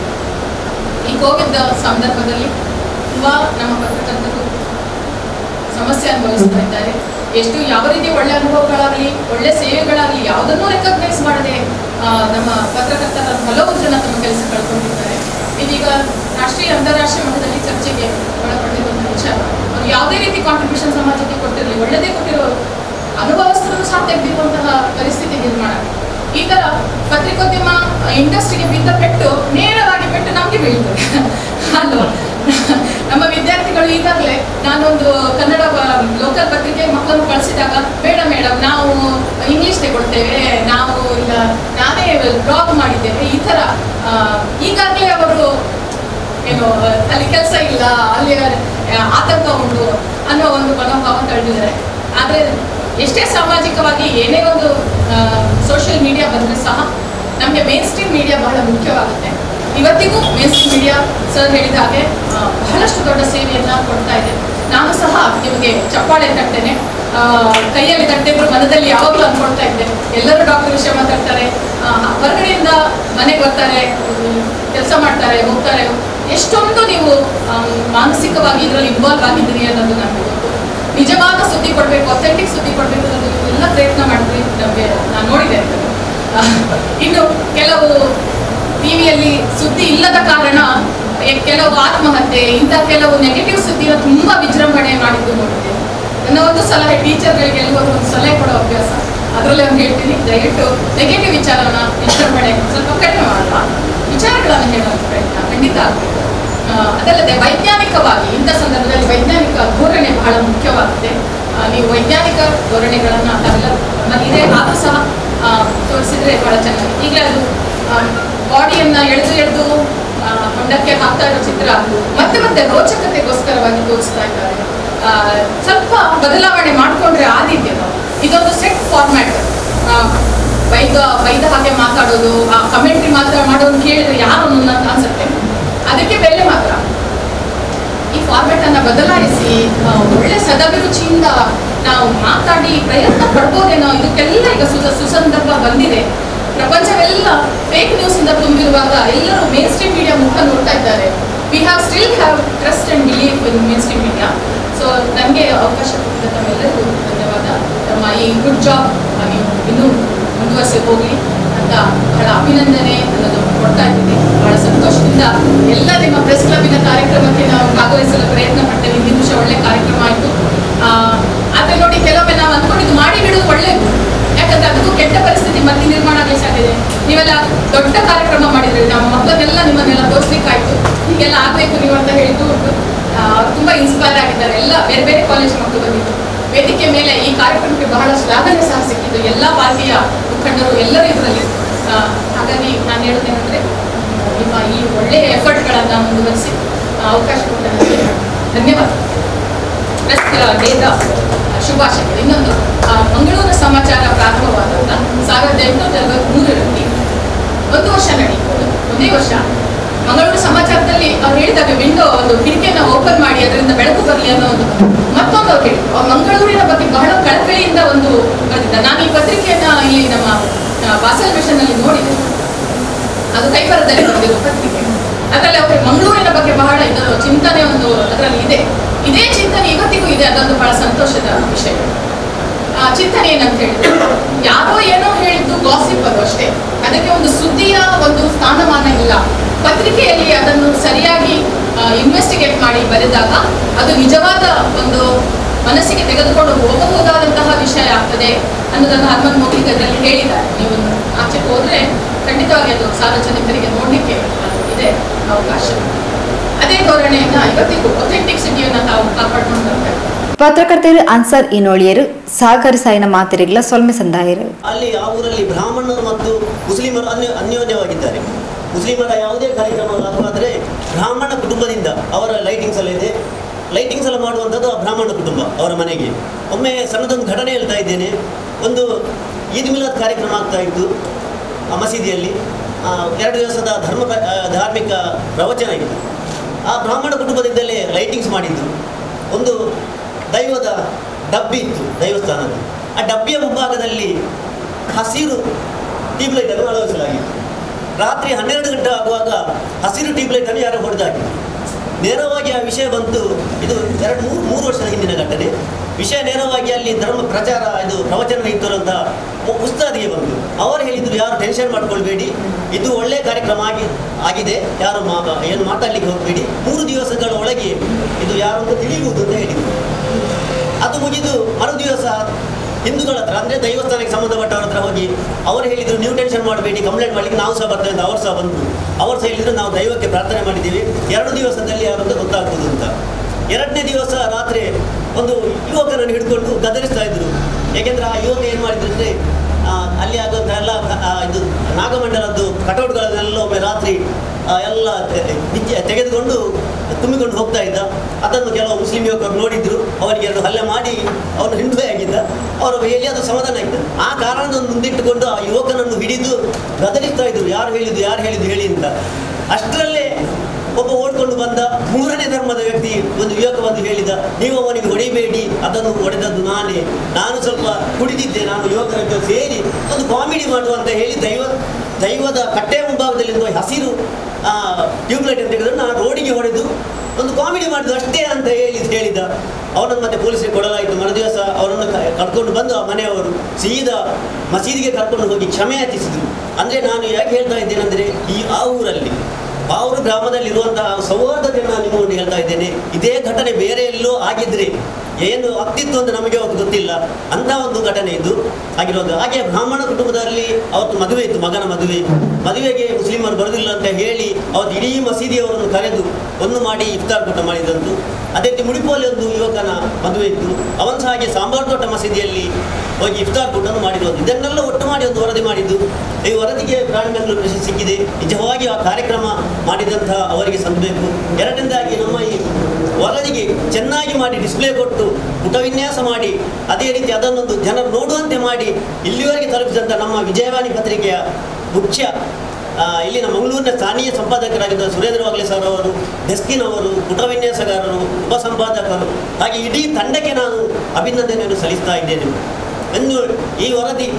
ಈ ಕೋವಿಡ್ ಸಂದರ್ಭದಲ್ಲಿ ತುಂಬ ನಮ್ಮ ಪತ್ರಕರ್ತರು ಸಮಸ್ಯೆ ಅನುಭವಿಸ್ತಾ ಇದ್ದಾರೆ ಎಷ್ಟು ಯಾವ ರೀತಿ ಒಳ್ಳೆ ಅನುಭವಗಳಾಗಲಿ ಒಳ್ಳೆ ಸೇವೆಗಳಾಗಲಿ ಯಾವುದನ್ನೂ ರೆಕಗ್ನೈಸ್ ಮಾಡದೆ ಆ, ನಮ್ಮ ಪತ್ರಕರ್ತರ ಹಲವು ಜನ ತಮ್ಮ ಕೆಲಸ ಕಳ್ಕೊಂಡಿದ್ದಾರೆ ಇದೀಗ ರಾಷ್ಟ್ರೀಯ ಅಂತಾರಾಷ್ಟ್ರೀಯ ಮಟ್ಟದಲ್ಲಿ ಚರ್ಚೆಗೆ ಒಳಪಟ್ಟಿರುವಂಥ ವಿಚಾರ ಅವರು ಯಾವುದೇ ರೀತಿ ಕಾಂಟ್ರಿಬ್ಯೂಷನ್ ಸಮಾಜಕ್ಕೆ ಕೊಟ್ಟಿರಲಿ ಒಳ್ಳೆದೇ ಕೊಟ್ಟಿರೋರು ಅನುಭವಸ್ಥರನ್ನು ಸಹ ತೆಗೆದಿರುವಂತಹ ಪರಿಸ್ಥಿತಿ ನಿರ್ಮಾಣ ಆಗಿದೆ. ಈ ತರ ಪತ್ರಿಕೋದ್ಯಮ ಇಂಡಸ್ಟ್ರಿಗೆ ಬಿದ್ದ ಪೆಟ್ಟು ನೇರವಾಗಿ ಪೆಟ್ಟು ನಮಗೆ ಬೀಳ್ತದೆ ಅಲ್ವಾ ನಮ್ಮ ವಿದ್ಯಾರ್ಥಿಗಳು ಈಗಾಗಲೇ ನಾನೊಂದು ಕನ್ನಡ ಲೋಕಲ್ ಪತ್ರಿಕೆ ಮಕ್ಕಳನ್ನು ಕಳಿಸಿದಾಗ ಬೇಡ ಮೇಡಮ್ ನಾವು ಇಂಗ್ಲಿಷ್ ತಗೊಳ್ತೇವೆ ನಾವು ಇಲ್ಲ ನಾನೇ ಬ್ಲಾಗ್ ಮಾಡಿದ್ದೇವೆ ಈ ಥರ ಆ, ಈಗಾಗಲೇ ಅವರು ಏನು ಅಲ್ಲಿ ಕೆಲಸ ಇಲ್ಲ ಅಲ್ಲಿ ಆ, ಆತಂಕ ಉಂಟು ಅನ್ನೋ ಒಂದು ಮನೋಭಾವ ತಳೆದಿದ್ದಾರೆ ಆದರೆ ಎಷ್ಟೇ ಸಾಮಾಜಿಕವಾಗಿ ಏನೇ ಒಂದು ಸೋಷಿಯಲ್ ಮೀಡಿಯಾ ಬಂದರೆ ಸಹ ನಮಗೆ ಮೇನ್ ಸ್ಟ್ರೀಮ್ ಮೀಡಿಯಾ ಬಹಳ ಮುಖ್ಯವಾಗುತ್ತೆ ಇವತ್ತಿಗೂ ಮೇನ್ ಸ್ಟ್ರೀಮ್ ಮೀಡಿಯಾ ಸರ್ ಹೇಳಿದ ಹಾಗೆ ಆ, ಬಹಳಷ್ಟು ದೊಡ್ಡ ಸೇವೆಯನ್ನು ಕೊಡ್ತಾ ಇದೆ ನಾನು ಸಹ ನಿಮಗೆ ಚಪ್ಪಾಳೆ ತಟ್ಟೇನೆ ಆ, ಕೈಯಲ್ಲಿ ತಟ್ಟಿದ್ರು ಮನದಲ್ಲಿ ಯಾವಾಗಲೂ ಅಂದ್ಕೊಳ್ತಾ ಇದ್ದೆ ಎಲ್ಲರೂ ಡಾಕ್ಟರ್ ವಿಷಯ ಮಾತಾಡ್ತಾರೆ ಆ, ಹೊರಗಡೆಯಿಂದ ಮನೆಗೆ ಬರ್ತಾರೆ ಕೆಲಸ ಮಾಡ್ತಾರೆ ಹೋಗ್ತಾರೆ ಎಷ್ಟೊಂದು ನೀವು ಆಮ್, ಮಾನಸಿಕವಾಗಿ ಇದರಲ್ಲಿ ಇನ್ವಾಲ್ವ್ ಆಗಿದ್ದೀರಿ ಅನ್ನೋದು ನಮಗೆ ಗೊತ್ತು ನಿಜವಾದ ಸುದ್ದಿ ಕೊಡಬೇಕು ಅಥೆಂಟಿಕ್ ಸುದ್ದಿ ಕೊಡಬೇಕು ಅನ್ನೋದು ನೀವು ಎಲ್ಲ ಪ್ರಯತ್ನ ಮಾಡಿದ್ರಿ ನಮಗೆ ನಾನು ನೋಡಿದೆ ಅದನ್ನು. ಆ, ಇನ್ನು ಕೆಲವು ಟಿವಿಯಲ್ಲಿ ಸುದ್ದಿ ಇಲ್ಲದ ಕಾರಣ ಎ- ಕೆಲವು ಆತ್ಮಹತ್ಯೆ ಇಂಥ ಕೆಲವು ನೆಗೆಟಿವ್ ಸುದ್ದಿನ ತುಂಬಾ ವಿಜೃಂಭಣೆ ಮಾಡಿದ್ದು ನೋಡಿದೆ ನನ್ನ ಒಂದು ಸಲಹೆ ಟೀಚರ್ಗಳಿಗೆ ಎಲ್ಲರಿಗೂ ಒಂದು ಸಲಹೆ ಕೊಡೋ ಅಭ್ಯಾಸ ಅದರಲ್ಲಿ ಒಂದು ಹೇಳ್ತೀನಿ ದಯವಿಟ್ಟು ನೆಗೆಟಿವ್ ವಿಚಾರನ ವಿಜೃಂಭಣೆ ಸ್ವಲ್ಪ ಕಡಿಮೆ ಮಾಡುವ ವಿಚಾರಗಳನ್ನು ಹೇಳುವಂಥ ಪ್ರಯತ್ನ ಖಂಡಿತ ಆಗಬೇಕು ಅದಲ್ಲದೆ ವೈಜ್ಞಾನಿಕವಾಗಿ ಇಂಥ ಸಂದರ್ಭದಲ್ಲಿ ವೈಜ್ಞಾನಿಕ ಧೋರಣೆ ಬಹಳ ಮುಖ್ಯವಾಗುತ್ತೆ ಆ, ನೀವು ವೈಜ್ಞಾನಿಕ ಧೋರಣೆಗಳನ್ನು ತಾವೆಲ್ಲ ನಮ್ಮಲ್ಲಿದೆ ಆದರೂ ಸಹ ಆ, ತೋರಿಸಿದ್ರೆ ಬಹಳ ಚೆನ್ನಾಗಿ ಈಗ ಅದು ಬಾಡಿಯನ್ನ ಎಳೆದು ಎಳೆದು ಆ, ಹೊಂಡಕ್ಕೆ ಹಾಕ್ತಾ ಇರೋ ಚಿತ್ರ ಮತ್ತೆ ಮತ್ತೆ ರೋಚಕತೆಗೋಸ್ಕರವಾಗಿ ತೋರಿಸ್ತಾ ಇದ್ದಾರೆ ಆ, ಸ್ವಲ್ಪ ಬದಲಾವಣೆ ಮಾಡಿಕೊಂಡ್ರೆ ಆದಿತ್ಯ ಇದೊಂದು ಸೆಟ್ ಫಾರ್ಮ್ಯಾಟ್ ಬೈದ ಬೈದ ಹಾಗೆ ಮಾತಾಡೋದು ಆ ಕಮೆಂಟ್ರಿ ಮಾತ್ರ ಮಾಡೋದು ಕೇಳಿದ್ರೆ ಯಾರು ಅನ್ನೋದು ಅಂತ ಅನ್ಸುತ್ತೆ ಅದಕ್ಕೆ ಬೆಲೆ ಮಾತ್ರ ಈ ಫಾರ್ಮೆಟ್ ಅನ್ನ ಬದಲಾಯಿಸಿ ಆ, ಒಳ್ಳೆ ಸದಭಿರುಚಿಯಿಂದ ನಾವು ಮಾತಾಡಿ ಪ್ರಯತ್ನ ಪಡ್ಬೋದೇನೋ ಇದಕ್ಕೆಲ್ಲ ಈಗ ಸುಸ ಸುಸಂದರ್ಭ ಬಂದಿದೆ ಪ್ರಪಂಚವೆಲ್ಲ ಫೇಕ್ ನ್ಯೂಸ್ ಇಂದ ತುಂಬಿರುವಾಗ ಎಲ್ಲರೂ ಮೇನ್ ಸ್ಟ್ರೀಮ್ ಮೀಡಿಯಾ ಮುಖ ನೋಡ್ತಾ ಇದ್ದಾರೆ we have still have trust and belief in mainstream media so ನನಗೆ ಅವಕಾಶ ಕೊಟ್ಟಿದ್ದ ತಮ್ಮೆಲ್ಲರಿಗೂ ಧನ್ಯವಾದ ನಮ್ಮ ಈ ಗುಡ್ ಜಾಬ್ ನೀವು ಇನ್ನೂ ಮುಂದುವರಿಸಿ ಹೋಗಲಿ ಅಂತ ಬಹಳ ಅಭಿನಂದನೆ ಅನ್ನೋದು ಕೊಡ್ತಾ ಇದ್ದೀನಿ ಬಹಳ ಸಂತೋಷದಿಂದ ಎಲ್ಲ ನಿಮ್ಮ ಪ್ರೆಸ್ ಕ್ಲಬ್ಬಿನ ಕಾರ್ಯಕ್ರಮಕ್ಕೆ ನಾವು ಭಾಗವಹಿಸಲು ಪ್ರಯತ್ನ ಪಡ್ತೇವೆ ಹಿಂದಿನ ದಿವಸ ಒಳ್ಳೆ ಕಾರ್ಯಕ್ರಮ ಆಯಿತು ಆದರೆ ನೋಡಿ ಕೆಲವೊಮ್ಮೆ ನಾವು ಅಂದ್ಕೊಂಡಿದ್ದು ಮಾಡಿ ಬಿಡೋದು ಒಳ್ಳೆಯದು ಯಾಕಂದ್ರೆ ಅದಕ್ಕೂ ಕೆಟ್ಟ ಪರಿಸ್ಥಿತಿ ಮತ್ತೆ ನಿರ್ಮಾಣ ಆಗಲಿ ಸಾಧ್ಯ ಇದೆ ನೀವೆಲ್ಲ ದೊಡ್ಡ ಕಾರ್ಯಕ್ರಮ ಮಾಡಿದ್ರಿ ನಮ್ಮ ಮಕ್ಕಳನ್ನೆಲ್ಲ ನಿಮ್ಮನ್ನೆಲ್ಲ ತೋರಿಸ್ಲಿಕ್ಕಾಯ್ತು ಹೀಗೆಲ್ಲ ಆಗಬೇಕು ನೀವು ಅಂತ ಹೇಳಿದ್ದು ಉಂಟು ಆ, ತುಂಬಾ ಇನ್ಸ್ಪೈರ್ ಆಗಿದ್ದಾರೆ ಎಲ್ಲ ಬೇರೆ ಬೇರೆ ಕಾಲೇಜ್ ಮಕ್ಕಳು ಬಂದಿದ್ದು ವೇದಿಕೆ ಮೇಲೆ ಈ ಕಾರ್ಯಕ್ರಮಕ್ಕೆ ಬಹಳ ಶ್ಲಾಘನೆ ಸಹ ಸಿಕ್ಕಿದ್ದು ಎಲ್ಲ ಪಾರ್ಟಿಯ ಮುಖಂಡರು ಎಲ್ಲರೂ ಇದರಲ್ಲಿ ಆ, ಹಾಗಾಗಿ ನಾನು ಹೇಳೋದೇನೆಂದ್ರೆ ನಿಮ್ಮ ಈ ಒಳ್ಳೆಯ ಎಫರ್ಟ್ಗಳನ್ನು ಮುಂದುವರಿಸಿ ಆ, ಅವಕಾಶ ಕೊಟ್ಟದಕ್ಕೆ ಧನ್ಯವಾದ ಪ್ರೆಸ್ ಡೇದ ಶುಭಾಶಯಗಳು ಇನ್ನೊಂದು ಆ, ಮಂಗಳೂರು ಸಮಾಚಾರ ಪ್ರಾರಂಭವಾದಾಗ ಸಾವಿರದ ಎಂಟುನೂರ ನಲವತ್ಮೂರರಲ್ಲಿ ಒಂದು ವರ್ಷ ನಡೀಬೋದು ಒಂದೇ ವರ್ಷ ಮಂಗಳೂರು ಸಮಾಚಾರದಲ್ಲಿ ಅವ್ರು ಹೇಳಿದಾಗ ವಿಂಡೋ ಒಂದು ಕಿಟಕಿಯನ್ನು ಓಪನ್ ಮಾಡಿ ಅದರಿಂದ ಬೆಳಕು ಬರಲಿ ಅನ್ನೋ ಒಂದು ಮತ್ತೊಂದು ಅವ್ರು ಹೇಳಿದ್ರು ಅವ್ರು ಮಂಗಳೂರಿನ ಬಗ್ಗೆ ಬಹಳ ಕಳಕಳಿಯಿಂದ ಒಂದು ಬರೆದಿದ್ದ ನಾನು ಈ ಪತ್ರಿಕೆಯನ್ನ ಇಲ್ಲಿ ನಮ್ಮ ಆ, ವಾಸಲ್ ಮಿಷನ್ ಅಲ್ಲಿ ನೋಡಿದೆ ಅದು ಕೈಬರದಲ್ಲಿ ಬರೆದಿರೋ ಪತ್ರಿಕೆ ಅದರಲ್ಲಿ ಅವರಿಗೆ ಮಂಗಳೂರಿನ ಬಗ್ಗೆ ಬಹಳ ಇದು ಚಿಂತನೆ ಒಂದು ಅದರಲ್ಲಿ ಇದೆ ಇದೇ ಚಿಂತನೆ ಇವತ್ತಿಗೂ ಇದೆ ಅದೊಂದು ಬಹಳ ಸಂತೋಷದ ವಿಷಯ ಆ ಚಿಂತನೆ ಏನಂತ ಹೇಳಿದ್ರೆ ಯಾರೋ ಏನೋ ಹೇಳಿದ್ದು ಗಾಸಿಪ್ ಅದು ಅಷ್ಟೇ ಅದಕ್ಕೆ ಒಂದು ಸುದ್ದಿಯ ಒಂದು ಸ್ಥಾನಮಾನ ಇಲ್ಲ ಪತ್ರಿಕೆಯಲ್ಲಿ ಅದನ್ನು ಸರಿಯಾಗಿ ಇನ್ವೆಸ್ಟಿಗೇಟ್ ಮಾಡಿ ಬರೆದಾಗ ಅದು ನಿಜವಾದ ಒಂದು ಮನಸ್ಸಿಗೆ ತೆಗೆದುಕೊಂಡು ಹೋಗಬಹುದಾದಂತಹ ವಿಷಯ ಆಗ್ತದೆ ಅನ್ನೋದನ್ನು ಹನುಮಂತ್ ಮೊಗ್ಲಿಗ್ ಅದರಲ್ಲಿ ಹೇಳಿದ್ದಾರೆ ನೀವು ಆಚೆ ಹೋದ್ರೆ ಖಂಡಿತವಾಗಿ ಅದು ಸಾರ್ವಜನಿಕರಿಗೆ ನೋಡಲಿಕ್ಕೆ ಇದೆ ಅವಕಾಶ ಅದೇ ಧೋರಣೆಯನ್ನ ಇವತ್ತಿಗೂ ಅಥೆಂಟಿಕ್ ಸಿಟಿಯನ್ನ ತಾವು ಕಾಪಾಡ್ಕೊಂಡು ಬರ್ತಾ ಇದ್ದಾರೆ ಪತ್ರಕರ್ತರು ಅನ್ಸರ್ ಇನೋಳಿಯರು ಸಹಕಾರಿ ಸಾಯಿನ ಮಾತಿರಿಗಳ ಸೊಲ್ಮೆ ಸಂದಾಯರು ಅಲ್ಲಿ ಆ ಊರಲ್ಲಿ ಬ್ರಾಹ್ಮಣರು ಮತ್ತು ಮುಸ್ಲಿಮರು ಅನ್ಯ ಅನ್ಯೋನ್ಯವಾಗಿದ್ದಾರೆ ಮುಸ್ಲಿಮರ ಯಾವುದೇ ಕಾರ್ಯಕ್ರಮ ಆದರೆ ಬ್ರಾಹ್ಮಣ ಕುಟುಂಬದಿಂದ ಅವರ ಲೈಟಿಂಗ್ಸ್ ಎಲ್ಲ ಇದೆ ಲೈಟಿಂಗ್ಸ್ ಎಲ್ಲ ಮಾಡುವಂಥದ್ದು ಆ ಬ್ರಾಹ್ಮಣ ಕುಟುಂಬ ಅವರ ಮನೆಗೆ ಒಮ್ಮೆ ಸಣ್ಣದೊಂದು ಘಟನೆ ಹೇಳ್ತಾ ಇದ್ದೇನೆ ಒಂದು ಈದ್ ಮಿಲಾದ್ ಕಾರ್ಯಕ್ರಮ ಆಗ್ತಾ ಇತ್ತು ಆ ಮಸೀದಿಯಲ್ಲಿ ಆ, ಎರಡು ದಿವಸದ ಧರ್ಮ ಪ್ರ- ಆ, ಧಾರ್ಮಿಕ ಪ್ರವಚನ ಇತ್ತು ಆ ಬ್ರಾಹ್ಮಣ ಕುಟುಂಬದಿಂದಲೇ ಲೈಟಿಂಗ್ಸ್ ಮಾಡಿದ್ದು ಒಂದು ದೈವದ ಡಬ್ಬಿ ಇತ್ತು ದೈವಸ್ಥಾನದ್ದು ಆ ಡಬ್ಬಿಯ ಮುಂಭಾಗದಲ್ಲಿ ಹಸಿರು ಟ್ಯೂಬ್ಲೈಟನ್ನು ಅಳವಡಿಸಲಾಗಿತ್ತು ರಾತ್ರಿ ಹನ್ನೆರಡು ಗಂಟೆ ಆಗುವಾಗ ಹಸಿರು ಟ್ಯೂಬ್ಲೈಟನ್ನು ಯಾರೋ ಹೊಡೆದಾಕಿದ್ರು ನೇರವಾಗಿ ಆ ವಿಷಯ ಬಂತು ಇದು ಎರಡು ಮೂರು ಮೂರು ವರ್ಷದ ಹಿಂದಿನ ಘಟನೆ ವಿಷಯ ನೇರವಾಗಿ ಅಲ್ಲಿ ಧರ್ಮ ಪ್ರಚಾರ ಇದು ಪ್ರವಚನ ಇತ್ತು ಅಂತ ಉಸ್ತಾದಿಗೆ ಬಂತು ಅವರು ಹೇಳಿದ್ರು ಯಾರು ಟೆನ್ಷನ್ ಮಾಡ್ಕೊಳ್ಬೇಡಿ ಇದು ಒಳ್ಳೆಯ ಕಾರ್ಯಕ್ರಮ ಆಗಿ ಆಗಿದೆ ಯಾರು ಮಾ ಏನು ಮಾತಾಡ್ಲಿಕ್ಕೆ ಹೋಗಬೇಡಿ ಮೂರು ದಿವಸಗಳ ಒಳಗೆ ಇದು ಯಾರು ಅಂತ ತಿಳಿಯುವುದು ಅಂತ ಹೇಳಿದ್ರು ಅದು ಮುಗಿದು ಮರು ದಿವಸ ಹಿಂದೂಗಳ ಹತ್ರ ಅಂದರೆ ದೈವಸ್ಥಾನಕ್ಕೆ ಸಂಬಂಧಪಟ್ಟವ್ರ ಹತ್ರ ಹೋಗಿ ಅವರು ಹೇಳಿದ್ರು ನೀವು ಟೆನ್ಷನ್ ಮಾಡಬೇಡಿ ಕಂಪ್ಲೇಂಟ್ ಮಾಡಲಿಕ್ಕೆ ನಾವು ಸಹ ಬರ್ತೇವೆ ಅಂತ ಅವ್ರು ಸಹ ಬಂದರು ಅವರು ಸಹ ಹೇಳಿದ್ರು ನಾವು ದೈವಕ್ಕೆ ಪ್ರಾರ್ಥನೆ ಮಾಡಿದ್ದೀವಿ ಎರಡು ದಿವಸದಲ್ಲಿ ಯಾರು ಅಂತ ಗೊತ್ತಾಗ್ಬೋದು ಅಂತ ಎರಡನೇ ದಿವಸ ರಾತ್ರಿ ಒಂದು ಯುವಕರನ್ನು ಹಿಡ್ಕೊಂಡು ಗದರಿಸ್ತಾ ಇದ್ರು ಏಕೆಂದ್ರೆ ಆ ಯುವಕ ಏನು ಮಾಡಿದ್ರು ಅಂದರೆ ಅಲ್ಲಿ ಆಗುವಂಥ ಎಲ್ಲ ಆ, ಇದು ನಾಗಮಂಡಲದ್ದು ಕಟೌಟ್ಗಳನ್ನೆಲ್ಲ ಒಮ್ಮೆ ರಾತ್ರಿ ಆ, ಎಲ್ಲ ತೆ- ಬಿಚ್ಚಿ- ತೆಗೆದುಕೊಂಡು ತುಂಬಿಕೊಂಡು ಹೋಗ್ತಾ ಇದ್ದ ಅದನ್ನು ಕೆಲವು ಮುಸ್ಲಿಂ ಯುವಕರು ನೋಡಿದ್ರು ಅವರಿಗೆ ಎರಡು ಹಲ್ಲೆ ಮಾಡಿ ಅವನು ಹಿಂದೆ ಆಗಿದ್ದ ಅವರು ಹೇಳಿ ಅದು ಸಮಾಧಾನ ಆಯಿತು ಆ ಕಾರಣವನ್ನು ಮುಂದಿಟ್ಟುಕೊಂಡು ಆ ಯುವಕನನ್ನು ಹಿಡಿದು ಗದರಿಸ್ತಾ ಇದ್ರು ಯಾರು ಹೇಳಿದ್ದು ಯಾರು ಹೇಳಿದ್ದು ಹೇಳಿ ಅಂತ ಅಷ್ಟರಲ್ಲೇ ಒಬ್ಬ ಓಡ್ಕೊಂಡು ಬಂದ ಮೂರನೇ ಧರ್ಮದ ವ್ಯಕ್ತಿ ಒಂದು ಯುವಕ ಬಂದು ಹೇಳಿದ ನೀವು ಅವನಿಗೆ ಹೊಡಿಬೇಡಿ ಅದನ್ನು ಹೊಡೆದದ್ದು ನಾನೇ ನಾನು ಸ್ವಲ್ಪ ಕುಡಿದಿದ್ದೆ ನಾನು ಯುವಕರ ಜೊತೆ ಸೇರಿ ಒಂದು ಕಾಮಿಡಿ ಮಾಡುವ ಅಂತ ಹೇಳಿ ದೈವ ದೈವದ ಕಟ್ಟೆಯ ಮುಂಭಾಗದಲ್ಲಿ ಒಂದು ಹಸಿರು ಟ್ಯೂಬ್ಲೈಟ್ ಅಂತ ತೆಗೆದು ನಾನು ರೋಡಿಗೆ ಹೊಡೆದು ಒಂದು ಕಾಮಿಡಿ ಮಾಡಿದ್ದು ಅಷ್ಟೇ ಅಂತ ಹೇಳಿ ಹೇಳಿದ ಅವನನ್ನು ಮತ್ತೆ ಪೊಲೀಸರಿಗೆ ಕೊಡಲಾಯಿತು ಮರುದಿವಸ ಅವರನ್ನು ಕ- ಕರ್ಕೊಂಡು ಬಂದು ಆ ಮನೆಯವರು ಸೀದಾ ಮಸೀದಿಗೆ ಕರ್ಕೊಂಡು ಹೋಗಿ ಕ್ಷಮೆ ಯಾಚಿಸಿದ್ರು ಅಂದರೆ ನಾನು ಯಾಕೆ ಹೇಳ್ತಾ ಇದ್ದೇನೆಂದರೆ ಈ ಆ ಊರಲ್ಲಿ ಬಾವೂರು ಗ್ರಾಮದಲ್ಲಿರುವಂತಹ ಸೌಹಾರ್ದತೆಯನ್ನು ನಾನು ನಿಮ್ಮೊಂದು ಹೇಳ್ತಾ ಇದ್ದೇನೆ ಇದೇ ಘಟನೆ ಬೇರೆ ಎಲ್ಲೋ ಆಗಿದ್ರೆ ಏನು ಆಗ್ತಿತ್ತು ಅಂತ ನಮಗೆ ಅವತ್ತು ಗೊತ್ತಿಲ್ಲ ಅಂತ ಒಂದು ಘಟನೆ ಇದು ಆಗಿರೋದು ಹಾಗೆ ಬ್ರಾಹ್ಮಣ ಕುಟುಂಬದಲ್ಲಿ ಅವತ್ತು ಮದುವೆ ಇತ್ತು ಮಗನ ಮದುವೆ ಮದುವೆಗೆ ಮುಸ್ಲಿಮರು ಬರುವುದಿಲ್ಲ ಅಂತ ಹೇಳಿ ಅವತ್ತು ಇಡೀ ಮಸೀದಿಯವರನ್ನು ಕರೆದು ಒಂದು ಮಾಡಿ ಇಫ್ತಾರ್ ಕೂಟ ಮಾಡಿದಂತು ಅದೇ ರೀತಿ ಮುಡಿಪೋಲಿ ಒಂದು ಯುವಕನ ಮದುವೆ ಇತ್ತು ಅವನು ಸಹ ಹಾಗೆ ಸಾಂಬಾರು ತೋಟ ಮಸೀದಿಯಲ್ಲಿ ಹೋಗಿ ಇಫ್ತಾರ್ ಕೂಟನ್ನು ಮಾಡಿರೋದು ಇದನ್ನೆಲ್ಲ ಒಟ್ಟು ಮಾಡಿ ಒಂದು ವರದಿ ಮಾಡಿದ್ದು ಈ ವರದಿಗೆ ಪ್ರಾಣಿ ಬೆಂಗಳೂರು ಪ್ರಶಸ್ತಿ ಸಿಕ್ಕಿದೆ ನಿಜವಾಗಿ ಆ ಕಾರ್ಯಕ್ರಮ ಮಾಡಿದಂತಹ ಅವರಿಗೆ ಸಲ್ಲಬೇಕು ಎರಡನೇದಾಗಿ ನಮ್ಮ ಈ ವರದಿಗೆ ಚೆನ್ನಾಗಿ ಮಾಡಿ ಡಿಸ್ಪ್ಲೇ ಕೊಟ್ಟು ಪುಟ ವಿನ್ಯಾಸ ಮಾಡಿ ಅದೇ ರೀತಿ ಅದನ್ನೊಂದು ಜನರು ನೋಡುವಂತೆ ಮಾಡಿ ಇಲ್ಲಿವರೆಗೆ ತಲುಪಿಸಿದಂಥ ನಮ್ಮ ವಿಜಯವಾಣಿ ಪತ್ರಿಕೆಯ ಮುಖ್ಯ ಆ, ಇಲ್ಲಿನ ಮಂಗಳೂರಿನ ಸ್ಥಾನೀಯ ಸಂಪಾದಕರಾಗಿದ್ದ ಸುರೇಂದ್ರ ವಾಗ್ಲೆ ಸರ್ ಅವರು ಡೆಸ್ಕಿನವರು ಪುಟ ವಿನ್ಯಾಸಗಾರರು ಉಪ ಸಂಪಾದಕರು ಹಾಗೆ ಇಡೀ ತಂಡಕ್ಕೆ ನಾನು ಅಭಿನಂದನೆಯನ್ನು ಸಲ್ಲಿಸ್ತಾ ಇದ್ದೇನೆ ಇನ್ನು ಈ ವರದಿ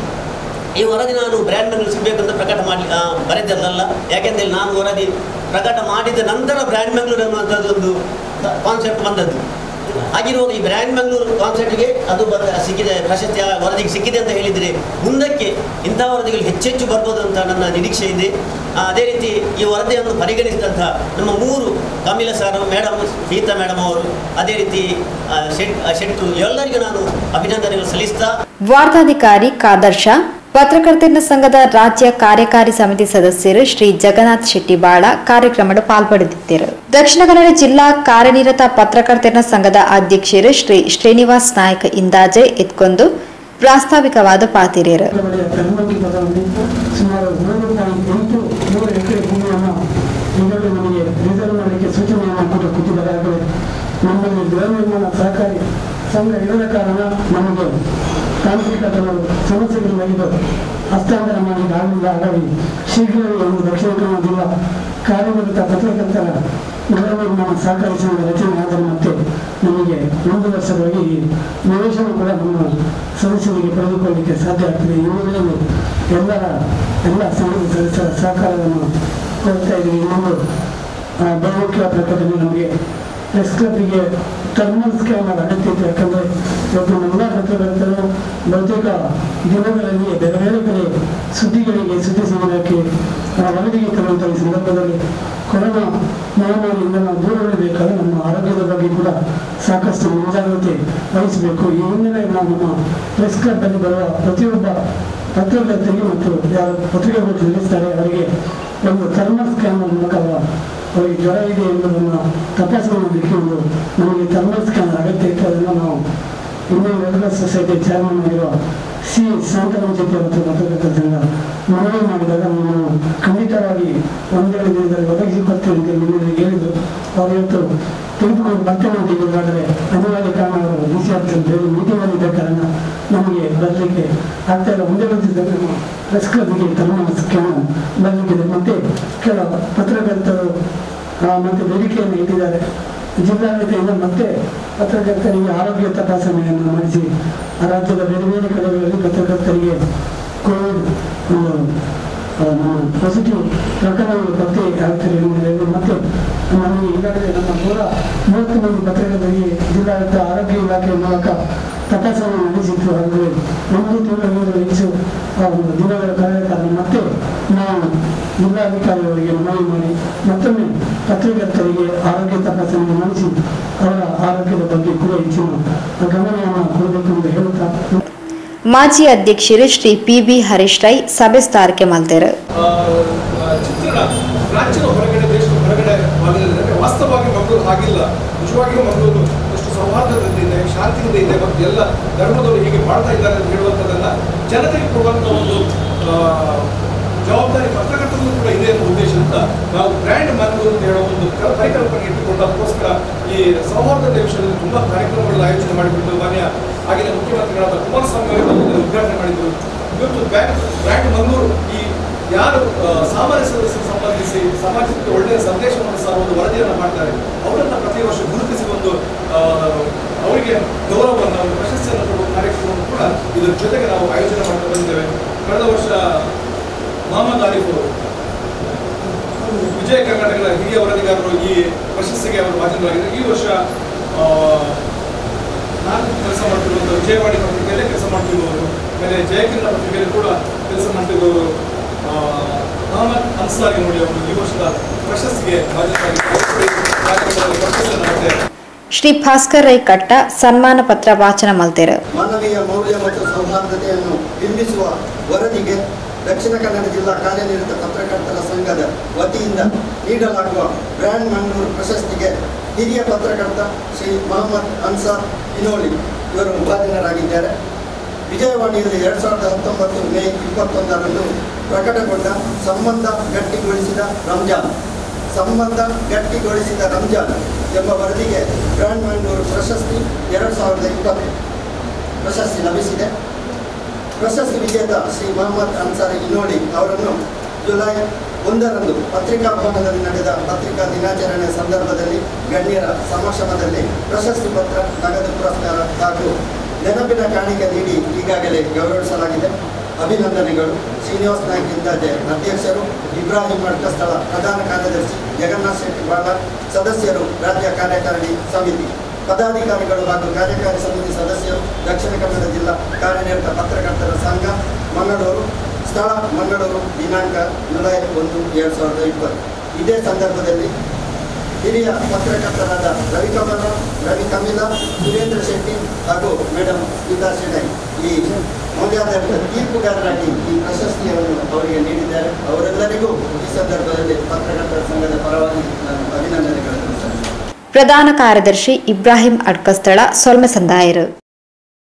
ಈ ವರದಿ ನಾನು ಬ್ರ್ಯಾಂಡ್ ಮ್ಯಾನ್ಗಳು ಸಿಗಬೇಕು ಅಂತ ಪ್ರಕಟ ಮಾಡಿ ಆ, ಬರೆದದ್ದಲ್ಲ ಯಾಕೆಂದರೆ ನಾನು ವರದಿ ಪ್ರಕಟ ಮಾಡಿದ ನಂತರ ಬ್ರ್ಯಾಂಡ್ ಮ್ಯಾಂಗ್ಳೂರ್ ಅನ್ನುವಂಥದ್ದು ಒಂದು ಕಾನ್ಸೆಪ್ಟ್ ಬಂದದ್ದು ಹಾಗಿರುವಾಗ ಈ ಬ್ರ್ಯಾಂಡ್ ಮಂಗಳೂರು ಕಾನ್ಸೆಪ್ಟ್ಗೆ ಅದು ಬಂದ ಸಿಕ್ಕಿದೆ ಪ್ರಶಸ್ತಿ ಆ ವರದಿಗೆ ಸಿಕ್ಕಿದೆ ಅಂತ ಹೇಳಿದರೆ ಮುಂದಕ್ಕೆ ಇಂಥ ವರದಿಗಳು ಹೆಚ್ಚೆಚ್ಚು ಬರ್ಬೋದು ಅಂತ ನನ್ನ ನಿರೀಕ್ಷೆ ಇದೆ ಆ, ಅದೇ ರೀತಿ ಈ ವರದಿಯನ್ನು ಪರಿಗಣಿಸಿದಂಥ ನಮ್ಮ ಮೂರು Kamila sir madam Geetha madam ಅವರು ಅದೇ ರೀತಿ ಆ, ಶೆಟ್ ಆ, ಶೆಟ್ರು ಎಲ್ಲರಿಗೂ ನಾನು ಅಭಿನಂದನೆಗಳು ಸಲ್ಲಿಸ್ತಾ ವಾರ್ತಾಧಿಕಾರಿ ಕಾದರ್ಶ ಪತ್ರಕರ್ತರ ಸಂಘದ ರಾಜ್ಯ ಕಾರ್ಯಕಾರಿ ಸಮಿತಿ ಸದಸ್ಯರು ಶ್ರೀ ಜಗನ್ನಾಥ್ ಶೆಟ್ಟಿ ಬಾಳ ಕಾರ್ಯಕ್ರಮದ ಪಾಲ್ಪಡೆದಿದ್ದರು ದಕ್ಷಿಣ ಕನ್ನಡ ಜಿಲ್ಲಾ ಕಾರ್ಯನಿರತ ಪತ್ರಕರ್ತರ ಸಂಘದ ಅಧ್ಯಕ್ಷರು ಶ್ರೀ ಶ್ರೀನಿವಾಸ್ ನಾಯಕ್ ಇಂದಾಜೆ ಎತ್ಕೊಂಡು ಪ್ರಾಸ್ತಾವಿಕವಾದ ಪಾತಿರೇರು ಬಳಿಯ ಕರ್ಮಂಗಿ ಪದದಲ್ಲಿ ಸುಮಾರು ಮೂರು ಪಾಯಿಂಟ್ ಎಂಟು ಮೂರು ಎಕರೆ ಭೂಮಿಯನ್ನು ಈಗಾಗಲೇ ನಮಗೆ ರಿಸರ್ವ್ ಮಾಡಲಿಕ್ಕೆ ಸೂಚನೆಯನ್ನು ಕೊಟ್ಟು ಕೊಟ್ಟಿದ್ದಾರೆ ನಮ್ಮಲ್ಲಿ ಗೃಹ ನಿರ್ಮಾಣ ಸಹಕಾರಿ ಸಂಘ ಇರದ ಕಾರಣ ನಮಗೆ ತಾಂತ್ರಿಕ ಕೆಲವು ಸಮಸ್ಯೆಗಳಿಂದಾಗಿದ್ದು ಹಸ್ತಾಂತರ ಮಾಡಲಿಕ್ಕೆ ಆಗಲಿಲ್ಲ ಹಾಗಾಗಿ ಶೀಘ್ರವೇ ಒಂದು ದಕ್ಷಿಣ ಕನ್ನಡ ಜಿಲ್ಲಾ ಕಾರ್ಯನಿರತ ಪತ್ರಕರ್ತರ ಗೃಹ ನಿರ್ಮಾಣ ಸಹಕಾರಿ ಸಂಘ ರಚನೆ ಆದರೆ ಮತ್ತೆ ನಮಗೆ ಒಂದು ವರ್ಷದೊಳಗೆ ಈ ನಿವೇಶನ ಕೂಡ ನಮ್ಮ ಸದಸ್ಯರಿಗೆ ಪಡೆದುಕೊಳ್ಳಲಿಕ್ಕೆ ಸಾಧ್ಯ ಆಗ್ತದೆ ಈ ವೇಳೆಯಲ್ಲಿ ಎಲ್ಲರ ಎಲ್ಲ ಸಂಘದ ಸದಸ್ಯರ ಸಹಕಾರವನ್ನು ಕೊಡ್ತಾ ಇದ್ದೀವಿ ಇನ್ನೊಂದು ಆ, ಬಹುಮುಖ್ಯ ಪ್ರಕಟಣೆ ನಮಗೆ ಪ್ರೆಸ್ ಕ್ಲಬ್ಗೆ ಥರ್ಮಲ್ ಸ್ಕ್ಯಾನರ್ ಅಗತ್ಯ ಇತ್ತು ಯಾಕಂದರೆ ಇವತ್ತು ಎಲ್ಲ ಪತ್ರಕರ್ತರು ಬಹುತೇಕ ದಿನಗಳಲ್ಲಿ ಬೇರೆ ಬೇರೆ ಕಡೆ ಸುದ್ದಿಗಳಿಗೆ ಸುದ್ದಿ ಸಂಗ್ರಹಕ್ಕೆ ಆ, ವರದಿಗೆ ತರುವಂಥ ಈ ಸಂದರ್ಭದಲ್ಲಿ ಕೊರೋನಾ ಮಹಾಮಾರಿಯಿಂದ ನಾವು ದೂರ ಉಳಿಬೇಕಾದ್ರೆ ನಮ್ಮ ಆರೋಗ್ಯದ ಬಗ್ಗೆ ಕೂಡ ಸಾಕಷ್ಟು ಮುಂಜಾಗ್ರತೆ ವಹಿಸಬೇಕು ಈ ಹಿನ್ನೆಲೆಯಲ್ಲಿ ನಾವು ನಮ್ಮ ಪ್ರೆಸ್ ಕ್ಲಬ್ಬಲ್ಲಿ ಬರುವ ಪ್ರತಿಯೊಬ್ಬ ಪತ್ರಕರ್ತರಿಗೆ ಮತ್ತು ಯಾರು ಪತ್ರಿಕೆಗಳು ತಿಳಿಸ್ತಾರೆ ಅವರಿಗೆ ಒಂದು ಥರ್ಮಲ್ ಸ್ಕ್ಯಾನ್ ಮೂಲಕ ಅವರಿಗೆ ಜ್ವರ ಇದೆ ಎಂಬುದನ್ನು ತಪಾಸಣೆ ಮಾಡಲಿಕ್ಕೆ ಒಂದು ನಮಗೆ ಥರ್ಮಲ್ ಸ್ಕ್ಯಾನ್ ಅಗತ್ಯ ಇತ್ತು ಅದನ್ನು ನಾವು Indian Red Cross Society chairman ಆಗಿರುವ ಸಿ ಶಾಂತರಾಮ್ ಜೊತೆ ಮತ್ತು ಪತ್ರಕರ್ತರ ಸಂಘ ಮನವಿ ಮಾಡಿದಾಗ ನಾವು ಖಂಡಿತವಾಗಿ ಒಂದೆರಡು ದಿನದಲ್ಲಿ ಒದಗಿಸಿಕೊಡ್ತೇವೆ ಅಂತ ನಿಮಗೆ ಹೇಳಿದ್ರು ಅವರು ಇವತ್ತು ತೆಗೆದುಕೊಂಡು ಬರ್ತೇನೆ ಅಂತ ಹೇಳಿದಾದರೆ ಅನಿವಾರ್ಯ ಕಾರಣ ಅವರು ಡಿ ಸಿ ಆಫೀಸಲ್ಲಿ ಬೇರೆ ಮೀಟಿಂಗಲ್ಲಿ ಇದ್ದ ಕಾರಣ ನಮಗೆ ಬರಲಿಕ್ಕೆ ಆಗ್ತಾ ಇಲ್ಲ ಒಂದೇ ಬಂದಿದ್ದಾಗ ನಮ್ಮ ಪ್ರೆಸ್ ಕ್ಲಬ್ಗೆ ತಮ್ಮ ಸ್ಕ್ಯಾನ್ ಬರಲಿಕ್ಕಿದೆ ಮತ್ತೆ ಕೆಲ ಪತ್ರಕರ್ತರು ಆ, ಮತ್ತೆ ಬೇಡಿಕೆಯನ್ನು ಇಟ್ಟಿದ್ದಾರೆ ಜಿಲ್ಲಾಡಳಿತದಿಂದ ಮತ್ತೆ ಪತ್ರಕರ್ತರಿಗೆ ಆರೋಗ್ಯ ತಪಾಸಣೆಯನ್ನು ಮಾಡಿಸಿ ಆ ರಾಜ್ಯದ ಬೇರೆ ಬೇರೆ ಕಡೆಗಳಲ್ಲಿ ಪತ್ರಕರ್ತರಿಗೆ ಕೋವಿಡ್ ಒಂದು ಪಾಸಿಟಿವ್ ಪ್ರಕರಣಗಳು ಪತ್ತೆ ಆಗ್ತದೆ ಎನ್ನುವುದರಲ್ಲಿ ಮತ್ತೆ ನಮಗೆ ಈಗಾಗಲೇ ನಮ್ಮ ನೂರ ಮೂವತ್ತು ಮಂದಿ ಪತ್ರಕರ್ತರಿಗೆ ಜಿಲ್ಲಾಡಳಿತ ಆರೋಗ್ಯ ಇಲಾಖೆ ಮೂಲಕ ತಪಾಸಣೆ ನಡೆಸಿತ್ತು ಹಾಗೂ ಒಂದು ತಿಂಗಳ ಹೆಚ್ಚು ಆ ಒಂದು ದಿನಗಳ ಕಳೆದ ಕಾರಣ ಮತ್ತೆ ನಾವು ಜಿಲ್ಲಾಧಿಕಾರಿಯವರಿಗೆ ಮನವಿ ಮಾಡಿ ಮತ್ತೊಮ್ಮೆ ಪತ್ರಕರ್ತರಿಗೆ ಆರೋಗ್ಯ ತಪಾಸಣೆ ಮಾಡಿಸಿ ಅವರ ಆರೋಗ್ಯದ ಬಗ್ಗೆ ಕೂಡ ಹೆಚ್ಚಿನ ಗಮನವನ್ನು ಕೊಡಬೇಕು ಎಂದು ಹೇಳುತ್ತಾ ಮಾಜಿ ಅಧ್ಯಕ್ಷರು ಶ್ರೀ ಪಿ ಬಿ ಹರೀಶ್ ರೈ ಸಭೆ ಸ್ಥಾರಕ್ಕೆ ಮಲ್ತೇರು ಆ, ಆ, ಚಿತ್ರಣ ರಾಜ್ಯದ ಹೊರಗಡೆ ದೇಶದ ಹೊರಗಡೆ ಭಾಗದಲ್ಲಿ ಅಂದರೆ ವಾಸ್ತವವಾಗಿ ಮಂಗಳೂರು ಹಾಗಿಲ್ಲ ನಿಜವಾಗಿಯೂ ಮಂಗಳೂರು ಎಷ್ಟು ಸೌಹಾರ್ದದಿಂದ ಇದೆ ಶಾಂತಿಯಿಂದ ಇದೆ ಮತ್ತು ಎಲ್ಲ ಧರ್ಮದವರು ಹೀಗೆ ಮಾಡ್ತಾ ಇದ್ದಾರೆ ಅಂತ ಹೇಳುವಂಥದ್ದನ್ನ ಜನತೆಗೆ ಕೊಡುವಂಥ ಒಂದು ಆ, ಜವಾಬ್ದಾರಿ ಪತ್ರಕರ್ತರಿಗೂ ಕೂಡ ಇದೆ ಅನ್ನೋ ಉದ್ದೇಶದಿಂದ ನಾವು ಬ್ರ್ಯಾಂಡ್ ಮಂಗಳೂರು ಅಂತ ಹೇಳೋ ಒಂದು ಕ- ಪರಿಕಲ್ಪನೆ ಇಟ್ಟುಕೊಂಡು ಅದಕ್ಕೋಸ್ಕರ ಈ ಸೌಹಾರ್ದದ ವಿಷಯದಲ್ಲಿ ತುಂಬಾ ಕಾರ್ಯಕ್ರಮಗಳ ಆಯೋಜನೆ ಮಾಡಿಬಿಟ್ಟು ಮಾನ್ಯ ಆಗಿನ ಮುಖ್ಯಮಂತ್ರಿಗಳಾದ ಕುಮಾರಸ್ವಾಮಿ ಅವರು ಇದನ್ನು ಉದ್ಘಾಟನೆ ಮಾಡಿದರು ಇವತ್ತು ಬ್ಯಾಂಕ್ ಬ್ರ್ಯಾಂಡ್ ಮಂಗಳೂರು ಈ ಯಾರು ಆ, ಸಾಮಾನ್ಯ ಸದಸ್ಯರಿಗೆ ಸಂಬಂಧಿಸಿ ಸಮಾಜಕ್ಕೆ ಒಳ್ಳೆಯ ಸಂದೇಶವನ್ನು ಸಹ ಒಂದು ವರದಿಯನ್ನು ಮಾಡ್ತಾರೆ ಅವರನ್ನ ಪ್ರತಿ ವರ್ಷ ಗುರುತಿಸಿ ಒಂದು ಆ, ಅವರಿಗೆ ಗೌರವವನ್ನು ಒಂದು ಪ್ರಶಸ್ತಿಯನ್ನು ಕೊಡುವ ಕಾರ್ಯಕ್ರಮವನ್ನು ಕೂಡ ಇದರ ಜೊತೆಗೆ ನಾವು ಆಯೋಜನೆ ಮಾಡ್ತಾ ಬಂದಿದ್ದೇವೆ ಕಳೆದ ವರ್ಷ ಮೊಹಮ್ಮದ್ ಆರಿಫ್ ಅವರು ವಿಜಯ ಕರ್ನಾಟಕದ ಹಿರಿಯ ವರದಿಗಾರರು ಈ ಪ್ರಶಸ್ತಿಗೆ ಅವರು ಭಾಜನರಾಗಿದ್ದಾರೆ ಈ ವರ್ಷ ಆ, ನಾನು ಕೆಲಸ ಮಾಡ್ತಿರುವಂಥ ವಿಜಯವಾಣಿ ಪತ್ರಿಕೆಯಲ್ಲೇ ಕೆಲಸ ಮಾಡ್ತಿರುವವರು ಆಮೇಲೆ ಜಯಕಿರಣ ಪತ್ರಿಕೆಯಲ್ಲಿ ಕೂಡ ಕೆಲಸ ಮಾಡ್ತಿರುವವರು ಆ, ಅಹಮದ್ ಅನ್ಸಾರಿ ನೋಡಿ ಅವರು ಈ ವರ್ಷದ ಪ್ರಶಸ್ತಿಗೆ ಭಾಜನರಾಗಿದ್ದಾರೆ ಕಾರ್ಯಕ್ರಮದಲ್ಲಿ ಪ್ರಶಸ್ತಿಯನ್ನು ಮತ್ತೆ ಶ್ರೀ ಭಾಸ್ಕರ್ ರೈ ಕಟ್ಟ ಸನ್ಮಾನ ಪತ್ರ ವಾಚನ ಮಲ್ತೇರು ಮಾನವೀಯ ಮೌಲ್ಯ ಮತ್ತು ಸೌಹಾರ್ದತೆಯನ್ನು ಬಿಂಬಿಸುವ ವರದಿಗೆ ದಕ್ಷಿಣ ಕನ್ನಡ ಜಿಲ್ಲಾ ಕಾರ್ಯನಿರತ ಪತ್ರಕರ್ತರ ಸಂಘದ ವತಿಯಿಂದ ನೀಡಲಾಗುವ ಬ್ರ್ಯಾಂಡ್ ಮಂಗಳೂರು ಪ್ರಶಸ್ತಿಗೆ ಹಿರಿಯ ಪತ್ರಕರ್ತ ಶ್ರೀ ಮೊಹಮ್ಮದ್ ಅನ್ಸಾರ್ ಇನೋಳಿ ಇವರು ಉಪಾಧೀನರಾಗಿದ್ದಾರೆ ವಿಜಯವಾಣಿಯಲ್ಲಿ ಎರಡು ಸಾವಿರದ ಹತ್ತೊಂಬತ್ತು ಮೇ ಇಪ್ಪತ್ತೊಂದರಂದು ಪ್ರಕಟಗೊಂಡ ಸಂಬಂಧ ಗಟ್ಟಿಗೊಳಿಸಿದ ರಂಜಾನ್ ಸಂಬಂಧ ಗಟ್ಟಿಗೊಳಿಸಿದ ರಂಜಾನ್ ಎಂಬ ವರದಿಗೆ ಬ್ರ್ಯಾಂಡ್ ಮಂಗಳೂರು ಪ್ರಶಸ್ತಿ ಎರಡು ಸಾವಿರದ ಇಪ್ಪತ್ತು ಪ್ರಶಸ್ತಿ ಲಭಿಸಿದೆ ಪ್ರಶಸ್ತಿ ವಿಜೇತ ಶ್ರೀ ಮೊಹಮ್ಮದ್ ಅನ್ಸಾರಿ ಇನೋಡಿ ಅವರನ್ನು ಜುಲೈ ಒಂದರಂದು ಪತ್ರಿಕಾ ಭವನದಲ್ಲಿ ನಡೆದ ಪತ್ರಿಕಾ ದಿನಾಚರಣೆ ಸಂದರ್ಭದಲ್ಲಿ ಗಣ್ಯರ ಸಮಕ್ಷಮದಲ್ಲಿ ಪ್ರಶಸ್ತಿ ಪತ್ರ ನಗದು ಪುರಸ್ಕಾರ ಹಾಗೂ ನೆನಪಿನ ಕಾಣಿಕೆ ನೀಡಿ ಈಗಾಗಲೇ ಗೌರವಿಸಲಾಗಿದೆ ಅಭಿನಂದನೆಗಳು ಶ್ರೀನಿವಾಸ್ ನಾಯ್ಕ ಇಂದಾಜೆ ಅಧ್ಯಕ್ಷರು ಇಬ್ರಾಹಿಂ ಮಡ್ಕಸ್ಥಳ ಪ್ರಧಾನ ಕಾರ್ಯದರ್ಶಿ ಜಗನ್ನಾಥ್ ಶೆಟ್ಟಿ ಬಾಳ ಸದಸ್ಯರು ರಾಜ್ಯ ಕಾರ್ಯಕಾರಿಣಿ ಸಮಿತಿ ಪದಾಧಿಕಾರಿಗಳು ಹಾಗೂ ಕಾರ್ಯಕಾರಿ ಸಮಿತಿ ಸದಸ್ಯರು ದಕ್ಷಿಣ ಕನ್ನಡ ಜಿಲ್ಲಾ ಕಾರ್ಯನಿರತ ಪತ್ರಕರ್ತರ ಸಂಘ ಮಂಗಳೂರು ಸ್ಥಳ ಮಂಗಳೂರು ದಿನಾಂಕ ಜುಲೈ ಒಂದು ಎರಡು ಸಾವಿರದ ಇಪ್ಪತ್ತು ಇದೇ ಸಂದರ್ಭದಲ್ಲಿ ಹಿರಿಯ ಪತ್ರಕರ್ತರಾದ ರವಿಕಮಲ ರವಿ ಕಮಿಲ ಸುರೇಂದ್ರ ಶೆಟ್ಟಿ ಹಾಗೂ ಮೇಡಮ್ ಗೀತಾ ಶೆಣೈ ಈ ಮೌಲ್ಯಾಧಾರಿತ ತೀರ್ಪುಗಾರರಾಗಿ ಈ ಪ್ರಶಸ್ತಿಯನ್ನು ಅವರಿಗೆ ನೀಡಿದ್ದಾರೆ ಅವರೆಲ್ಲರಿಗೂ ಈ ಸಂದರ್ಭದಲ್ಲಿ ಪತ್ರಕರ್ತರ ಸಂಘದ ಪರವಾಗಿ ನಾನು ಅಭಿನಂದನೆಗಳನ್ನು ಸಲ್ಲಿಸುತ್ತೇನೆ ಪ್ರಧಾನ ಕಾರ್ಯದರ್ಶಿ ಇಬ್ರಾಹಿಂ ಅಡ್ಕಸ್ಥಳ ಸೊಲ್ಮೆಸಂದಾಯರು